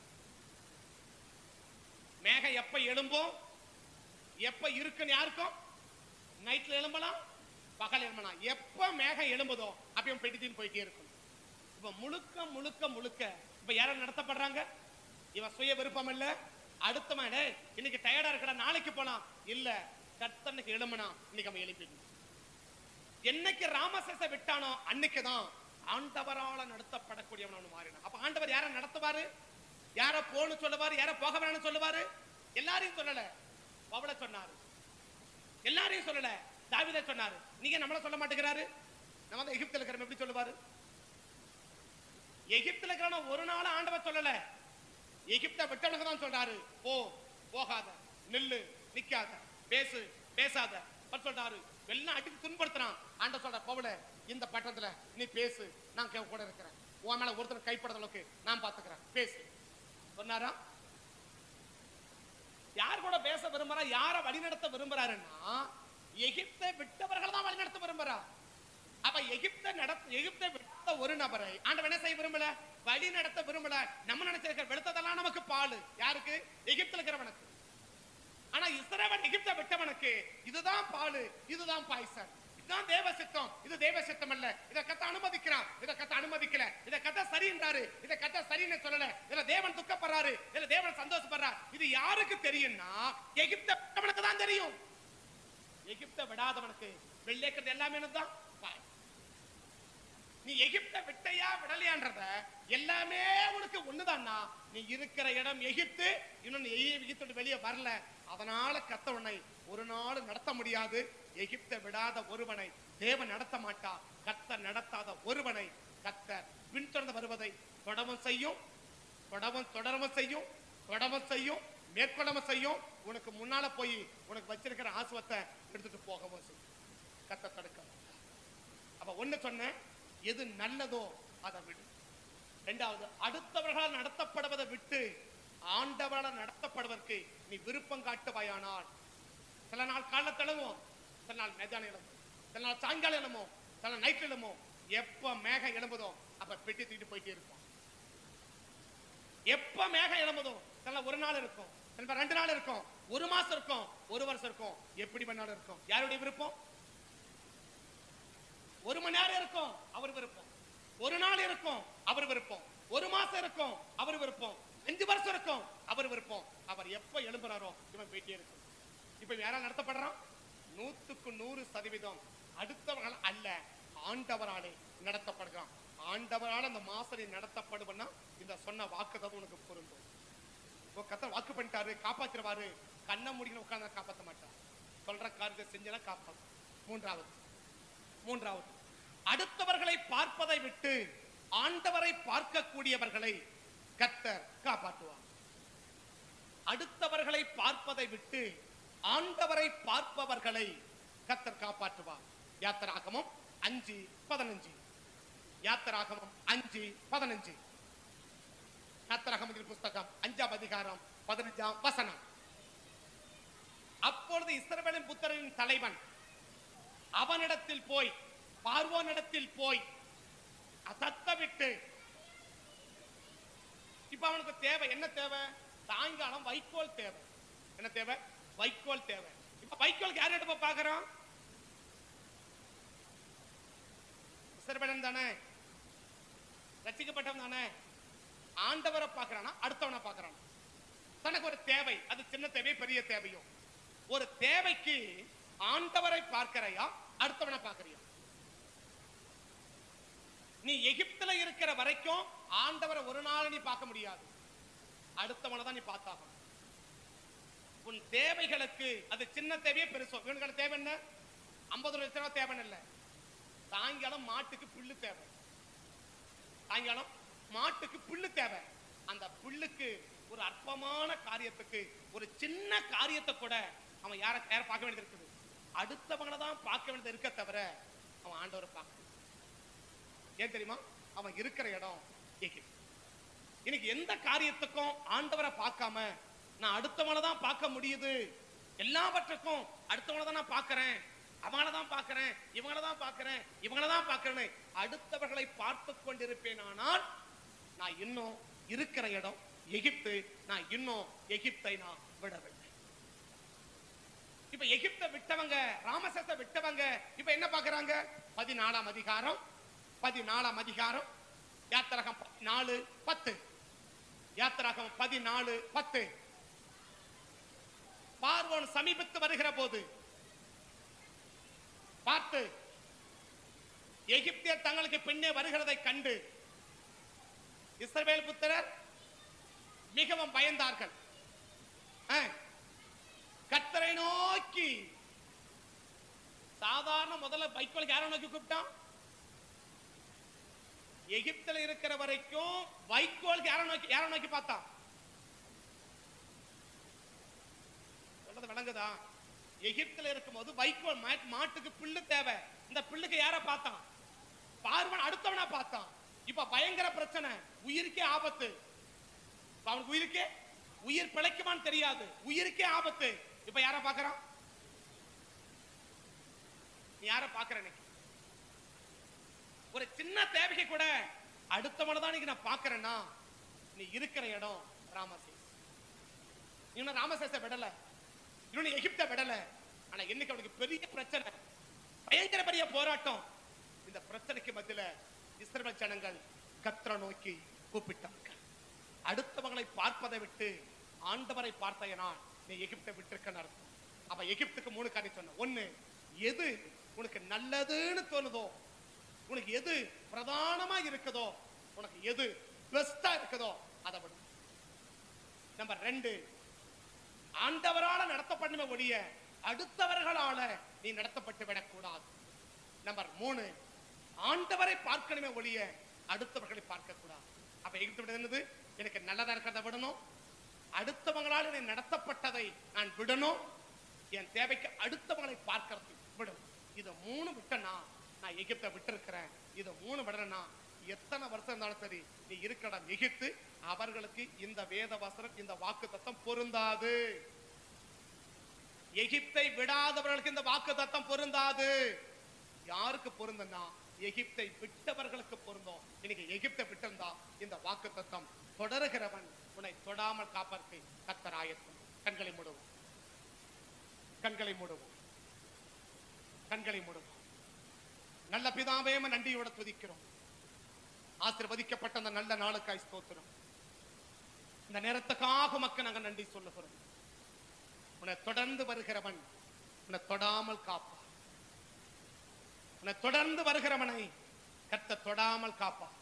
B: மேகம் எப்ப எழும்பும் எப்ப இருக்குன்னு யாருக்கும் நைட்ல எழும்பலாம் பகல் எழும்பலாம் எப்ப மேகம் எழும்புதோ அப்பயும் பெட்டித்தின்னு போயிட்டே இருக்கும் இப்ப முழுக்க முழுக்க முழுக்க இப்ப யாரும் நடத்தப்படுறாங்க இவன் சுய விருப்பம் இல்ல அடுத்தவன் டேய், இன்னைக்கு டயர்டா இருக்கடா நாளைக்கு போலாம் இல்ல கர்த்தனுக்கு எழுமனா இன்னைக்கு அவன் எழுப்பிடணும் என்னைக்கு ராமசேச விட்டானோ அன்னைக்குதான் ஆண்டவரால நடத்தப்படக்கூடியவன் அவன் மாறினான் அப்ப ஆண்டவர் யார நடத்துவாரு யார போன்னு சொல்லுவாரு யார போக வேணாம்னு சொல்லுவாரு எல்லாரையும் சொல்லல பவுல சொன்னாரு எல்லாரையும் சொல்லல தாவீதை சொன்னாரு நீங்க நம்மள சொல்ல மாட்டேங்கிறாரு நம்ம வந்து எகிப்துல இருக்கிறோம் எப்படி சொல்லுவாரு எகிப்துல இருக்கிறவன ஒரு நாள் ஆண்டவர் சொல்லல எகிப்த விட்டவனுக்கு தான் சொல்றாரு போ போகாத நில்லு நிக்காத பேசு பேசாத அவர் சொல்றாரு எல்லாம் அடித்து துன்படுத்துறான் ஆண்ட சொல்ற பவுல இந்த பட்டத்துல நீ பேசு நான் கே- கூட இருக்கிறேன் உன் மேல ஒருத்தர் கைப்படாத அளவுக்கு நான் பாத்துக்கிறேன் பேசு சொன்னாரா யார் கூட பேச விரும்புறா யார வழிநடத்த விரும்புறாருன்னா எகிப்தை விட்டவர்கள் தான் வழிநடத்த விரும்புறா அப்ப எகிப்த நடத்த எகிப்தை விட்ட ஒரு நபரை ஆண்டவன் என்ன செய்ய விரும்பல வழி நடத்த விரும்பல நம்ம நினைச்சிருக்க வெளுத்ததெல்லாம் நமக்கு பால் யாருக்கு எகிப்துல இருக்கிறவனுக்கு ஆனா இஸ்ரவேல் எகிப்தை விட்டவனுக்கு இதுதான் பால் இதுதான் பாய்சன் இதுதான் தேவ சித்தம் இது தேவ சித்தம் அல்ல இத கத்த அனுமதிக்கிறான் இத கத்த அனுமதிக்கல இத கத்த சரின்றாரு இத கத்த சரின்னு சொல்லல இதுல தேவன் துக்கப்படுறாரு இதுல தேவன் சந்தோஷப்படுறார் இது யாருக்கு தெரியும்னா எகிப்த விட்டவனுக்கு தான் தெரியும் எகிப்த விடாதவனுக்கு வெள்ளைக்கிறது எல்லாமே தான் பாய் நீ எகிப்த விட்டையா விடலையான்றத எல்லாமே உனக்கு ஒண்ணுதான்னா நீ இருக்கிற இடம் எகிப்து இன்னும் நீ எகிப்து வெளியே வரல அதனால கத்த உன்னை ஒரு நாள் நடத்த முடியாது எகிப்தை விடாத ஒருவனை தேவன் நடத்த மாட்டார் கத்தர் நடத்தாத ஒருவனை கத்தர் பின்தொடர்ந்து வருவதை தொடவும் செய்யும் தொடவும் தொடரவும் செய்யும் தொடவும் செய்யும் மேற்கொள்ளவும் செய்யும் உனக்கு முன்னால போய் உனக்கு வச்சிருக்கிற ஆசுவத்தை எடுத்துட்டு போகவும் செய்யும் கத்த தடுக்க அப்ப ஒண்ணு சொன்னேன் எது நல்லதோ அதை விடு ரெண்டாவது அடுத்தவர்களால் நடத்தப்படுவதை விட்டு ஆண்டவரால் நடத்தப்படுவதற்கு நீ விருப்பம் காட்டுவாயானால் சில நாள் காலைல திளவும் சில நாள் மெதான எழும்பும் சில நாள் சாயங்காலம் எழுமோ சில நாள் நைட் எழுமோ எப்ப மேகம் எழும்புதோ அப்ப பெட்டி தூக்கிட்டு போயிட்டே இருப்போம் எப்ப மேகம் எழும்புதோ சில நாள் ஒரு நாள் இருக்கும் சில பேர் ரெண்டு நாள் இருக்கும் ஒரு மாசம் இருக்கும் ஒரு வருஷம் இருக்கும் எப்படி வேணாலும் இருக்கும் யாருடைய விருப்பம் ஒரு மணி நேரம் இருக்கும் அவர் விருப்பம் ஒரு நாள் இருக்கும் அவர் விருப்பம் ஒரு மாசம் இருக்கும் அவர் விருப்பம் அஞ்சு வருஷம் இருக்கும் அவர் விருப்பம் அவர் எப்ப எழும்புறாரோ இவன் போயிட்டே இருக்கும் இப்ப இவன் யாரால் நடத்தப்படுறான் நூத்துக்கு நூறு சதவீதம் அடுத்தவர்கள் அல்ல ஆண்டவராலே நடத்தப்படுகிறான் ஆண்டவரால் அந்த மாசனை நடத்தப்படுவன்னா இந்த சொன்ன வாக்குதான் உனக்கு பொருந்தும் உன் கத்த வாக்கு பண்ணிட்டாரு காப்பாத்திருவாரு கண்ணை முடிக்கணும் உட்கார்ந்து காப்பாத்த மாட்டார் சொல்ற காரியத்தை செஞ்சனா காப்பாத்து மூன்றாவது மூன்றாவது அடுத்தவர்களை பார்ப்பதை விட்டு ஆண்டவரை பார்க்கக்கூடியவர்களை கத்தர் காப்பாற்றுவார் அடுத்தவர்களை பார்ப்பதை விட்டு ஆண்டவரை பார்ப்பவர்களை கத்தர் காப்பாற்றுவார் யாத்திராகமம் அஞ்சு பதினஞ்சு யாத்திராகமம் அஞ்சு பதினஞ்சு யாத்திராகமத்தின் புஸ்தகம் அஞ்சாம் அதிகாரம் பதினஞ்சாம் வசனம் அப்பொழுது இஸ்ரவேலின் புத்தரின் தலைவன் அவனிடத்தில் போய் பார்வோனிடத்தில் போய் அசத்த விட்டு இப்ப அவனுக்கு தேவை என்ன தேவை சாயங்காலம் வைக்கோல் தேவை என்ன தேவை வைக்கோல் தேவை இப்ப வைக்கோல் யார்கிட்ட போய் பாக்குறான் இஸ்ரவேலன் தானே ரசிக்கப்பட்டவன் தானே ஆண்டவரை பார்க்கறானா அடுத்தவனை பார்க்கறானா தனக்கு ஒரு தேவை அது சின்ன தேவை பெரிய தேவையோ ஒரு தேவைக்கு ஆண்டவரை பார்க்கறையா அடுத்தவனை பார்க்கறியா நீ எகிப்துல இருக்கிற வரைக்கும் ஆண்டவரை ஒரு நாள் நீ பார்க்க முடியாது அடுத்தவனை தான் நீ பார்த்தாகணும் உன் தேவைகளுக்கு அது சின்ன தேவையே பெருசோ இவனுக்கு தேவை என்ன ஐம்பது லட்சம் ரூபாய் தேவை இல்ல சாயங்காலம் மாட்டுக்கு புல்லு தேவை சாயங்காலம் மாட்டுக்கு புல்லு தேவை அந்த புல்லுக்கு ஒரு அற்பமான காரியத்துக்கு ஒரு சின்ன காரியத்தை கூட அவன் யார யார பார்க்க வேண்டியது இருக்குது அடுத்தவங்களை தான் பார்க்க வேண்டியது இருக்க தவிர அவன் ஆண்டவரை பார்க்க ஏன் தெரியுமா அவன் இருக்கிற இடம் எகிப்து இன்னைக்கு எந்த காரியத்துக்கும் ஆண்டவரை பார்க்காம நான் அடுத்தவனை தான் பார்க்க முடியுது எல்லாவற்றுக்கும் அடுத்தவனை தான் நான் பார்க்கறேன் அவங்கள தான் பார்க்கறேன் இவங்கள தான் பார்க்கறேன் இவங்கள தான் பார்க்கறேன் அடுத்தவர்களை பார்த்து கொண்டிருப்பேன் ஆனால் நான் இன்னும் இருக்கிற இடம் எகிப்து நான் இன்னும் எகிப்தை நான் விடவில்லை இப்ப எகிப்தை விட்டவங்க ராமசத்தை விட்டவங்க இப்ப என்ன பார்க்கறாங்க பதினாலாம் அதிகாரம் பதினாலாம் அதிகாரம் யாத்திரகம் நாலு பத்து யாத்திராகம் பதினாலு பத்து பார்வோன் சமீபத்து வருகிற போது பார்த்து எகிப்தியர் தங்களுக்கு பின்னே வருகிறதை கண்டு இஸ்ரவேல் புத்திரர் மிகவும் பயந்தார்கள் ஆ, கர்த்தரை நோக்கி சாதாரண முதல்ல வைக்கோல் யாரை நோக்கி கூப்பிட்டான் எகிப்துல இருக்கிற வரைக்கும் வைக்கோல் யாரை நோக்கி யாரை நோக்கி பார்த்தான் சொல்றது விளங்குதா எகிப்துல இருக்கும்போது வைக்கோல் மா- மாட்டுக்கு புல்லு தேவை இந்த புல்லுக்கு யார பார்த்தான் பார்வன் அடுத்தவனா பார்த்தான் இப்ப பயங்கர பிரச்சனை உயிருக்கே ஆபத்து இப்ப அவனுக்கு உயிருக்கே உயிர் பிழைக்குமான்னு தெரியாது உயிருக்கே ஆபத்து இப்ப யார பார்க்கறான் நீ யார பார்க்கற இன்னைக்கு ஒரு சின்ன தேவைக்கு கூட அடுத்தவனை தான் இன்னைக்கு நான் பார்க்கறேன்னா நீ இருக்கிற இடம் ராமசேஸ் இன்னும் ராமசேஸை விடல இன்னும் எகிப்தை விடல ஆனா இன்னைக்கு அவனுக்கு பெரிய பிரச்சனை பயங்கர பெரிய போராட்டம் இந்த பிரச்சனைக்கு மத்தியில இஸ்ரவேல் ஜனங்கள் கத்திர நோக்கி கூப்பிட்டாங்க அடுத்தவங்களை பார்ப்பதை விட்டு ஆண்டவரை பார்த்தயனால் நீ எகிப்தை விட்டிருக்கன்னு அர்த்தம் அப்ப எகிப்துக்கு மூணு காரியம் சொன்ன ஒண்ணு எது உனக்கு நல்லதுன்னு தோணுதோ உனக்கு எது பிரதானமா இருக்குதோ உனக்கு எது பெஸ்டா இருக்குதோ அதை விடு நம்பர் ரெண்டு ஆண்டவரால நடத்தப்படணுமே ஒழிய அடுத்தவர்களால நீ நடத்தப்பட்டு விடக்கூடாது நம்பர் மூணு ஆண்டவரை பார்க்கணுமே ஒழிய அடுத்தவர்களை பார்க்க கூடாது அப்ப எகிப்து விட என்னது எனக்கு நல்லதா இருக்கிறத விடணும் அடுத்தவங்களால் என்னை நடத்தப்பட்டதை நான் விடணும் என் தேவைக்கு அடுத்தவங்களை பார்க்கறது விடும் இதை மூணு விட்டனா நான் எகிப்தை விட்டிருக்கிறேன் இதை மூணு விடனா எத்தனை வருஷம் இருந்தாலும் சரி நீ இருக்கிற இடம் எகிப்து அவர்களுக்கு இந்த வேத வசனம் இந்த வாக்கு தத்தம் பொருந்தாது எகிப்தை விடாதவர்களுக்கு இந்த வாக்கு தத்தம் பொருந்தாது யாருக்கு பொருந்தனா எகிப்தை விட்டவர்களுக்கு பொருந்தும் இன்னைக்கு எகிப்தை விட்டிருந்தா இந்த வாக்கு தத்தம் தொடருகிறவன் உன்னை தொடாமல் காப்பதற்கு கத்தர் ஆயத்தம் கண்களை மூடுவோம் கண்களை மூடுவோம் கண்களை மூடுவோம் நல்ல பிதாவே உம்மை நன்றியோட துதிக்கிறோம் ஆசீர்வதிக்கப்பட்ட அந்த நல்ல நாளுக்காய் ஸ்தோத்திரம் இந்த நேரத்துக்காக மக்கள் நாங்க நன்றி சொல்லுகிறோம் உன்னை தொடர்ந்து வருகிறவன் உன்னை தொடாமல் காப்பான் உன்னை தொடர்ந்து வருகிறவனை கத்த தொடாமல் காப்பான்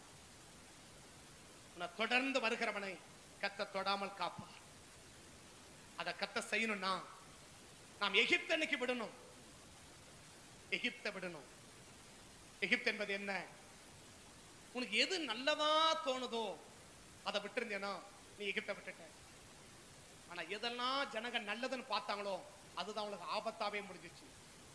B: உன்னை தொடர்ந்து வருகிறவனை கத்த தொடாமல் காப்பான் அதை கத்த செய்யணும்னா நாம் எகிப்து அன்னைக்கு விடணும் எகிப்தை விடணும் எகிப்து என்பது என்ன உனக்கு எது நல்லதா தோணுதோ அதை விட்டுருந்தேனா நீ எகிப்தை விட்டுட்ட ஆனா எதெல்லாம் ஜனங்க நல்லதுன்னு பார்த்தாங்களோ அதுதான் அவங்களுக்கு ஆபத்தாவே முடிஞ்சிச்சு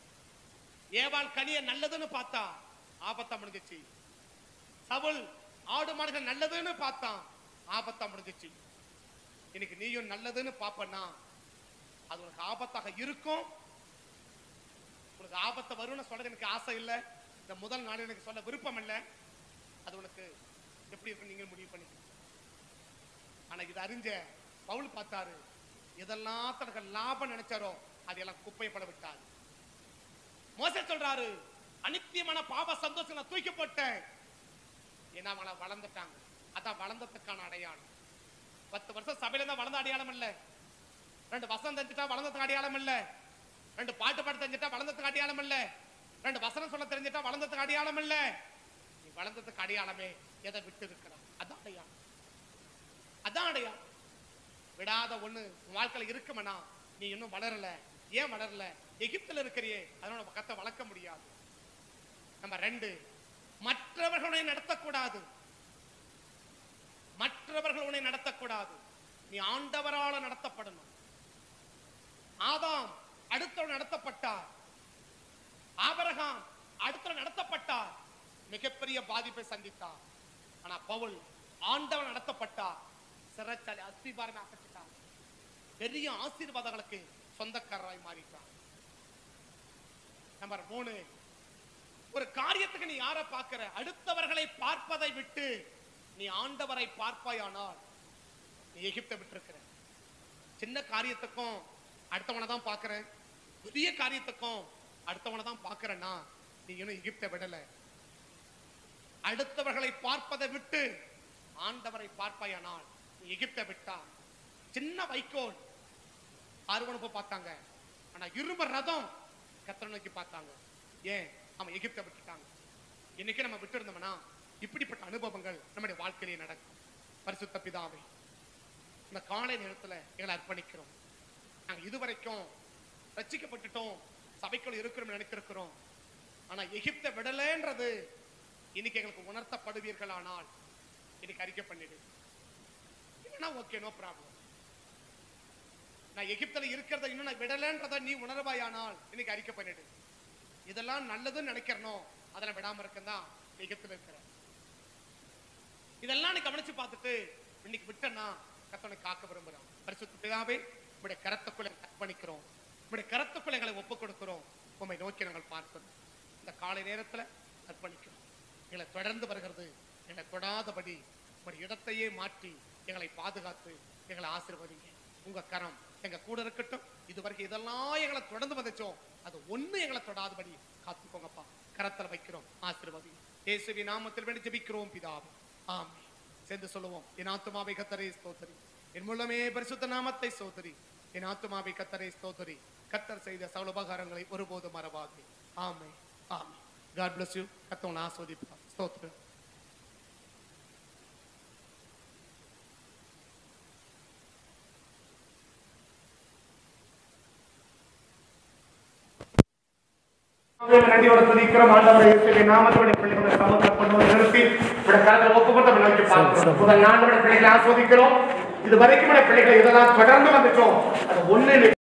B: ஏவாள் கனிய நல்லதுன்னு பார்த்தா ஆபத்தா முடிஞ்சிச்சு சவுல் ஆடு மாடுகள் நல்லதுன்னு பார்த்தான் ஆபத்தா முடிஞ்சிச்சு இன்னைக்கு நீயும் நல்லதுன்னு பாப்பன்னா அது உனக்கு ஆபத்தாக இருக்கும் உனக்கு ஆபத்தை வரும்னு சொல்றது எனக்கு ஆசை இல்லை இந்த முதல் நாள் எனக்கு சொல்ல விருப்பம் இல்லை அது உனக்கு எப்படி இருக்கு நீங்க முடிவு பண்ணிக்கணும் ஆனா இது அறிஞ்ச பவுல் பார்த்தாரு எதெல்லாம் தனக்கு லாபம் நினைச்சாரோ அதையெல்லாம் குப்பைப்பட விட்டார் மோசே சொல்றாரு அனித்தியமான பாவ சந்தோஷம் நான் தூக்கி போட்டேன் ஏன்னா அவங்கள வளர்ந்துட்டாங்க அதான் வளர்ந்ததுக்கான அடையாளம் பத்து வருஷம் சபையில தான் வளர்ந்த அடையாளம் இல்ல ரெண்டு வசனம் தெரிஞ்சுட்டா வளர்ந்ததுக்கு அடையாளம் இல்ல ரெண்டு பாட்டு பாட தெரிஞ்சுட்டா வளர்ந்ததுக்கு அடையாளம் இல்ல ரெண்டு வசனம் சொல்ல தெரிஞ்சுட்டா வளர்ந்ததுக்கு அடையாளம் இல்ல நீ வளர்ந்ததுக்கு அடையாளமே எதை விட்டு இருக்கிறான் அதான் அடையாளம் அதான் அடையாளம் விடாத ஒண்ணு உன் வாழ்க்கையில இருக்குமனா நீ இன்னும் வளரல ஏன் வளரல எகிப்துல இருக்கிறியே அதனால நம்ம கத்த வளர்க்க முடியாது நம்ம ரெண்டு மற்றவர்களை நடத்தக்கூடாது மற்றவர்கள் உன்னை நடத்தக்கூடாது நீ ஆண்டவரால நடத்தப்படணும் ஆதாம் அடுத்தவன் நடத்தப்பட்டார் ஆபரகாம் அடுத்தவன் நடத்தப்பட்டார் மிகப்பெரிய பாதிப்பை சந்தித்தார் ஆனா பவுல் ஆண்டவன் நடத்தப்பட்டார் சிறைச்சாலை அஸ்திபாரமே அகற்றிட்டார் பெரிய ஆசீர்வாதங்களுக்கு சொந்தக்காரராய் மாறிட்டார் நம்பர் மூணு ஒரு காரியத்துக்கு நீ யாரை பார்க்கிற அடுத்தவர்களை பார்ப்பதை விட்டு நீ ஆண்டவரை பார்ப்பாயானால் நீ எகிப்தை விட்டிருக்கிற சின்ன காரியத்துக்கும் அடுத்தவனை தான் பார்க்கிற பெரிய காரியத்துக்கும் அடுத்தவனை தான் பார்க்கிறன்னா நீ இன்னும் எகிப்தை விடல அடுத்தவர்களை பார்ப்பதை விட்டு ஆண்டவரை பார்ப்பாயானால் நீ எகிப்தை விட்டா சின்ன வைக்கோல் பார்வனுப்பு பார்த்தாங்க ஆனா இரும்பு ரதம் கத்தரை நோக்கி பார்த்தாங்க ஏன் அவன் எகிப்தை விட்டுட்டாங்க இன்னைக்கு நம்ம விட்டு இருந்தோம்னா இப்படிப்பட்ட அனுபவங்கள் நம்முடைய வாழ்க்கையிலே நடக்கும் பரிசுத்த பிதாவே இந்த காலை நேரத்துல எங்களை அர்ப்பணிக்கிறோம் நாங்க இதுவரைக்கும் ரட்சிக்கப்பட்டுட்டோம் சபைக்குள்ள இருக்கிறோம் நினைத்திருக்கிறோம் ஆனா எகிப்தை விடலைன்றது இன்னைக்கு எங்களுக்கு உணர்த்தப்படுவீர்களானால் இன்னைக்கு அறிக்கை பண்ணிடு இல்லைன்னா ஓகே நோ ப்ராப்ளம் நான் எகிப்துல இருக்கிறத இன்னும் நான் விடலைன்றத நீ உணர்வாயானால் இன்னைக்கு அறிக்கை பண்ணிடு இதெல்லாம் நல்லதுன்னு நினைக்கிறனோ அதெல்லாம் விடாம இருக்கதான் எகிப்துல இருக்கிற இதெல்லாம் நீ கவனிச்சு பார்த்துட்டு இன்னைக்கு விட்டனா கத்தனை காக்க விரும்புறான் பரிசுத்த பிதாவே உடைய கரத்துக்குள்ள அர்ப்பணிக்கிறோம் உடைய கரத்துக்குள்ள எங்களை ஒப்பு கொடுக்கிறோம் உண்மை நோக்கி நாங்கள் பார்க்கிறோம் இந்த காலை நேரத்துல அர்ப்பணிக்கிறோம் எங்களை தொடர்ந்து வருகிறது எங்களை தொடாதபடி உடைய இடத்தையே மாற்றி எங்களை பாதுகாத்து எங்களை ஆசீர்வதிங்க உங்க கரம் எங்க கூட இருக்கட்டும் இது வரைக்கும் இதெல்லாம் எங்களை தொடர்ந்து வந்துச்சோம் அது ஒண்ணு எங்களை தொடாதபடி காத்துக்கோங்கப்பா கரத்துல வைக்கிறோம் ஆசீர்வதி இயேசுவி நாமத்தில் வேண்டி ஜெபிக்கிறோம் பிதாவே ஆமென் சேர்ந்து சொல்லுவோம் என் ஆத்துமாவை கத்தரை ஸ்தோத்திரி என் முள்ளமே பரிசுத்த நாமத்தை ஸ்தோத்திரி என் ஆத்துமாவை கத்தரை ஸ்தோத்திரி கத்தர் செய்த சகல உபகாரங்களை ஒருபோதும் மறவாதே ஆமே ஆமே காட் bless you கத்தவன் ஆஸ்வதிப்பார் ஸ்தோத்திரம் நன்றியோட துதிக்கிறோம் ஆண்டவரை இயேசுவின் நாமத்தோட பிள்ளைகளை சமூகத்தை கொண்டு வந்து நிறுத்தி உடைய கருத்தை ஒப்பு கொடுத்து நோக்கி பார்க்கிறோம் முதல் நாள் பிள்ளைகளை ஆஸ்வதிக்கிறோம் இது வரைக்கும் பிள்ளைகளை இதெல்லாம் தொடர்ந்து வந்துட்டோம் அது ஒண்ணு